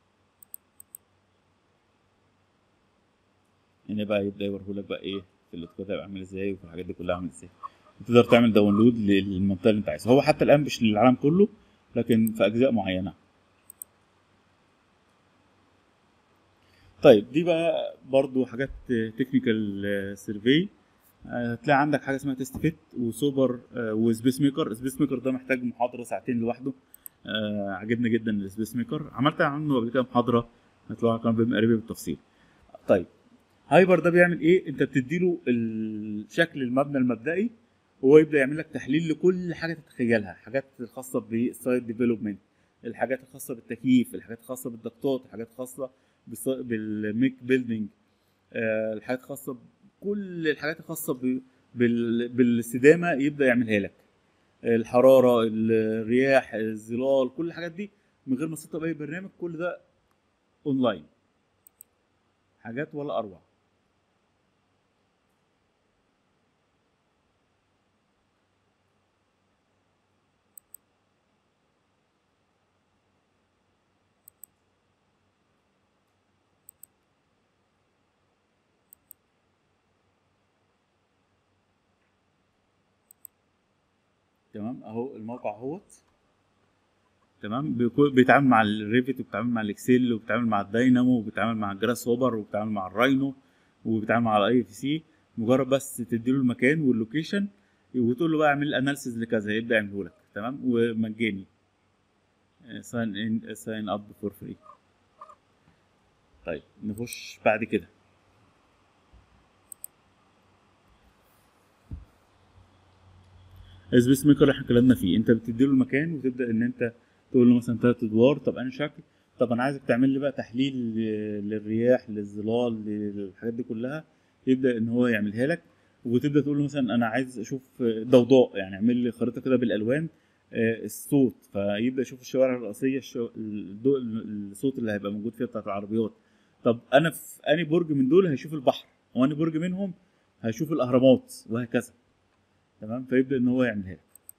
هنا بقى يبدا يوريه لك بقى ايه في الاوتوكاد هيبقى عامل ازاي وفي الحاجات دي كلها عامل ازاي وتقدر تعمل داونلود للمنطقه اللي انت عايزها هو حتى الان مش للعالم كله لكن في اجزاء معينه طيب دي بقى برضو حاجات تكنيكال سيرفي هتلاقي عندك حاجه اسمها تيست فيت وسوبر آه، وسبيس ميكر سبيس ميكر ده محتاج محاضره ساعتين لوحده آه، عجبني جدا السبيس ميكر عملت عنه قبل كده محاضره هتلاقوها كمان بمقربي بالتفصيل طيب هايبر ده بيعمل ايه انت بتديله الشكل المبنى المبدئي وهو يبدا يعمل لك تحليل لكل حاجه تتخيلها حاجات الخاصه بالسايت ديفلوبمنت الحاجات الخاصه بالتكييف الحاجات الخاصه بالضغطات الحاجات الخاصه بالص- بالميك بيلدينج آه، الحاجات الخاصه كل الحاجات الخاصه ب- بال- بالاستدامه يبدا يعملها لك الحراره الرياح الظلال كل الحاجات دي من غير ما تسطب اي برنامج كل ده اونلاين حاجات ولا اروع تمام اهو الموقع اهوت تمام بيكو- بيتعامل مع الريفت وبيتعامل مع الاكسل وبيتعامل مع الداينامو وبيتعامل مع الجراس هوبر وبيتعامل مع الراينو وبيتعامل مع الاي اف سي مجرد بس تديله المكان واللوكيشن وتقول له بقى اعمل اناليسيز لكذا يبدا يعمله لك تمام ومجاني ساين ان ساين اب فور فري طيب نخش بعد كده السبيس ميكر اللي احنا اتكلمنا فيه انت بتديله المكان وتبدا ان انت تقول له مثلا ثلاث ادوار طب انا شكل طب انا عايزك تعمل لي بقى تحليل ل- للرياح للظلال للحاجات دي كلها يبدا ان هو يعملها لك وتبدا تقول له مثلا انا عايز اشوف ضوضاء يعني اعمل لي خريطه كده بالالوان آه، الصوت فيبدا يشوف الشوارع الرئيسيه الشو... الضوء الصوت اللي هيبقى موجود فيها بتاعت العربيات طب انا في اني برج من دول هيشوف البحر واني برج منهم هيشوف الاهرامات وهكذا تمام فيبدا ان هو يعملها لك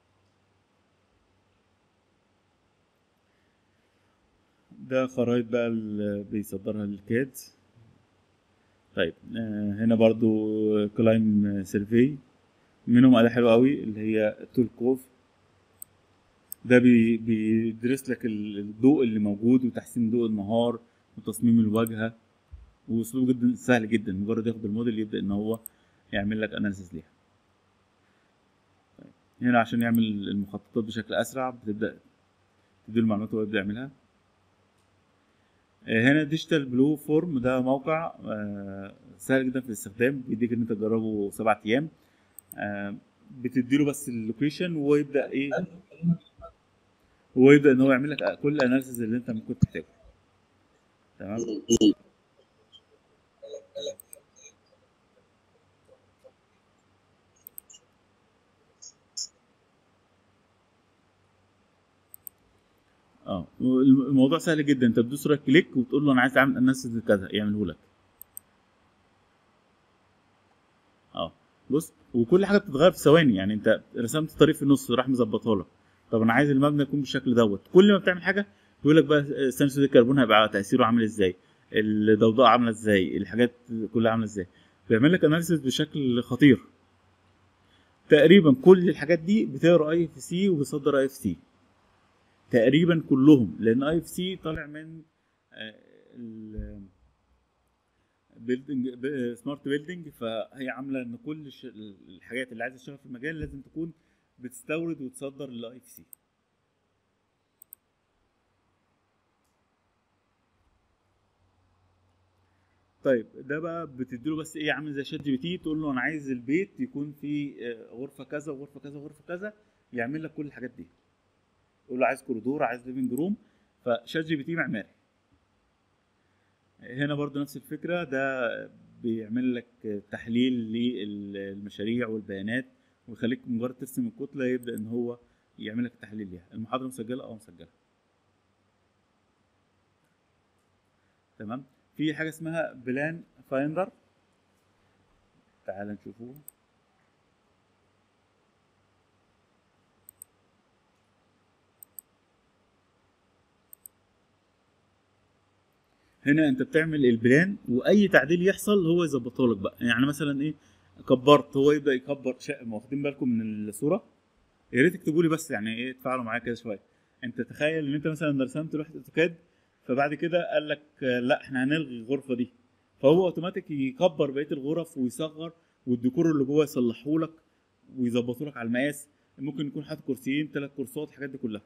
ده خرايط بقى اللي بيصدرها الكاد طيب آه، هنا برضو كلايم سيرفي منهم آلة حلوة قوي اللي هي تولكوف ده بي- بيدرس لك ال- الضوء اللي موجود وتحسين ضوء النهار وتصميم الواجهة واسلوب جدا سهل جدا مجرد ياخد الموديل يبدأ ان هو يعمل لك اناليسيس ليها طيب. هنا عشان يعمل المخططات بشكل اسرع بتبدأ تديله المعلومات وهو يبدأ يعملها آه، هنا ديجيتال بلو فورم ده موقع آه، سهل جدا في الاستخدام بيديك ان انت تجربه سبعة ايام آه، بتديله بس اللوكيشن ويبدا ايه ويبدا ان هو يعمل لك كل الاناليسيز اللي انت ممكن تحتاجه تمام اه الموضوع سهل جدا انت بتدوس رايت كليك وتقول له انا عايز اعمل اناليسيز لكذا يعمله لك اه بص وكل حاجه بتتغير في ثواني يعني انت رسمت طريق في النص راح مظبطها لك طب انا عايز المبنى يكون بالشكل دوت كل ما بتعمل حاجه بيقول لك بقى ثاني اكسيد الكربون هيبقى تاثيره عامل ازاي الضوضاء عامله ازاي الحاجات كلها عامله ازاي بيعمل لك اناليسيس بشكل خطير تقريبا كل الحاجات دي بتقرا اي اف سي وبيصدر اي اف سي تقريبا كلهم لان اي اف سي طالع من بيلدنج سمارت بيلدنج فهي عامله ان كل الش- الحاجات اللي عايزه تشتغل في المجال لازم تكون بتستورد وتصدر للاي اف سي طيب ده بقى بتديله بس ايه عامل زي شات جي بي تي تقول له انا عايز البيت يكون فيه آه، غرفه كذا وغرفه كذا وغرفه كذا يعمل لك كل الحاجات دي تقول له عايز كوريدور عايز ليفنج روم فشات جي بي تي معماري هنا برضو نفس الفكره ده بيعمل لك تحليل للمشاريع والبيانات ويخليك مجرد ترسم الكتله يبدا ان هو يعمل لك تحليل ليها المحاضره مسجله اه مسجله تمام في حاجه اسمها بلان فايندر تعال نشوفه هنا انت بتعمل البلان واي تعديل يحصل هو يظبطه لك بقى يعني مثلا ايه كبرت هو يبدا يكبر شيء واخدين بالكم من الصوره يا ريت تكتبوا لي بس يعني ايه تفاعلوا معايا كده شويه انت تخيل ان انت مثلا رسمت لوحه اوتوكاد فبعد كده قال لك آه، لا احنا هنلغي الغرفه دي فهو اوتوماتيك يكبر بقيه الغرف ويصغر والديكور اللي جوه يصلحه لك ويظبطه لك على المقاس ممكن يكون حاطط كرسيين ثلاث كرسيات الحاجات دي كلها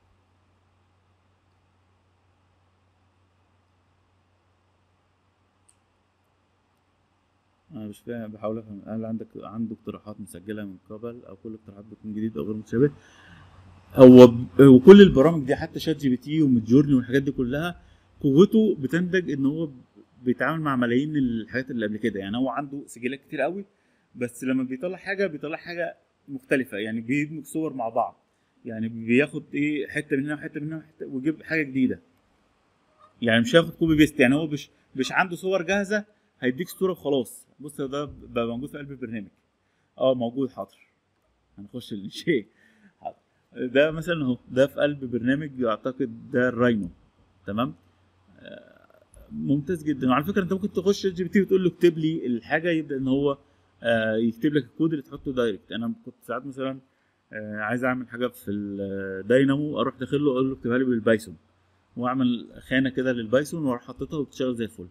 انا مش فاهم بحاول افهم هل عندك عنده اقتراحات مسجله من قبل او كل الاقتراحات بتكون جديد او غير متشابه هو ب- وكل البرامج دي حتى شات جي بي تي وميدجورني والحاجات دي كلها قوته بتنتج ان هو بيتعامل مع ملايين الحاجات اللي قبل كده يعني هو عنده سجلات كتير قوي بس لما بيطلع حاجه بيطلع حاجه مختلفه يعني بيدمج صور مع بعض يعني بياخد ايه حته من هنا وحته من هنا وحته ويجيب حاجه جديده يعني مش هياخد كوبي بيست يعني هو مش مش عنده صور جاهزه هيديك صوره وخلاص بص ده بقى موجود في قلب البرنامج اه موجود حاضر هنخش الشيء حاضر ده مثلا اهو ده في قلب برنامج اعتقد ده الراينو تمام آه، ممتاز جدا وعلى فكره انت ممكن تخش جي بي تي وتقول له اكتب لي الحاجه يبدا ان هو آه، يكتب لك الكود اللي تحطه دايركت انا كنت ساعات مثلا آه عايز اعمل حاجه في الداينامو اروح داخل له اقول له اكتبها لي بالبايثون واعمل خانه كده للبايثون واروح حاططها وتشتغل زي الفل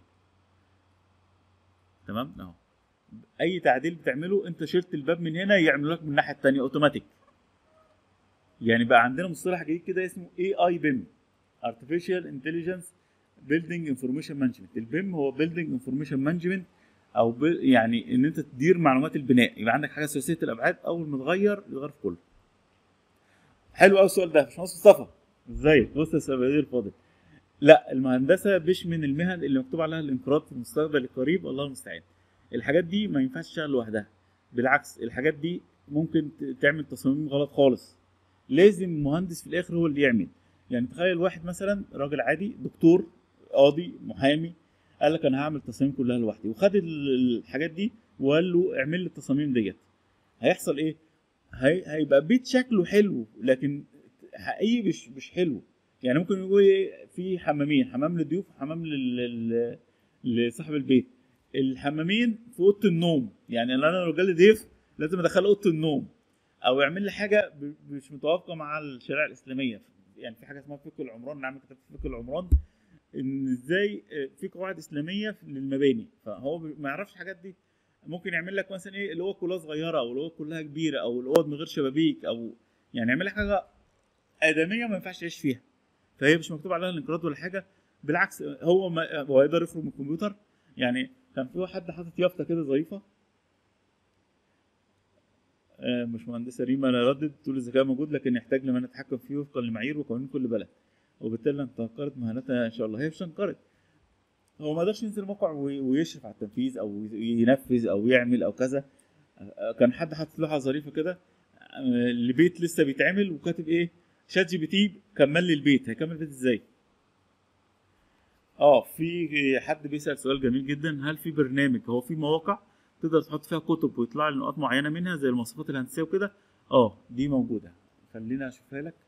تمام اهو اي تعديل بتعمله انت شلت الباب من هنا يعمل لك من الناحيه الثانيه اوتوماتيك يعني بقى عندنا مصطلح جديد كده اسمه اي اي بيم ارتفيشال انتليجنس بيلدينج انفورميشن مانجمنت البيم هو بيلدينج انفورميشن مانجمنت او ب... يعني ان انت تدير معلومات البناء يبقى عندك حاجه ثلاثيه الابعاد اول ما تغير يتغير في كله حلو قوي السؤال ده باشمهندس مصطفى ازيك بص يا استاذ بدير الفاضل لا المهندسه مش من المهن اللي مكتوب عليها الانقراض في المستقبل القريب الله المستعان الحاجات دي ما ينفعش تشتغل لوحدها بالعكس الحاجات دي ممكن ت- تعمل تصاميم غلط خالص لازم المهندس في الاخر هو اللي يعمل يعني تخيل واحد مثلا راجل عادي دكتور قاضي محامي قال لك انا هعمل التصاميم كلها لوحدي وخد ال- الحاجات دي وقال له اعمل لي التصاميم ديت هيحصل ايه هي... هيبقى بيت شكله حلو لكن حقيقي مش مش حلو يعني ممكن يقول إيه، في حمامين حمام للضيوف وحمام لل... لل... لصاحب البيت الحمامين في اوضه النوم يعني انا لو جالي ضيف لازم ادخله اوضه النوم او يعمل لي حاجه ب- مش متوافقه مع الشريعه الاسلاميه يعني في حاجه اسمها فقه العمران نعمل كتاب في فقه العمران ان ازاي آه، في قواعد اسلاميه للمباني فهو ب- ما يعرفش الحاجات دي ممكن يعمل لك مثلا ايه الاوض كلها صغيره او الاوض كلها كبيره او الاوض من غير شبابيك او يعني يعمل لك حاجه ادميه ما ينفعش تعيش فيها فهي مش مكتوب عليها الانقراض ولا حاجه بالعكس هو ما هو يقدر يفرم من الكمبيوتر يعني كان في حد حاطط يافطه كده ظريفه آه، مش مهندسه ريما انا ردد تقول الذكاء موجود لكن يحتاج لمن يتحكم فيه وفقا لمعايير وقوانين كل بلد وبالتالي لن تنقرض مهنتها ان شاء الله هي مش هتنقرض هو ما قدرش ينزل موقع وي- ويشرف على التنفيذ او ينفذ او يعمل او كذا آه، كان حد حاطط لوحه ظريفه كده آه، لبيت لسه بيتعمل وكاتب ايه شات جي بي تي كمل لي البيت هيكمل البيت ازاي اه في حد بيسال سؤال جميل جدا هل في برنامج هو في مواقع تقدر تحط فيها كتب ويطلع لي نقاط معينه منها زي المواصفات الهندسيه وكده اه دي موجوده خلينا اشوفها لك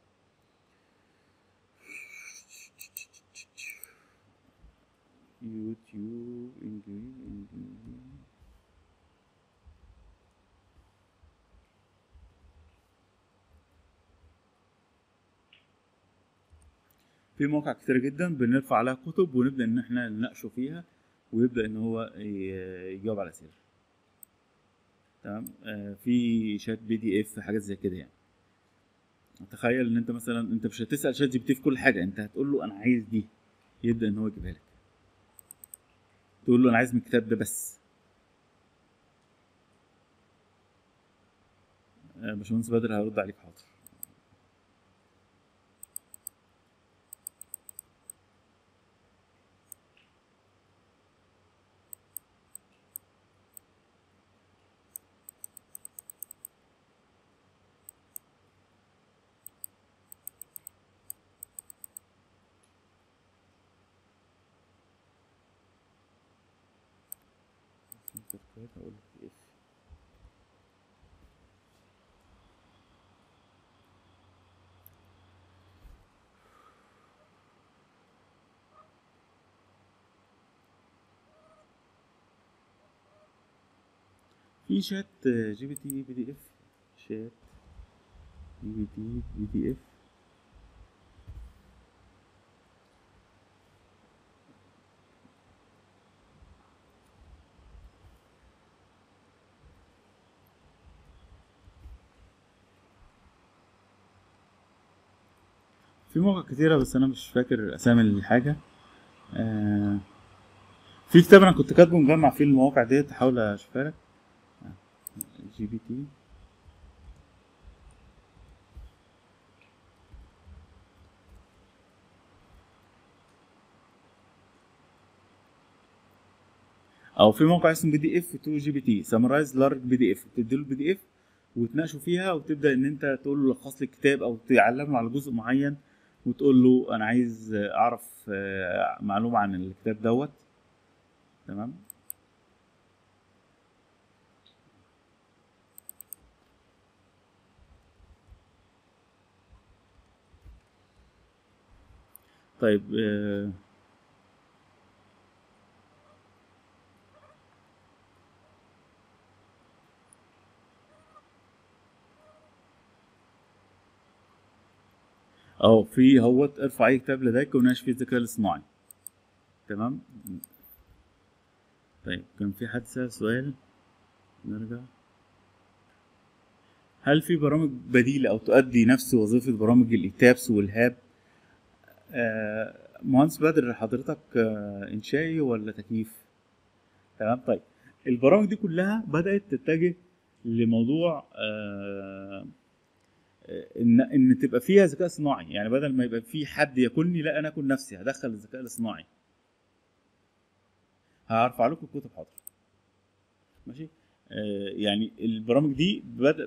يوتيوب انجليزي في مواقع كتير جدا بنرفع عليها كتب ونبدا ان احنا نناقشه فيها ويبدا ان هو ي- يجاوب على اسئله تمام آه في شات بي دي اف حاجات زي كده يعني تخيل ان انت مثلا انت مش هتسال شات جي بي تي في كل حاجه انت هتقول له انا عايز دي يبدا ان هو يجيبها لك تقول له انا عايز من الكتاب ده بس آه، باشمهندس بدر هرد عليك حاضر هقول لك ايه في شات جي بي تي بي دي اف شات جي بي تي بي دي اف في مواقع كتيرة بس أنا مش فاكر أسامي الحاجة آه في كتاب أنا كنت كاتبه مجمع فيه المواقع ديت أحاول أشوفها لك جي بي تي او في موقع اسمه بي دي اف 2 جي بي تي سمرايز لارج بي دي اف تديله البي دي اف وتناقشوا فيها وتبدا ان انت تقول له لخص لي الكتاب او تعلمه على جزء معين وتقول له انا عايز اعرف آه، معلومه عن الكتاب دوت تمام طيب آه، اهو في اهوت ارفع اي كتاب لديك وناقش فيه الذكاء الاصطناعي تمام طيب كان في حد سأل سؤال نرجع هل في برامج بديلة أو تؤدي نفس وظيفة برامج الإيتابس والهاب؟ آه مهندس بدر حضرتك آه إنشائي ولا تكييف؟ تمام طيب البرامج دي كلها بدأت تتجه لموضوع آه ان ان تبقى فيها ذكاء صناعي يعني بدل ما يبقى في حد ياكلني لا انا اكل نفسي هدخل الذكاء الاصطناعي هرفع لكم الكتب حاضر ماشي آه يعني البرامج دي بدا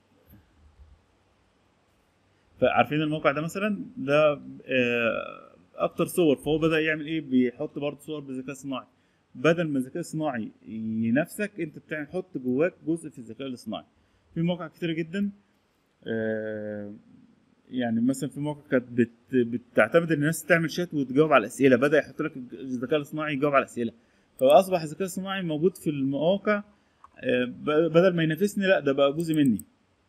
فعارفين الموقع ده مثلا ده آه اكتر صور فهو بدا يعمل ايه بيحط برضه صور بالذكاء الصناعي بدل ما الذكاء الصناعي ينافسك انت بتعمل حط جواك جزء في الذكاء الاصطناعي في مواقع كتير جدا آه يعني مثلا في مواقع كانت بت بتعتمد ان الناس تعمل شات وتجاوب على الاسئله بدا يحط لك الذكاء الاصطناعي يجاوب على الاسئله فاصبح الذكاء الصناعي موجود في المواقع آه بدل ما ينافسني لا ده بقى جزء مني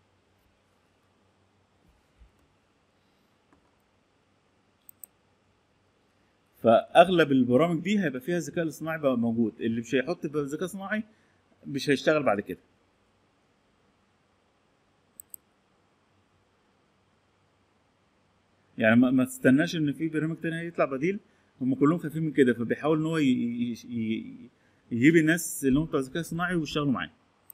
فاغلب البرامج دي هيبقى فيها الذكاء الاصطناعي بقى موجود اللي مش هيحط الذكاء الصناعي مش هيشتغل بعد كده يعني ما, ما تستناش ان في برنامج تاني هيطلع بديل هم كلهم خايفين من كده فبيحاول ان هو ي- ي- ي- يجيب الناس اللي هم بتوع الذكاء الصناعي ويشتغلوا معاه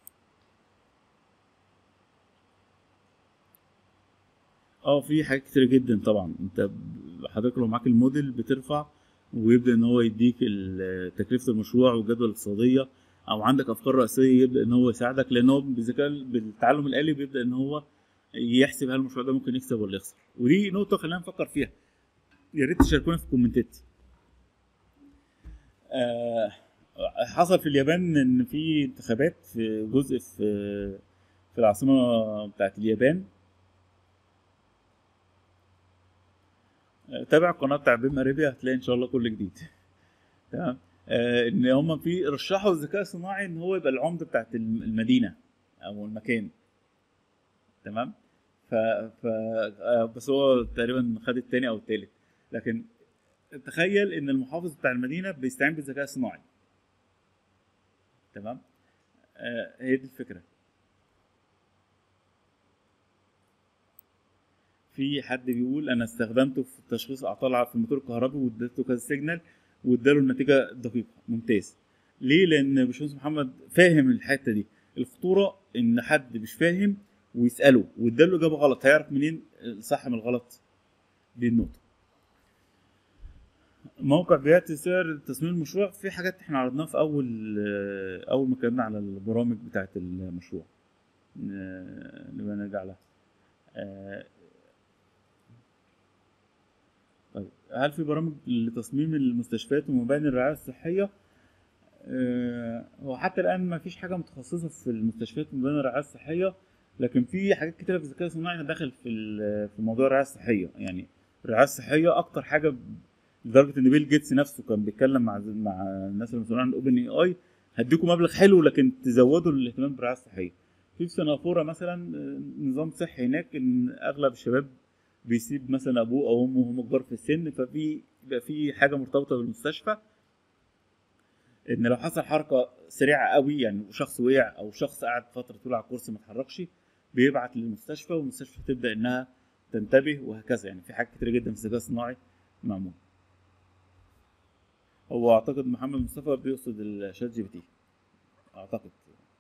اه في حاجات كتير جدا طبعا انت ب- حضرتك لو معاك الموديل بترفع ويبدا ان هو يديك ال- تكلفه المشروع والجدوى الاقتصاديه او عندك افكار رئيسيه يبدا ان هو يساعدك لان هو بالذكاء بالتعلم الالي بيبدا ان هو يحسب هل المشروع ده ممكن يكسب ولا يخسر ودي نقطه خلينا نفكر فيها يا ريت تشاركونا في الكومنتات آه حصل في اليابان ان في انتخابات في جزء في في العاصمه بتاعت اليابان آه، تابع القناه بتاع بيم اريبيا هتلاقي ان شاء الله كل جديد تمام آه ان هم في رشحوا الذكاء الصناعي ان هو يبقى العمده بتاعت الم- المدينه او المكان تمام ف, ف... آه، بس هو تقريبا خد التاني او التالت لكن تخيل ان المحافظ بتاع المدينه بيستعين بالذكاء الصناعي تمام آه هي دي الفكره في حد بيقول انا استخدمته في تشخيص اعطال في الموتور الكهربي واديته كذا سيجنال واداله النتيجه دقيقه ممتاز ليه لان باشمهندس محمد فاهم الحته دي الخطوره ان حد مش فاهم ويساله واداله اجابه غلط هيعرف منين الصح من الغلط دي النقطه موقع بيعطي سعر تصميم المشروع في حاجات احنا عرضناها في اول اول ما اتكلمنا على البرامج بتاعه المشروع آه، نبقى نرجع لها آه، طيب هل في برامج لتصميم المستشفيات ومباني الرعايه الصحيه آه، هو حتى الان ما فيش حاجه متخصصه في المستشفيات ومباني الرعايه الصحيه لكن في حاجات كتيره في الذكاء الصناعي داخل في ال- في موضوع الرعايه الصحيه يعني الرعايه الصحيه اكتر حاجه لدرجه ان بيل جيتس نفسه كان بيتكلم مع مع الناس المسؤولين عن الاوبن اي اي هديكم مبلغ حلو لكن تزودوا الاهتمام بالرعايه الصحيه في في سنغافوره مثلا آه، نظام صحي هناك ان اغلب الشباب بيسيب مثلا ابوه او امه وهم كبار في السن ففي بيبقى في حاجه مرتبطه بالمستشفى ان لو حصل حركه سريعه قوي يعني شخص وقع او شخص قعد فتره طويله على الكرسي ما اتحركش بيبعت للمستشفى والمستشفى تبدا انها تنتبه وهكذا يعني في حاجات كتير جدا في الذكاء الصناعي معمول هو اعتقد محمد مصطفى بيقصد الشات جي بي تي اعتقد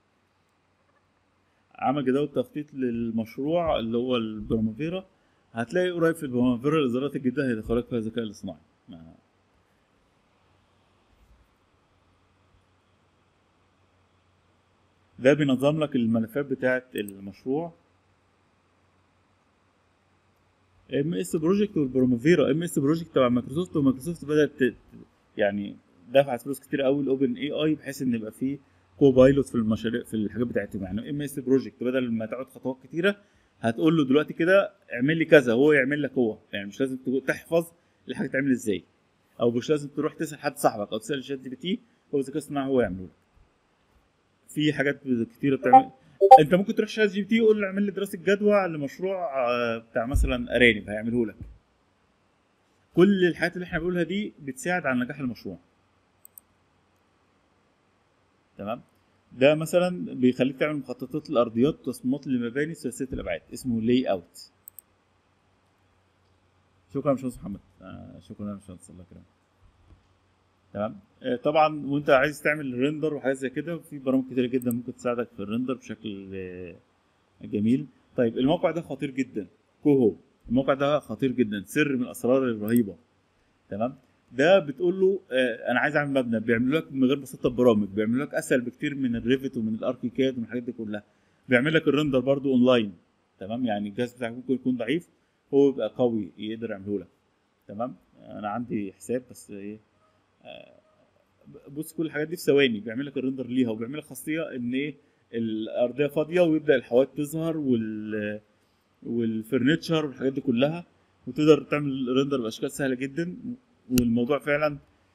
عمل جدول تخطيط للمشروع اللي هو البرامافيرا هتلاقي قريب في البرامافيرا الاصدارات الجديده هيدخلك فيها الذكاء الاصطناعي ما- ده بينظم لك الملفات بتاعه المشروع ام اس بروجكت والبروموفيرا ام اس بروجكت تبع مايكروسوفت ومايكروسوفت بدات ت- يعني دفعت فلوس كتير قوي لاوبن اي اي بحيث ان يبقى فيه كو بايلوت في المشاريع في الحاجات بتاعتهم يعني ام اس بروجكت بدل ما تقعد خطوات كتيره هتقول له دلوقتي كده اعمل لي كذا هو يعمل لك هو يعني مش لازم تقول- تحفظ الحاجه تعمل ازاي او مش لازم تروح تسال حد صاحبك او تسال شات جي بي تي هو الذكاء الصناعي هو يعمله لك في حاجات كتيره بتعمل انت ممكن تروح شات جي بي تي يقول له اعمل لي دراسه جدوى لمشروع آه، بتاع مثلا ارانب هيعمله لك كل الحاجات اللي احنا بنقولها دي بتساعد على نجاح المشروع تمام ده مثلا بيخليك تعمل مخططات الارضيات وتصميمات للمباني ثلاثيه الابعاد اسمه لاي اوت شكرا يا باشمهندس محمد آه شكرا يا باشمهندس الله يكرمك تمام آه طبعا وانت عايز تعمل ريندر وحاجات زي كده في برامج كتير جدا ممكن تساعدك في الريندر بشكل آه جميل طيب الموقع ده خطير جدا كوهو الموقع ده خطير جدا سر من الاسرار الرهيبه تمام ده بتقول له آه انا عايز اعمل مبنى بيعمل لك من غير بساطه برامج بيعمل لك اسهل بكتير من الريفت ومن الاركيكاد ومن الحاجات دي كلها بيعمل لك الريندر برضو اونلاين تمام يعني الجهاز بتاعك ممكن يكون ضعيف هو يبقى قوي يقدر يعمله لك تمام انا عندي حساب بس ايه آه بص كل الحاجات دي في ثواني بيعمل لك الريندر ليها وبيعمل لك خاصيه ان ايه الارضيه فاضيه ويبدا الحواف تظهر وال والفرنتشر والحاجات دي كلها وتقدر تعمل ريندر باشكال سهله جدا والموضوع فعلا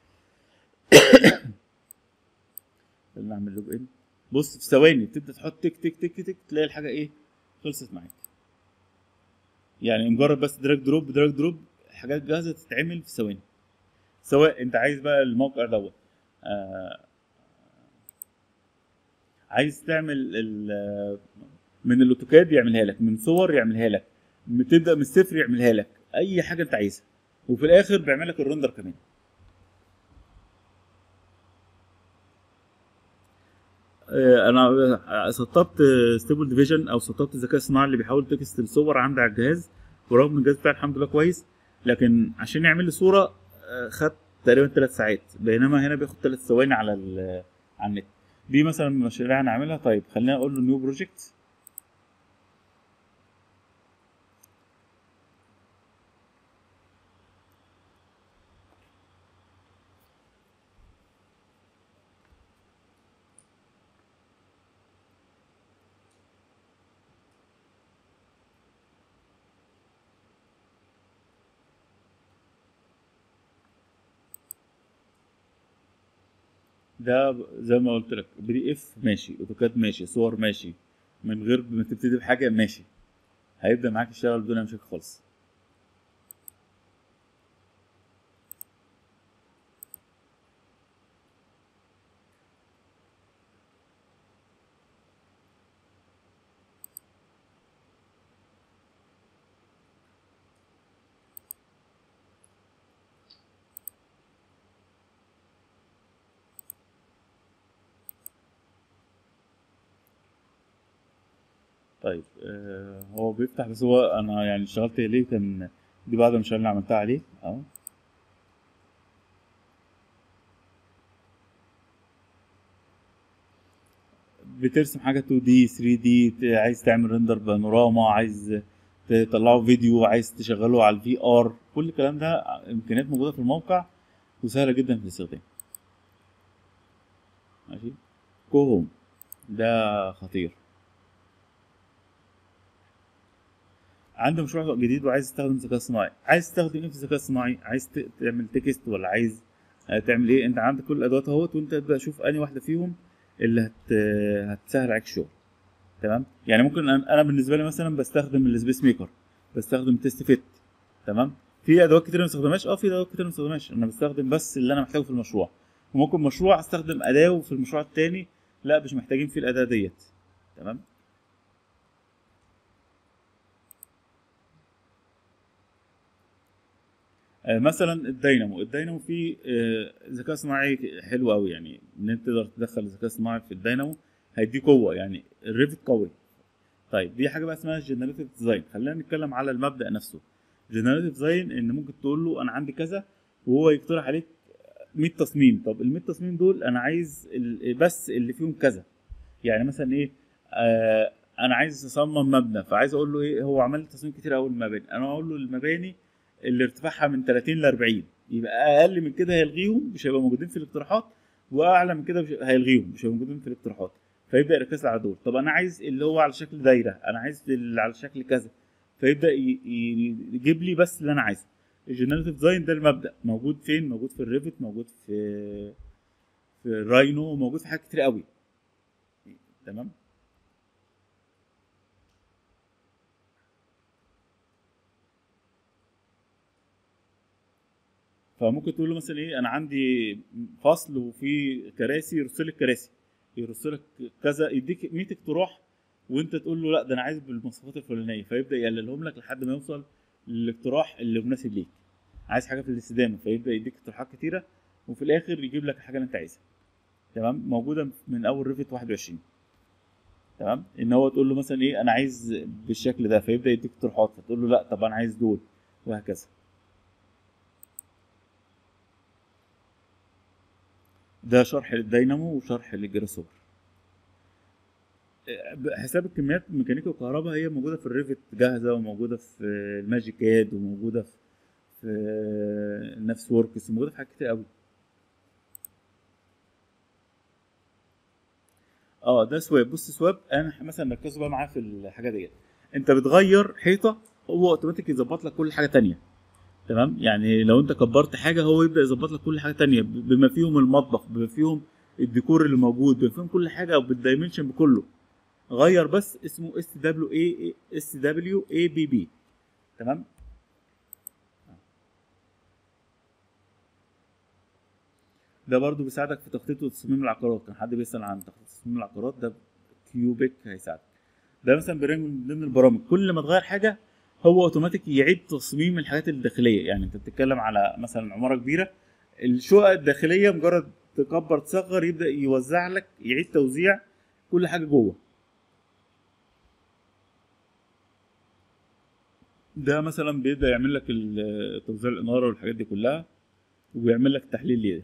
خلينا نعمل لوج ان بص في ثواني تبدا تحط تك تك تك تك تلاقي الحاجه ايه خلصت معاك يعني مجرد بس دراج دروب دراج دروب حاجات جاهزه تتعمل في ثواني سواء انت عايز بقى الموقع دوت آه عايز تعمل من الاوتوكاد يعملها لك من صور يعملها لك تبدا من الصفر يعملها لك اي حاجه انت عايزها وفي الاخر بيعمل لك الرندر كمان انا سطبت ستيبل ديفيجن او سطبت الذكاء الصناعي اللي بيحاول تكست الصور عندي على الجهاز ورغم ان الجهاز بتاعي الحمد لله كويس لكن عشان يعمل لي صوره خد تقريبا ثلاث ساعات بينما هنا بياخد ثلاث ثواني على على النت دي مثلا مشاريع هنعملها طيب خلينا اقول له نيو بروجكت ده زي ما قلت لك بي دي اف ماشي اوتوكاد ماشي صور ماشي من غير ما تبتدي بحاجه ماشي هيبدا معاك يشتغل بدون مشاكل خالص طيب آه هو بيفتح بس هو انا يعني اشتغلت عليه كان دي بعد المشاريع اللي عملتها عليه اهو بترسم حاجه 2 دي 3 دي عايز تعمل ريندر بانوراما عايز تطلعه فيديو عايز تشغله على الفي ار كل الكلام ده امكانيات موجوده في الموقع وسهله جدا في الاستخدام ماشي كوهوم ده خطير عنده مشروع جديد وعايز يستخدم الذكاء الصناعي عايز تستخدم ايه في الذكاء الصناعي عايز تعمل تكست ولا عايز تعمل ايه انت عندك كل الادوات اهوت وانت تبدا شوف انهي واحده فيهم اللي هت... هتسهل عليك الشغل تمام يعني ممكن انا بالنسبه لي مثلا بستخدم السبيس ميكر بستخدم تيست فيت تمام في ادوات كتير ما بستخدمهاش اه في ادوات كتير ما بستخدمهاش انا بستخدم بس اللي انا محتاجه في المشروع وممكن مشروع استخدم اداه وفي المشروع التاني لا مش محتاجين فيه الاداه ديت تمام مثلا الدينامو الدينامو فيه ذكاء صناعي حلو قوي يعني ان انت تقدر تدخل ذكاء صناعي في الدينامو هيديه قوه يعني الريفت قوي طيب دي حاجه بقى اسمها جنريتيف ديزاين خلينا نتكلم على المبدا نفسه جنريتيف ديزاين ان ممكن تقول له انا عندي كذا وهو يقترح عليك 100 تصميم طب ال 100 تصميم دول انا عايز بس اللي فيهم كذا يعني مثلا ايه آه انا عايز اصمم مبنى فعايز اقول له ايه هو عمل لي تصميم كتير قوي المباني انا اقول له المباني اللي ارتفاعها من 30 ل 40 يبقى اقل من كده هيلغيهم مش هيبقى موجودين في الاقتراحات واعلى من كده مش هيلغيهم مش هيبقى موجودين في الاقتراحات فيبدا يركز على دول طب انا عايز اللي هو على شكل دايره انا عايز اللي على شكل كذا فيبدا يجيب لي بس اللي انا عايزه الجنريتيف ديزاين ده المبدا موجود فين موجود في الريفت موجود في في الراينو موجود في حاجات كتير قوي تمام فممكن تقول له مثلا ايه انا عندي فصل وفي كراسي يرص لك كراسي يرص لك كذا يديك 100 اقتراح وانت تقول له لا ده انا عايز بالمواصفات الفلانيه فيبدا يقللهم لك لحد ما يوصل للاقتراح اللي مناسب ليك عايز حاجه في الاستدامه فيبدا يديك اقتراحات كتيره وفي الاخر يجيب لك الحاجه اللي انت عايزها تمام موجوده من اول ريفت 21 تمام ان هو تقول له مثلا ايه انا عايز بالشكل ده فيبدا يديك اقتراحات فتقول له لا طب انا عايز دول وهكذا ده شرح للدينامو وشرح للجراسوبر حساب الكميات ميكانيكا وكهرباء هي موجوده في الريفت جاهزه وموجوده في الماجيك اد وموجوده في في نفس وركس وموجوده في حاجات كتير قوي اه ده سواب بص سواب انا مثلا ركزوا بقى معاه في الحاجه ديت انت بتغير حيطه هو اوتوماتيك يظبط لك كل حاجه تانية تمام يعني لو انت كبرت حاجه هو يبدا يظبط لك كل حاجه تانية بما فيهم المطبخ بما فيهم الديكور اللي موجود بما فيهم كل حاجه بالدايمنشن بكله غير بس اسمه اس دبليو اي اس دبليو اي بي بي تمام ده برضو بيساعدك في تخطيط وتصميم العقارات كان حد بيسأل عن تخطيط وتصميم العقارات ده كيوبيك هيساعدك ده مثلا برنامج من ضمن البرامج كل ما تغير حاجه هو اوتوماتيك يعيد تصميم الحاجات الداخليه يعني انت بتتكلم على مثلا عماره كبيره الشقق الداخليه مجرد تكبر تصغر يبدا يوزع لك يعيد توزيع كل حاجه جوه ده مثلا بيبدا يعمل لك ال- توزيع الاناره والحاجات دي كلها وبيعمل لك تحليل ليه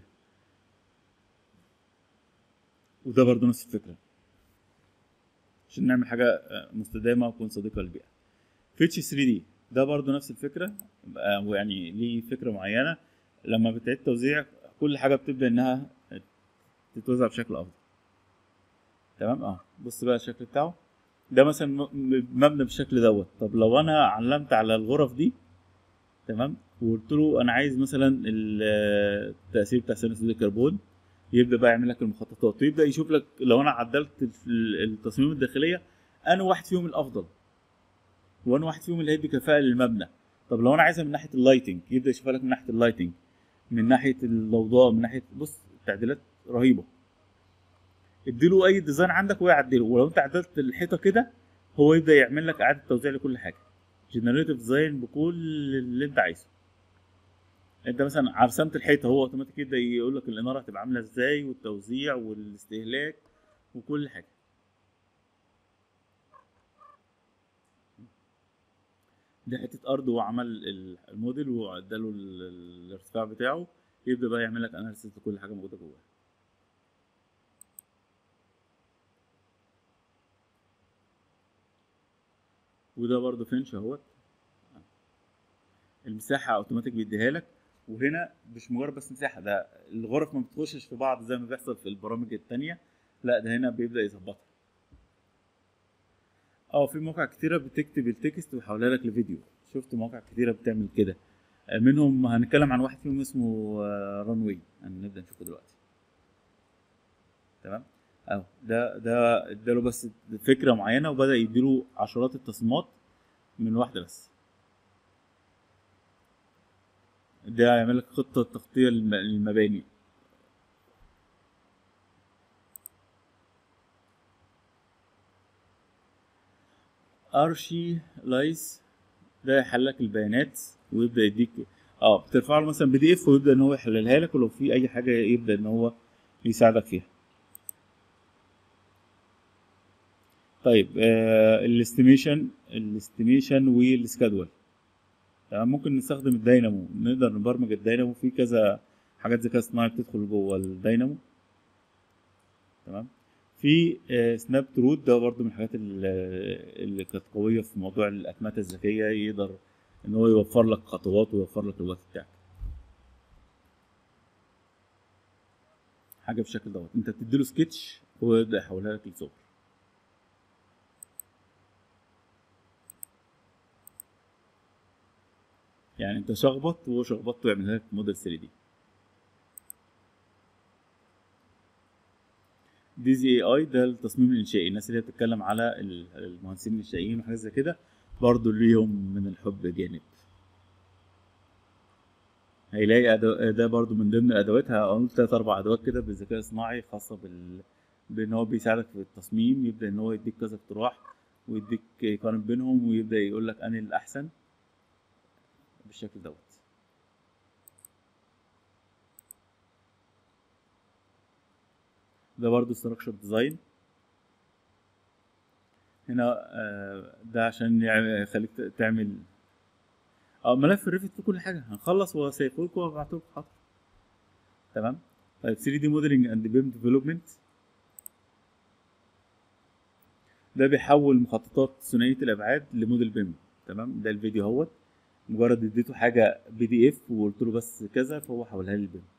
وده برضه نفس الفكره عشان نعمل حاجه آه، مستدامه وتكون صديقه للبيئه فيتش 3 دي ده برضه نفس الفكره آه، ويعني ليه فكره معينه لما بتعيد توزيع كل حاجه بتبدا انها تتوزع بشكل افضل تمام اه بص بقى الشكل بتاعه ده مثلا م- مبنى بالشكل دوت طب لو انا علمت على الغرف دي تمام وقلت له انا عايز مثلا ال- التاثير بتاع ثاني اكسيد الكربون يبدا بقى يعمل لك المخططات ويبدا يشوف لك لو انا عدلت ال- التصميم الداخليه انا واحد فيهم الافضل وانا واحد فيهم اللي هيدي كفاءه للمبنى طب لو انا عايزها من ناحيه اللايتنج يبدا يشوفها لك من ناحيه اللايتنج من ناحيه الاوضاع من ناحيه بص تعديلات رهيبه اديله اي ديزاين عندك ويعدله ولو انت عدلت الحيطه كده هو يبدا يعمل لك اعاده توزيع لكل حاجه جنريتيف ديزاين بكل اللي انت عايزه انت مثلا رسمت الحيطه هو اوتوماتيك يبدا يقول لك الاناره هتبقى عامله ازاي والتوزيع والاستهلاك وكل حاجه دي حته ارض وعمل ال- الموديل واداله ال- ال- الارتفاع بتاعه يبدا بقى يعمل لك اناليسيس لكل حاجه موجوده جواه وده برضه فينش اهوت المساحه اوتوماتيك بيديها لك وهنا مش مجرد بس مساحه ده الغرف ما بتخشش في بعض زي ما بيحصل في البرامج التانية لا ده هنا بيبدا يظبطها اه في مواقع كتيره بتكتب التكست ويحولها لك لفيديو شفت مواقع كتيره بتعمل كده آه، منهم هنتكلم عن واحد فيهم اسمه رانوي هنبدا نشوفه دلوقتي تمام اهو ده ده اداله بس فكره معينه وبدا يديله عشرات التصميمات من واحده بس ده يعمل لك خطه تغطيه للم- للمباني ارشي لايس ده يحل لك البيانات ويبدا يديك اه بترفع له مثلا بي دي اف ويبدا ان هو يحللها لك ولو في اي حاجه يبدا ان هو يساعدك فيها طيب آه الاستيميشن الاستيميشن والسكادول تمام ممكن نستخدم الداينامو نقدر نبرمج الداينامو في كذا حاجات ذكاء اصطناعي بتدخل جوه الداينامو تمام في آه سناب ترود ده برضو من الحاجات ال- اللي كانت قويه في موضوع الاتمته الذكيه يقدر ان هو يوفر لك خطوات ويوفر لك الوقت بتاعك حاجه بالشكل دوت انت بتديله سكتش وهو يبدا يحولها لك لصور يعني انت شخبط وهو شخبط ويعملها لك موديل 3 دي دي زي اي اي ده التصميم الانشائي الناس اللي هي بتتكلم على ال- المهندسين الانشائيين وحاجات زي كده برضه ليهم من الحب جانب هيلاقي أدو... ده برضو من ضمن الادوات هقول تلات اربع ادوات كده بالذكاء الصناعي خاصه بال بان هو بيساعدك في التصميم يبدا ان هو يديك كذا اقتراح ويديك يقارن بينهم ويبدا يقول لك انهي الاحسن بالشكل دوت ده برضو structure ديزاين هنا آه، ده عشان يع- يخليك ت- تعمل اه ملف الريفت فيه كل حاجه هنخلص وهسيفه لكم وابعته لكم حاضر تمام طيب 3 دي موديلنج اند بيم ديفلوبمنت ده بيحول مخططات ثنائيه الابعاد لموديل بيم تمام ده الفيديو اهوت مجرد اديته حاجه بي دي اف وقلت له بس كذا فهو حولها لي البيم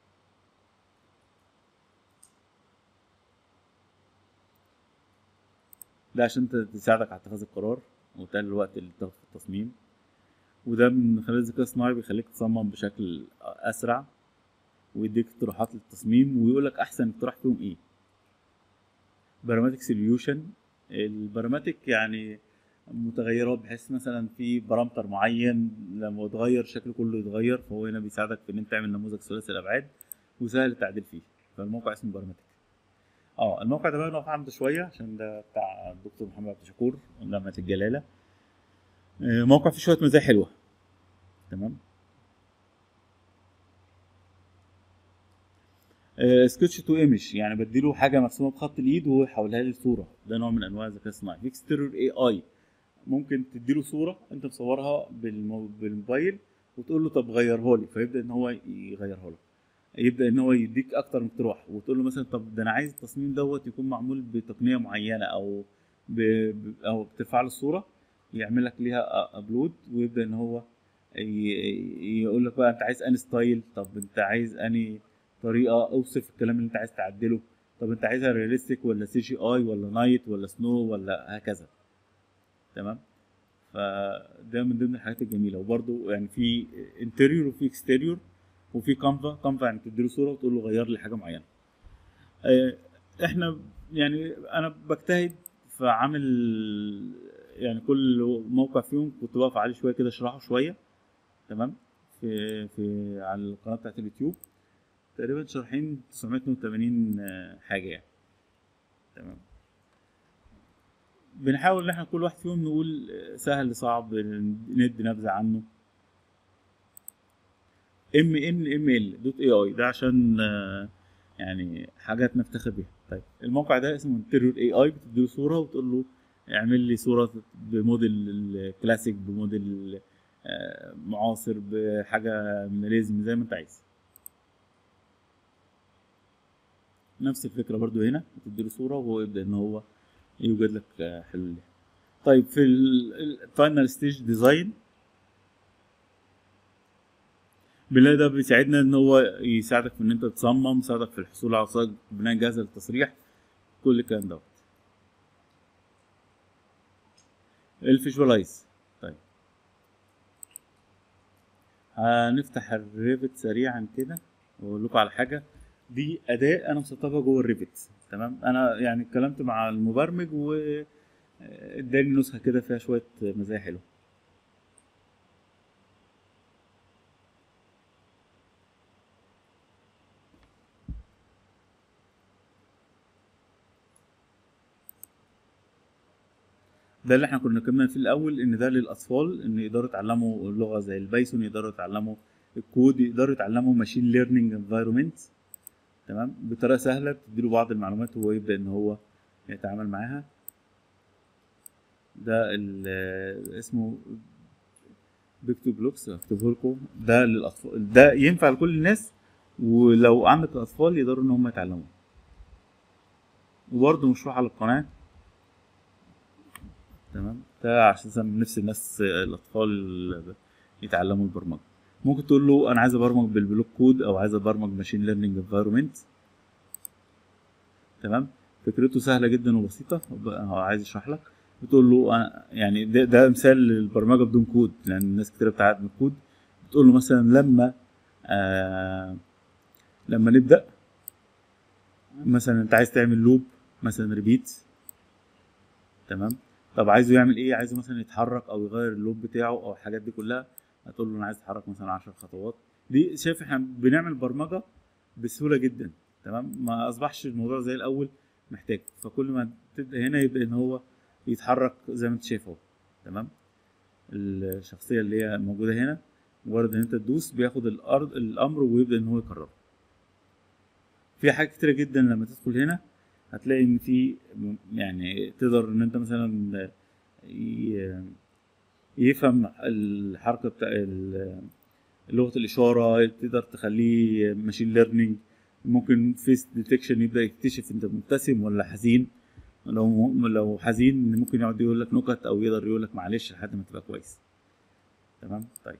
ده عشان ت- تساعدك على اتخاذ القرار وتقلل الوقت اللي بتاخده في التصميم وده من خلال الذكاء الصناعي بيخليك تصمم بشكل اسرع ويديك اقتراحات للتصميم ويقول لك احسن اقتراح فيهم ايه براماتيك سوليوشن البراماتيك يعني متغيرات بحيث مثلا في بارامتر معين لما يتغير شكله كله يتغير فهو هنا بيساعدك في ان انت تعمل نموذج ثلاثي الابعاد وسهل التعديل فيه فالموقع اسمه براماتيك اه الموقع ده بقى نقف عنده شويه عشان ده بتاع الدكتور محمد عبد الشكور من جامعه الجلاله آه، موقع فيه شويه مزايا حلوه تمام سكتش تو ايمج يعني بديله حاجه مرسومه بخط الايد وهو يحولها لي لصوره ده نوع من انواع الذكاء الصناعي في اكستيريور اي اي ممكن تديله صوره انت مصورها بالمو... بالموبايل وتقول له طب غيرها لي فيبدا ان هو يغيرها لك يبدا ان هو يديك اكتر من اقتراح وتقول له مثلا طب ده انا عايز التصميم دوت يكون معمول بتقنيه معينه او ب... ب- او بترفع له الصوره يعمل لك ليها ابلود ويبدا ان هو ي... يقول لك بقى انت عايز اني ستايل طب انت عايز اني طريقه اوصف الكلام اللي انت عايز تعدله طب انت عايزها رياليستيك ولا سي جي اي ولا نايت ولا سنو ولا هكذا تمام فده من ضمن الحاجات الجميله وبرده يعني في انتريور وفي اكستيريور وفي كانفا كانفا يعني تديله صوره وتقول له غير لي حاجه معينه اه، احنا يعني انا بجتهد في عامل يعني كل موقع فيهم كنت بقف عليه شويه كده اشرحه شويه تمام في في على القناه بتاعت اليوتيوب تقريبا شارحين 982 آه، حاجه يعني تمام بنحاول ان احنا كل واحد فيهم نقول آه، سهل صعب ندي نبذه عنه ام ان ام ال دوت اي اي ده عشان آه، يعني حاجات نفتخر بيها طيب الموقع ده اسمه انتريور اي اي بتديله صوره وتقول له اعمل لي صوره بموديل الكلاسيك بموديل آه، معاصر بحاجه مينيماليزم زي ما انت عايز نفس الفكره برضو هنا بتديله صوره وهو يبدا ان هو يوجد لك آه، حلول ليها طيب في الفاينل ستيج ديزاين بالله ده بيساعدنا ان هو يساعدك في ان انت تصمم يساعدك في الحصول على صاج بناء جاهزه للتصريح كل الكلام دوت الفيجوالايز طيب هنفتح الريفت سريعا كده واقول لكم على حاجه دي اداه انا مسطبها جوه الريفت تمام انا يعني اتكلمت مع المبرمج و اداني نسخه كده فيها شويه مزايا حلوه ده اللي احنا كنا اتكلمنا فيه الاول ان ده للاطفال ان يقدروا يتعلموا لغه زي البايثون يقدروا يتعلموا الكود يقدروا يتعلموا ماشين ليرنينج انفايرمنت تمام بطريقه سهله بتديله بعض المعلومات وهو يبدا ان هو يتعامل معاها ده ال- اسمه بيكتو بلوكس هكتبه لكم ده للاطفال ده ينفع لكل الناس ولو عندك اطفال يقدروا ان هم يتعلموا وبرضه مشروع على القناه تمام ده عشان مثلا نفس الناس الاطفال يتعلموا البرمجه ممكن تقول له انا عايز ابرمج بالبلوك كود او عايز ابرمج ماشين ليرنينج انفايرمنت تمام فكرته سهله جدا وبسيطه هو عايز يشرح لك بتقول له انا يعني ده, ده مثال للبرمجه بدون كود لان الناس كتير بتعاد من الكود بتقول له مثلا لما آه لما نبدا مثلا انت عايز تعمل لوب مثلا ريبيت تمام طب عايزه يعمل ايه عايزه مثلا يتحرك او يغير اللوب بتاعه او الحاجات دي كلها هتقول له انا عايز اتحرك مثلا 10 خطوات دي شايف احنا بنعمل برمجه بسهوله جدا تمام ما اصبحش الموضوع زي الاول محتاج فكل ما تبدا هنا يبدا ان هو يتحرك زي ما انت شايف اهو تمام الشخصيه اللي هي موجوده هنا مجرد ان انت تدوس بياخد الارض الامر ويبدا ان هو يكرره في حاجات كتيره جدا لما تدخل هنا هتلاقي ان في م- يعني تقدر ان انت مثلا ي- يفهم الحركه بتاع ال- لغه الاشاره تقدر تخليه ماشين ليرنينج ممكن فيس ديتكشن يبدا يكتشف انت مبتسم ولا حزين لو لو حزين ممكن يقعد يقول لك نكت او يقدر يقول لك معلش لحد ما تبقى كويس تمام طيب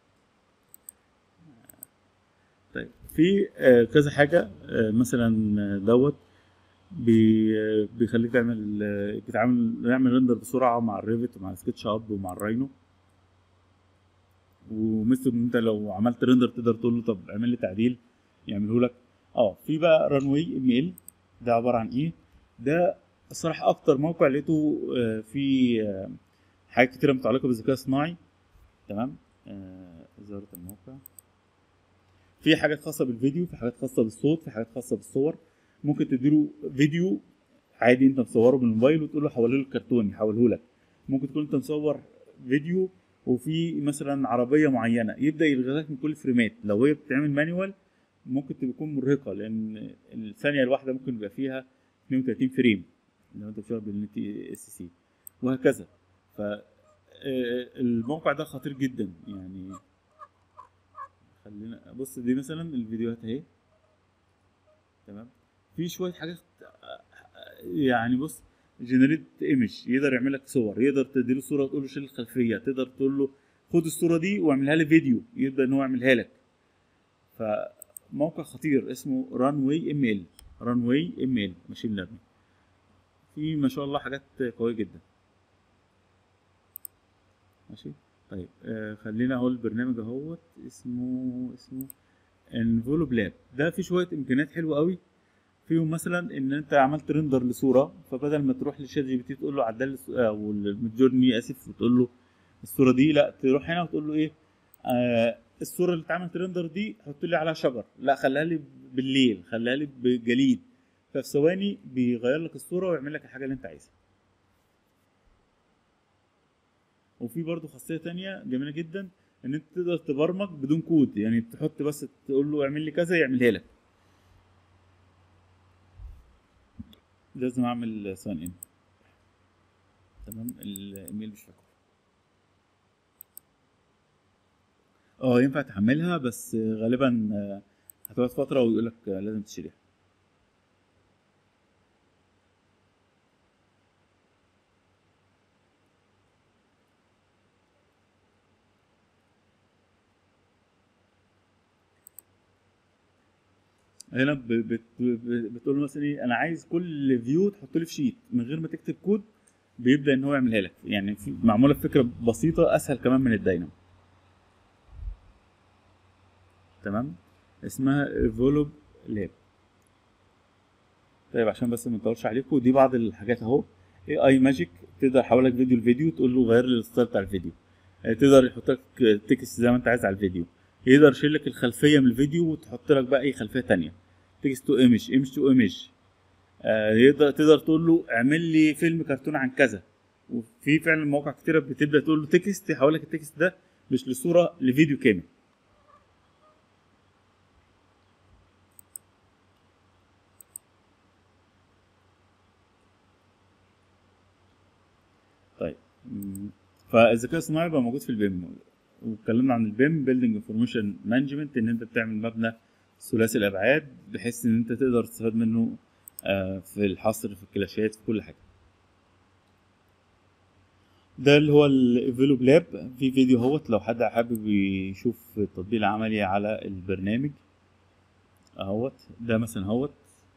طيب في آه، كذا حاجه آه، مثلا آه، دوت بي- آه، بيخليك تعمل آه، بتعمل نعمل ريندر بسرعه مع الريفت ومع السكتش اب ومع الراينو ومثل ان انت لو عملت ريندر تقدر تقول له طب اعمل لي تعديل يعمله لك اه في بقى رانوي ام ال ده عباره عن ايه ده الصراحه اكتر موقع لقيته آه، فيه آه، حاجات كتيره متعلقه بالذكاء الصناعي تمام آه، اداره الموقع في حاجات خاصه بالفيديو في حاجات خاصه بالصوت في حاجات خاصه بالصور ممكن تديله فيديو عادي انت مصوره بالموبايل وتقول له حوله لك كرتون يحوله لك ممكن تكون انت مصور فيديو وفي مثلا عربيه معينه يبدا يلغي لك من كل فريمات لو هي بتتعمل مانيوال ممكن تكون مرهقه لان الثانيه الواحده ممكن يبقى فيها 32 فريم لو انت بتشتغل بالنت اس سي وهكذا ف آه، الموقع ده خطير جدا يعني خلينا بص دي مثلا الفيديوهات اهي تمام في شويه حاجات يعني بص جنريت ايمج يقدر يعمل لك صور يقدر تديله صوره وتقول له شيل الخلفيه تقدر تقول له خد الصوره دي واعملها لي فيديو يبدا ان هو يعملها لك فموقع خطير اسمه رانوي ام ال رانوي ام ال ماشين ليرنينج في ما شاء الله حاجات قويه جدا ماشي طيب آه خلينا اهو البرنامج اهوت اسمه اسمه انفولوب لاب ده فيه شويه امكانيات حلوه قوي فيهم مثلا ان انت عملت ريندر لصوره فبدل ما تروح لشات جي بي تي تقول له عدل لي الص- او الميدجورني اسف وتقول له الصوره دي لا تروح هنا وتقول له ايه آه الصوره اللي اتعملت ريندر دي حط لي عليها شجر لا خليها لي بالليل خليها لي بجليد ففي ثواني بيغير لك الصوره ويعمل لك الحاجه اللي انت عايزها وفي برضو خاصيه تانية جميله جدا ان انت تقدر تبرمج بدون كود يعني تحط بس تقول له اعمل لي كذا يعملها لك لازم اعمل ساين ان تمام الايميل مش فاكره اه ينفع تحملها بس غالبا آه، هتقعد فتره ويقول لك لازم تشتريها هنا ب- بت- ب- بتقول له مثلا ايه انا عايز كل فيو تحط لي في شيت من غير ما تكتب كود بيبدا ان هو يعملها لك يعني في معموله بفكره بسيطه اسهل كمان من الداينامو تمام اسمها ايفولوب لاب طيب عشان بس ما نطولش عليكم دي بعض الحاجات اهو اي اي ماجيك تقدر يحول لك فيديو لفيديو تقول له غير لي الستايل بتاع الفيديو آه، تقدر يحط لك تكست زي ما انت عايز على الفيديو يقدر يشيل لك الخلفيه من الفيديو وتحط لك بقى اي خلفيه تانية تكست تو ايمج ايمج تو ايمج يقدر تقدر تقول له اعمل لي فيلم كرتون عن كذا وفي فعلا مواقع كتيره بتبدا تقول له تكست يحول لك التكست ده مش لصوره لفيديو كامل طيب مم. فالذكاء الصناعي بقى موجود في البيم واتكلمنا عن البيم بيلدينج انفورميشن مانجمنت ان انت بتعمل مبنى ثلاثي الابعاد بحيث ان انت تقدر تستفاد منه آه، في الحصر في الكلاشات في كل حاجه ده اللي هو الايفلوب لاب في فيديو اهوت لو حد حابب يشوف التطبيق العملي على البرنامج اهوت ده مثلا اهوت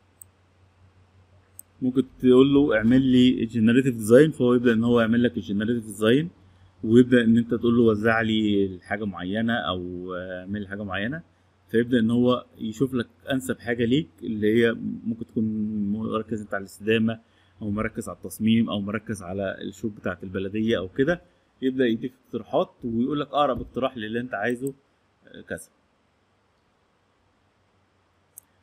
ممكن تقول له اعمل لي جنريتيف ديزاين فهو يبدا ان هو يعمل لك الجنريتيف ديزاين ويبدا ان انت تقول له وزع لي حاجه معينه او اعمل لي حاجه معينه فيبدا ان هو يشوف لك انسب حاجه ليك اللي هي ممكن تكون مركز انت على الاستدامه او مركز على التصميم او مركز على الشروط بتاعه البلديه او كده يبدا يديك اقتراحات ويقول لك اقرب اقتراح للي انت عايزه آه، كذا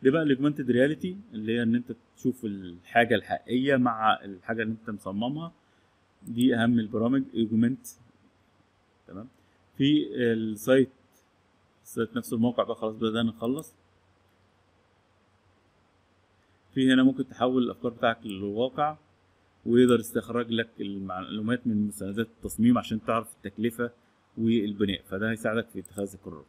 دي بقى الاجمانتد رياليتي اللي هي ان انت تشوف الحاجه الحقيقيه مع الحاجه اللي انت مصممها دي اهم البرامج ايجمنت تمام في السايت السايت نفس الموقع بقى خلاص بدأنا نخلص في هنا ممكن تحول الافكار بتاعك للواقع ويقدر يستخرج لك المعلومات من مستندات التصميم عشان تعرف التكلفة والبناء فده هيساعدك في اتخاذ القرارات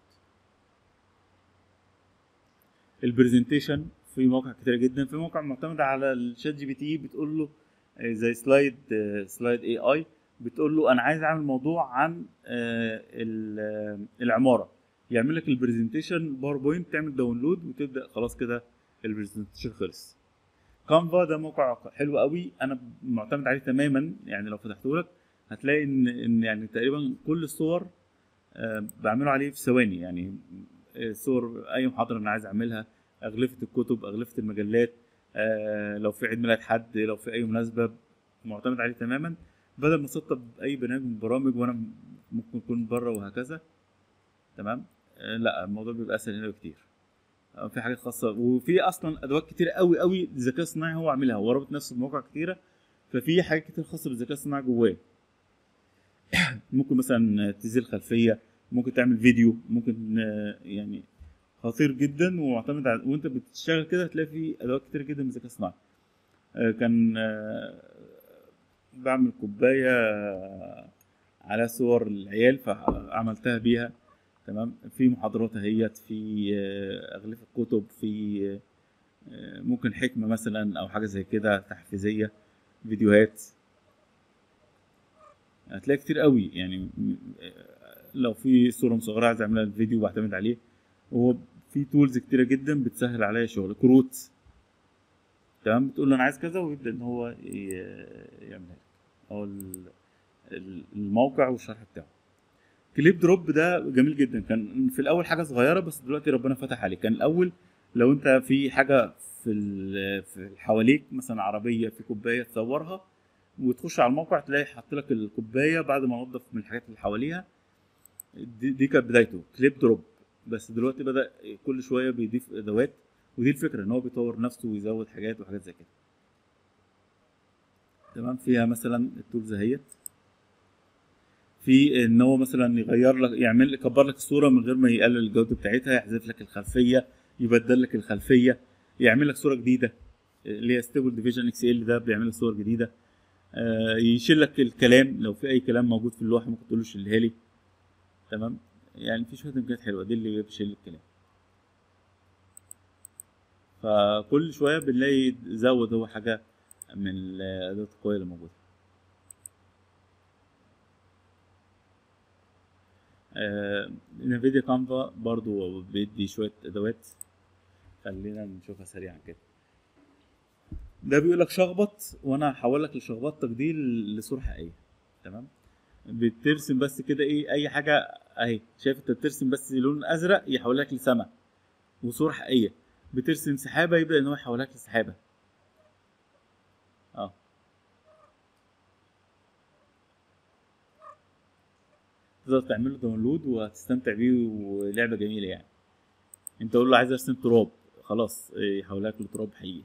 البرزنتيشن في مواقع كتيرة جدا في موقع معتمد على الشات جي بي تي بتقول له آه، زي سلايد آه، سلايد اي اي بتقول له انا عايز اعمل موضوع عن آه، ال- آه، العمارة يعمل لك البرزنتيشن باوربوينت تعمل داونلود وتبدا خلاص كده البرزنتيشن خلص كانفا ده موقع حلو قوي انا معتمد عليه تماما يعني لو فتحته لك هتلاقي ان ان يعني تقريبا كل الصور آه، بعمله عليه في ثواني يعني آه، صور اي محاضره انا عايز اعملها اغلفه الكتب اغلفه المجلات آه، لو في عيد ميلاد حد لو في اي مناسبه معتمد عليه تماما بدل ما اسطب اي برنامج من البرامج وانا ممكن اكون بره وهكذا تمام آه، لا الموضوع بيبقى اسهل هنا بكتير آه، في حاجات خاصه وفي اصلا ادوات كتير قوي قوي الذكاء الصناعي هو عاملها هو رابط نفسه بمواقع كتيره ففي حاجات كتير خاصه بالذكاء الصناعي جواه ممكن مثلا تزيل خلفيه ممكن تعمل فيديو ممكن آه، يعني خطير جدا ومعتمد على وانت بتشتغل كده هتلاقي في ادوات كتير جدا من الذكاء الصناعي آه، كان آه، بعمل كوبايه آه، على صور العيال فعملتها بيها تمام في محاضرات اهيت في آه، اغلفه كتب في آه، ممكن حكمه مثلا او حاجه زي كده تحفيزيه فيديوهات هتلاقي كتير قوي يعني م- آه، لو في صوره مصغره عايز اعملها الفيديو بعتمد عليه وهو في تولز كتيره جدا بتسهل عليا شغل كروت تمام بتقول له انا عايز كذا ويبدا ان هو ي- يعملها لك او ال- ال- الموقع والشرح بتاعه كليب دروب ده جميل جدا كان في الاول حاجه صغيره بس دلوقتي ربنا فتح عليه كان الاول لو انت في حاجه في ال- في حواليك مثلا عربيه في كوبايه تصورها وتخش على الموقع تلاقي حاط لك الكوبايه بعد ما نضف من الحاجات اللي حواليها دي, دي كانت بدايته كليب دروب بس دلوقتي بدا كل شويه بيضيف ادوات ودي الفكره ان هو بيطور نفسه ويزود حاجات وحاجات زي كده تمام فيها مثلا التولز اهيت في ان هو مثلا يغير لك يعمل يكبر لك الصوره من غير ما يقلل الجوده بتاعتها يحذف لك الخلفيه يبدل لك الخلفيه يعمل لك صوره جديده اللي هي ستيبل ديفيجن اكس ال ده بيعمل لك صور جديده آه، يشيل لك الكلام لو في اي كلام موجود في اللوحه ممكن تقول له شيلها لي تمام يعني في شويه امكانيات حلوه دي اللي بيشيل الكلام فكل شويه بنلاقي زود هو حاجه من الادوات القويه اللي موجوده آه، انفيديا كانفا برضو بيدي شويه ادوات خلينا نشوفها سريعا كده ده بيقول لك شخبط وانا هحول لك لشخبطتك دي لصوره حقيقيه تمام بترسم بس كده ايه اي حاجه اهي شايف انت بترسم بس لون ازرق يحول لك لسما وصوره حقيقيه بترسم سحابه يبدا ان هو يحولها لك لسحابه اه تقدر تعمل له داونلود وهتستمتع بيه ولعبه جميله يعني انت قول له عايز ارسم تراب خلاص إيه، يحولها لك لتراب حقيقي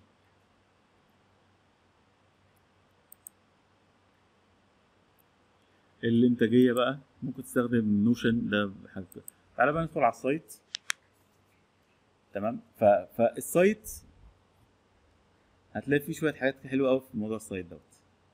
الانتاجيه بقى ممكن تستخدم نوشن ده حاجه تعالى بقى ندخل على السايت تمام ف... فالسايت هتلاقي فيه شويه حاجات حلوه قوي في موضوع السايت دوت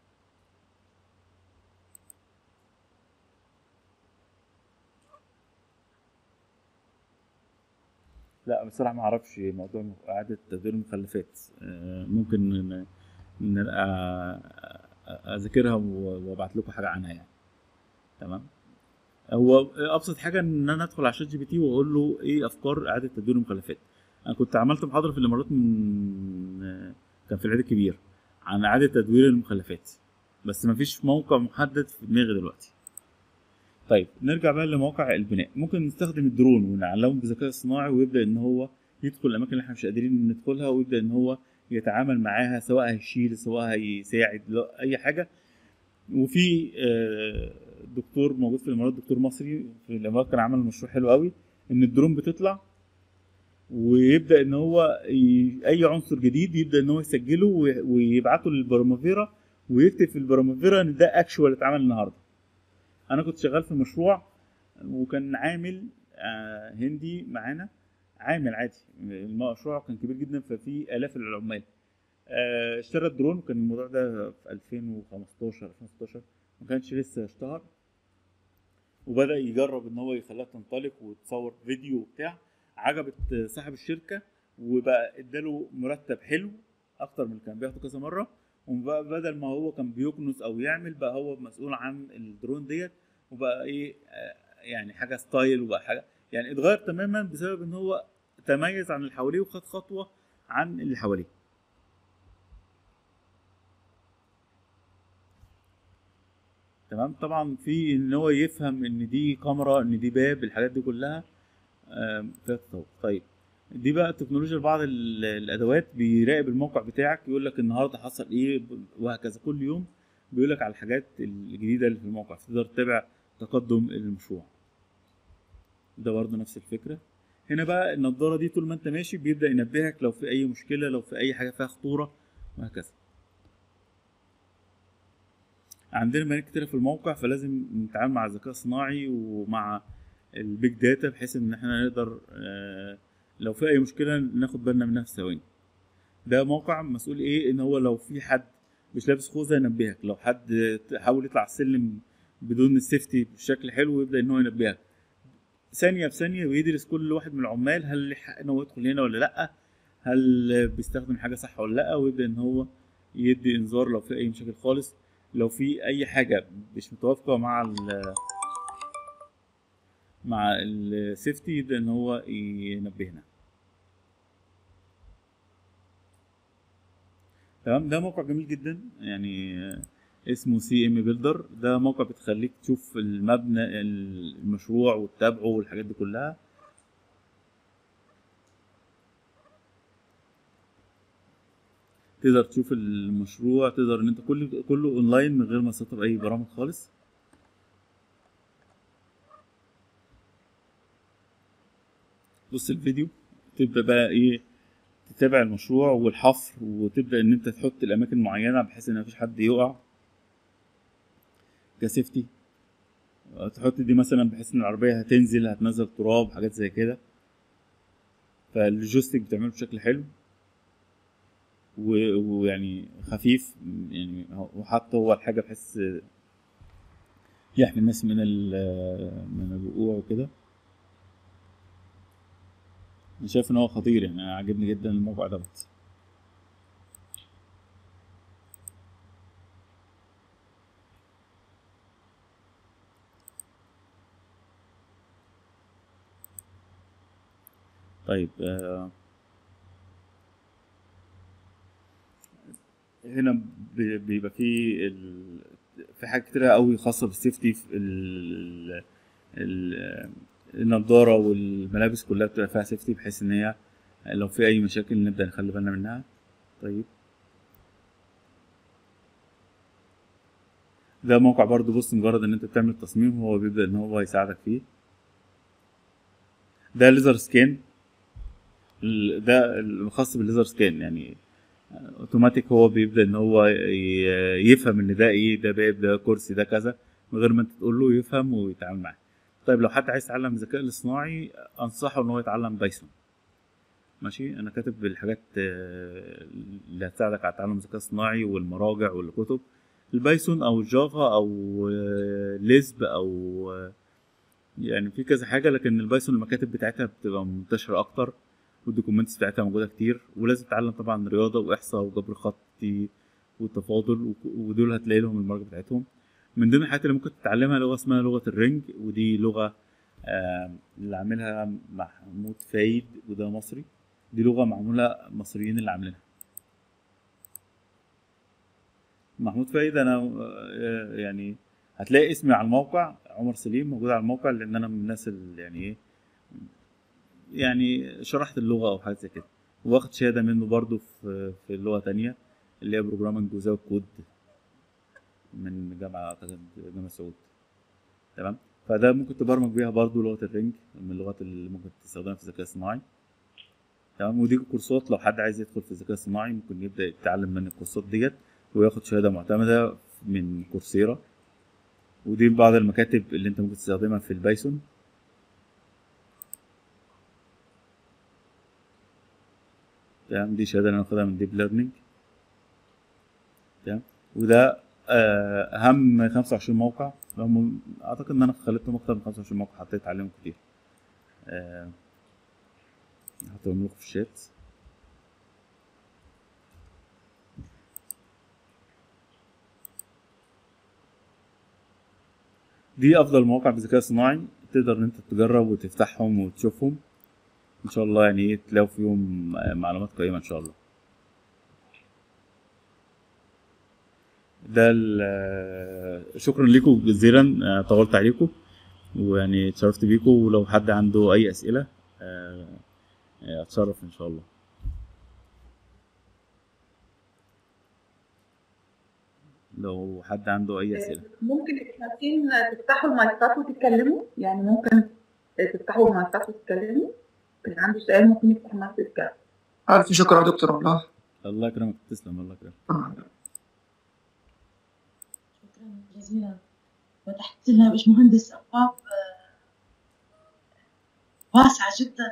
لا بصراحه ما اعرفش موضوع اعاده تدوير المخلفات آه، ممكن ن- نبقى اذاكرها و- وابعت لكم حاجه عنها يعني تمام هو ابسط حاجه ان انا ادخل على شات جي بي تي واقول له ايه افكار اعاده تدوير المخلفات انا كنت عملت محاضره في الامارات من كان في العيد الكبير عن اعاده تدوير المخلفات بس ما فيش موقع محدد في دماغي دلوقتي طيب نرجع بقى لمواقع البناء ممكن نستخدم الدرون ونعلمه بالذكاء الصناعي ويبدا ان هو يدخل الاماكن اللي احنا مش قادرين ندخلها ويبدا ان هو يتعامل معاها سواء هيشيل سواء هيساعد لا- اي حاجه وفي آه، دكتور موجود في الامارات دكتور مصري في الامارات كان عمل مشروع حلو قوي ان الدرون بتطلع ويبدا ان هو ي... اي عنصر جديد يبدا ان هو يسجله وي- ويبعته للبرامافيرا ويكتب في البرامافيرا ان ده اكشوال اتعمل النهارده انا كنت شغال في مشروع وكان عامل آه، هندي معانا عامل عادي المشروع كان كبير جدا ففي الاف العمال آه، اشترى الدرون وكان الموضوع ده في 2015 2016 ما كانش لسه اشتهر وبدا يجرب ان هو يخليها تنطلق وتصور فيديو وبتاع عجبت صاحب الشركه وبقى اداله مرتب حلو اكتر من اللي كان بياخده كذا مره وبقى بدل ما هو كان بيكنس او يعمل بقى هو مسؤول عن الدرون ديت وبقى ايه آه، يعني حاجه ستايل وبقى حاجه يعني اتغير تماما بسبب ان هو تميز عن اللي حواليه وخد خطوه عن اللي حواليه تمام طبعا في ان هو يفهم ان دي كاميرا ان دي باب الحاجات دي كلها آم، فيها تطور طيب دي بقى تكنولوجيا بعض ال- الادوات بيراقب الموقع بتاعك يقول لك النهارده حصل ايه ب- وهكذا كل يوم بيقول لك على الحاجات الجديده اللي في الموقع فتقدر تتابع تقدم المشروع ده برضه نفس الفكره هنا بقى النضاره دي طول ما انت ماشي بيبدا ينبهك لو في اي مشكله لو في اي حاجه فيها خطوره وهكذا عندنا بيانات كتيرة في الموقع فلازم نتعامل مع الذكاء الصناعي ومع البيج داتا بحيث ان احنا نقدر آه، لو في اي مشكله ناخد بالنا منها في ثواني ده موقع مسؤول ايه ان هو لو في حد مش لابس خوذه ينبهك لو حد حاول يطلع السلم بدون السيفتي بشكل حلو يبدا ان هو ينبهك ثانيه بثانيه ويدرس كل واحد من العمال هل ليه حق ان هو يدخل هنا ولا لا هل بيستخدم حاجه صح ولا لا ويبدا ان هو يدي انذار لو في اي مشاكل خالص لو في اي حاجه مش متوافقه مع ال مع السيفتي يبدا ان هو ينبهنا تمام ده موقع جميل جدا يعني آه، اسمه سي ام بيلدر ده موقع بتخليك تشوف المبنى المشروع وتتابعه والحاجات دي كلها تقدر تشوف المشروع تقدر ان انت كل كله اونلاين من غير ما تسطب اي برامج خالص بص الفيديو تبدا بقى ايه تتابع المشروع والحفر وتبدا ان انت تحط الاماكن معينه بحيث ان مفيش حد يقع كسيفتي تحط دي مثلا بحيث ان العربيه هتنزل هتنزل تراب حاجات زي كده فالجوستيك بتعمله بشكل حلو و- ويعني خفيف يعني وحط هو الحاجه بحيث يحمي الناس من ال- من الوقوع وكده انا شايف ان هو خطير يعني انا عاجبني جدا الموقع دوت طيب آه، هنا بي- بيبقى في ال... في حاجات كتيرة قوي خاصة بالسيفتي في ال... ال... النضارة والملابس كلها بتبقى فيها سيفتي بحيث ان هي لو في اي مشاكل نبدأ نخلي بالنا منها طيب ده موقع برضو بص مجرد ان انت بتعمل تصميم هو بيبدأ ان هو يساعدك فيه ده ليزر سكان ال- ده الخاص بالليزر سكان يعني اوتوماتيك هو بيبدا ان هو ي- يفهم ان ده ايه ده باب ده كرسي ده كذا من غير ما انت تقول له يفهم ويتعامل معاه طيب لو حد عايز يتعلم الذكاء الاصطناعي انصحه ان هو يتعلم بايثون ماشي انا كاتب الحاجات آه، اللي هتساعدك على تعلم الذكاء الصناعي والمراجع والكتب البايثون او الجافا او آه، ليزب او آه، يعني في كذا حاجه لكن البايثون المكاتب بتاعتها بتبقى منتشره اكتر والدوكيومنتس بتاعتها موجوده كتير ولازم تتعلم طبعا رياضه واحصاء وجبر خطي والتفاضل وك- ودول هتلاقي لهم المراجع بتاعتهم من ضمن الحاجات اللي ممكن تتعلمها لغه اسمها لغه الرنج ودي لغه آم، اللي عاملها محمود فايد وده مصري دي لغه معموله مصريين اللي عاملينها محمود فايد انا آه، يعني هتلاقي اسمي على الموقع عمر سليم موجود على الموقع لان انا من الناس اللي يعني ايه يعني شرحت اللغه او حاجه زي كده واخد شهاده منه برضو في في لغه تانية اللي هي بروجرامنج وزاوية كود من جامعه اعتقد جامعه سعود تمام فده ممكن تبرمج بيها برضو لغه الرنج من اللغات اللي ممكن تستخدمها في الذكاء الصناعي تمام ودي كورسات لو حد عايز يدخل في الذكاء الصناعي ممكن يبدا يتعلم من الكورسات ديت وياخد شهاده معتمده من كورسيرا ودي بعض المكاتب اللي انت ممكن تستخدمها في البايثون تمام دي شهاده انا واخدها من ديب ليرنينج تمام وده آه، اهم 25 موقع هم- اعتقد ان انا خليتهم اكتر من 25 موقع حطيت عليهم كتير آه، هحطهم لكم في الشات دي افضل مواقع بالذكاء الصناعي تقدر ان انت تجرب وتفتحهم وتشوفهم ان شاء الله يعني ايه تلاقوا فيهم آه، معلومات قيمه ان شاء الله ده ال- آه، شكرا لكم جزيلا آه، طولت عليكم ويعني اتشرفت بيكم ولو حد عنده اي اسئله آه، آه، اتشرف ان شاء الله لو حد عنده اي اسئله ممكن الاثنين تفتحوا المايكات وتتكلموا يعني ممكن تفتحوا المايكات وتتكلموا اللي عنده سؤال ممكن يفتح المايك ويتكلم ألف شكر يا دكتور والله الله يكرمك تسلم الله يكرمك آه. شكرا جزيلا فتحت لنا باشمهندس ابواب آه، واسعه جدا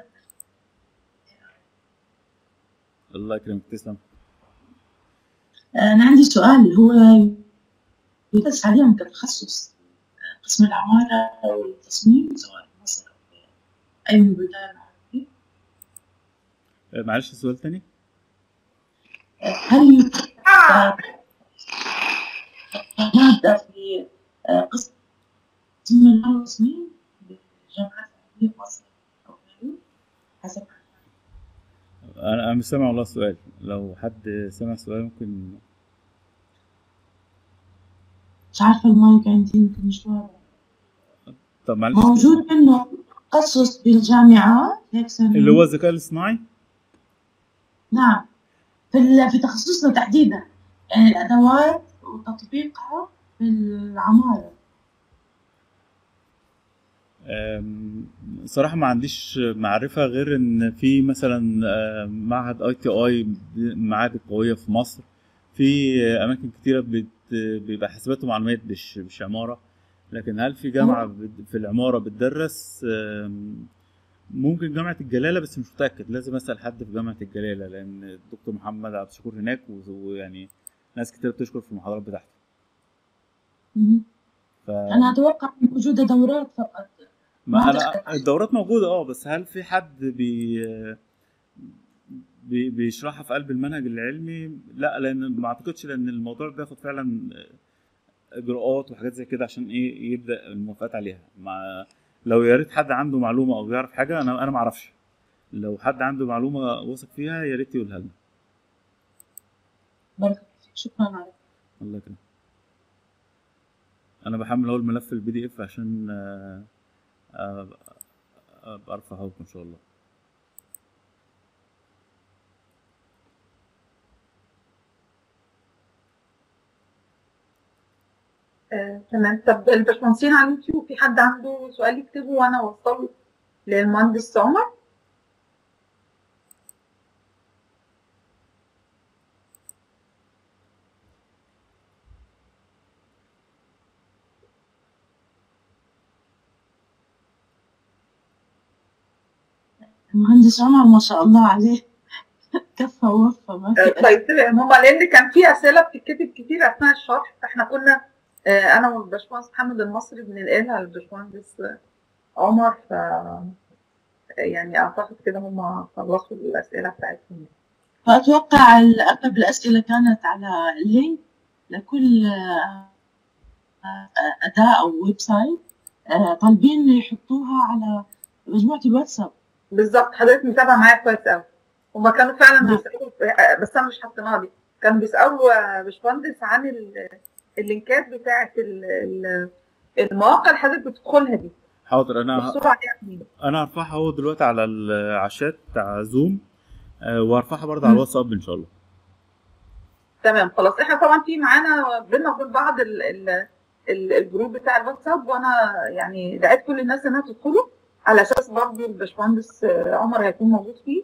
الله يكرمك تسلم آه، انا عندي سؤال هو يدرس عليهم كتخصص آه، قسم العماره والتصميم سواء في مصر او في اي من البلدان العربيه آه، معلش سؤال تاني آه، هل آه، ماده في آه، قسم العماره والتصميم بالجامعات العربيه في مصر او غيره حسب انا انا مش سامع والله السؤال لو حد سمع السؤال ممكن مش عارفة المايك عندي يمكن مش واضح طب معلش موجود منه تخصص بالجامعات هيك سنة اللي هو الذكاء الاصطناعي نعم في ال- في تخصصنا تحديدا يعني الأدوات وتطبيقها في العمارة أم، صراحة ما عنديش معرفة غير ان في مثلا أم، معهد اي تي اي معاهد قوية في مصر في اماكن كتيرة بت- بيبقى حاسبات ومعلومات مش مش عمارة لكن هل في جامعة بت- في العمارة بتدرس أم، ممكن جامعة الجلالة بس مش متأكد لازم أسأل حد في جامعة الجلالة لأن الدكتور محمد عبد الشكور هناك ويعني ناس كتير بتشكر في المحاضرات بتاعته مهم. ف... أنا أتوقع إن موجودة دورات فقط ما ما انا أعتقد. الدورات موجوده اه بس هل في حد بي بي بيشرحها في قلب المنهج العلمي لا لان ما اعتقدش لان الموضوع بياخد فعلا اجراءات وحاجات زي كده عشان ايه يبدا الموافقات عليها مع لو يا ريت حد عنده معلومه او بيعرف حاجه انا انا ما اعرفش لو حد عنده معلومه واثق فيها يا ريت يقولها لنا بارك الله فيك شكرا عليك الله يكرمك انا بحمل اهو الملف البي دي اف عشان آه، آه، ابقى ارفعه لكم ان شاء الله آه، تمام طب الباشمهندسين على اليوتيوب في حد عنده سؤال يكتبه وانا اوصله للمهندس عمر المهندس عمر ما شاء الله عليه كفى ووفى ما آه، في طيب تمام هما لان كان في اسئله بتتكتب كتير اثناء الشرح فاحنا كنا آه، انا والباشمهندس محمد المصري بننقلها للباشمهندس عمر ف يعني اعتقد كده هما خلصوا الاسئله بتاعتهم فأتوقع ال- أغلب الأسئلة كانت على اللينك لكل آه، آه، أداة أو ويب سايت آه، طالبين يحطوها على مجموعة الواتساب بالظبط حضرتك متابعه معايا كويس قوي هما كانوا فعلا نعم. بيسالوا آه، بس انا مش حاطينها دي كانوا بيسالوا آه، باشمهندس عن ال- اللينكات بتاعه ال- ال- المواقع اللي حضرتك بتدخلها دي حاضر انا بيحصلوا عليها منين انا هرفعها اهو دلوقتي على ال- على الشات بتاع زوم آه، وهرفعها برضه على مم. الواتساب ان شاء الله تمام خلاص احنا طبعا في معانا بينا وبين بعض ال ال ال الجروب بتاع الواتساب وانا يعني دعيت كل الناس انها تدخله على اساس برضه الباشمهندس آه، عمر هيكون موجود فيه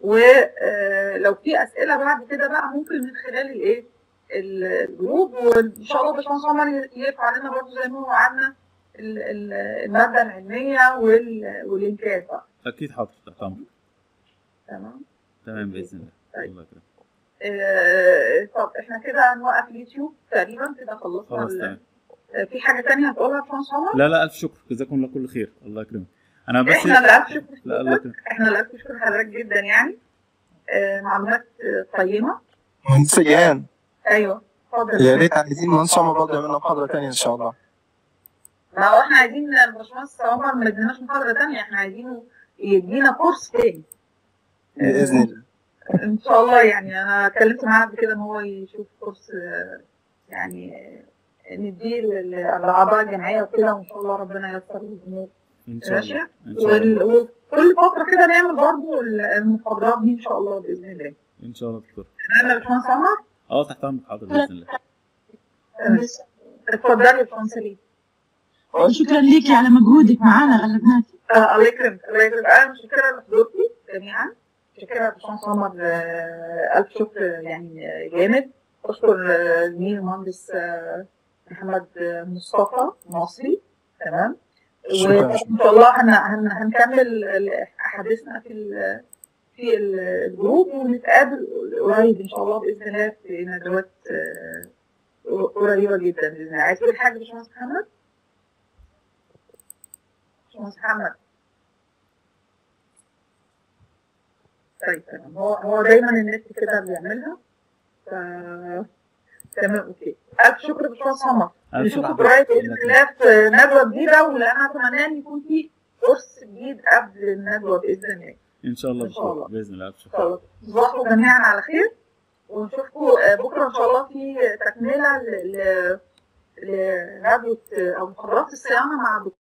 ولو في اسئله بعد كده بقى ممكن من خلال الايه الجروب وان شاء الله باشمهندس عمر يرفع لنا برضه زي ما هو عنا ال- ال- الماده العلميه وال- واللينكات بقى اكيد حاضر تحت امرك تمام تمام باذن الله طيب. الله يكرمك آه، طب احنا كده هنوقف اليوتيوب تقريبا كده خلصنا خلاص ال- تمام آه، في حاجه تانية هتقولها يا باشمهندس عمر؟ لا لا الف شكر جزاكم الله كل خير الله يكرمك انا بس احنا اللي الف شكر لا الله يكرمك احنا اللي الف شكر حضرتك جدا يعني آه، معلومات آه، قيمه مهندسة جيهان ايوه اتفضل يا ريت عايزين مهندس عمر برضه يعمل لنا محاضرة تانية إن شاء الله ما هو احنا عايزين الباشمهندس عمر ما يديناش محاضره تانية احنا عايزينه يدينا كورس تاني بإذن الله ان شاء الله يعني انا اتكلمت معاه قبل كده ان هو يشوف كورس آه، يعني آه، نديه لل- للاعضاء الجمعيه وكده وان شاء الله ربنا ييسر الامور ان شاء الله ماشي ان شاء الله وال- وكل فتره كده نعمل برضو المحاضرات دي ان شاء الله باذن الله ان شاء الله دكتور تمام يا باشمهندس عمر اه تحت امرك حاضر باذن الله تمام. اتفضلي يا باشمهندس ليه شكرا ليكي على مجهودك معنا غلبناكي آه الله يكرمك الله يكرمك انا متشكره لحضوركم جميعا متشكره يا باشمهندس عمر آه، الف شكر يعني آه، جامد اشكر آه، زميلي المهندس آه، محمد آه، مصطفى مصري تمام شكرا. وان شاء الله هن هن هنكمل ال- حديثنا في ال في ال- الجروب ونتقابل قريب ان شاء الله باذن الله في ندوات آه، قريبه جدا باذن الله عايز تقول حاجه يا باشمهندس محمد؟ باشمهندس محمد طيب تمام هو هو دايما النت كده بيعملها ف تمام اوكي الف شكر يا باشمهندس عمر ألف نشوفك شكر. قريب باذن الله في ندوه جديده وانا اتمنى ان يكون في كورس جديد قبل الندوه باذن الله ان شاء الله إن شاء الله. دكتور باذن الله الف ان شكر شاء الله تصبحوا جميعا على خير ونشوفكم آه، بكره ان شاء الله في تكمله ل- ل- لندوه آه، او محاضرات الصيانه مع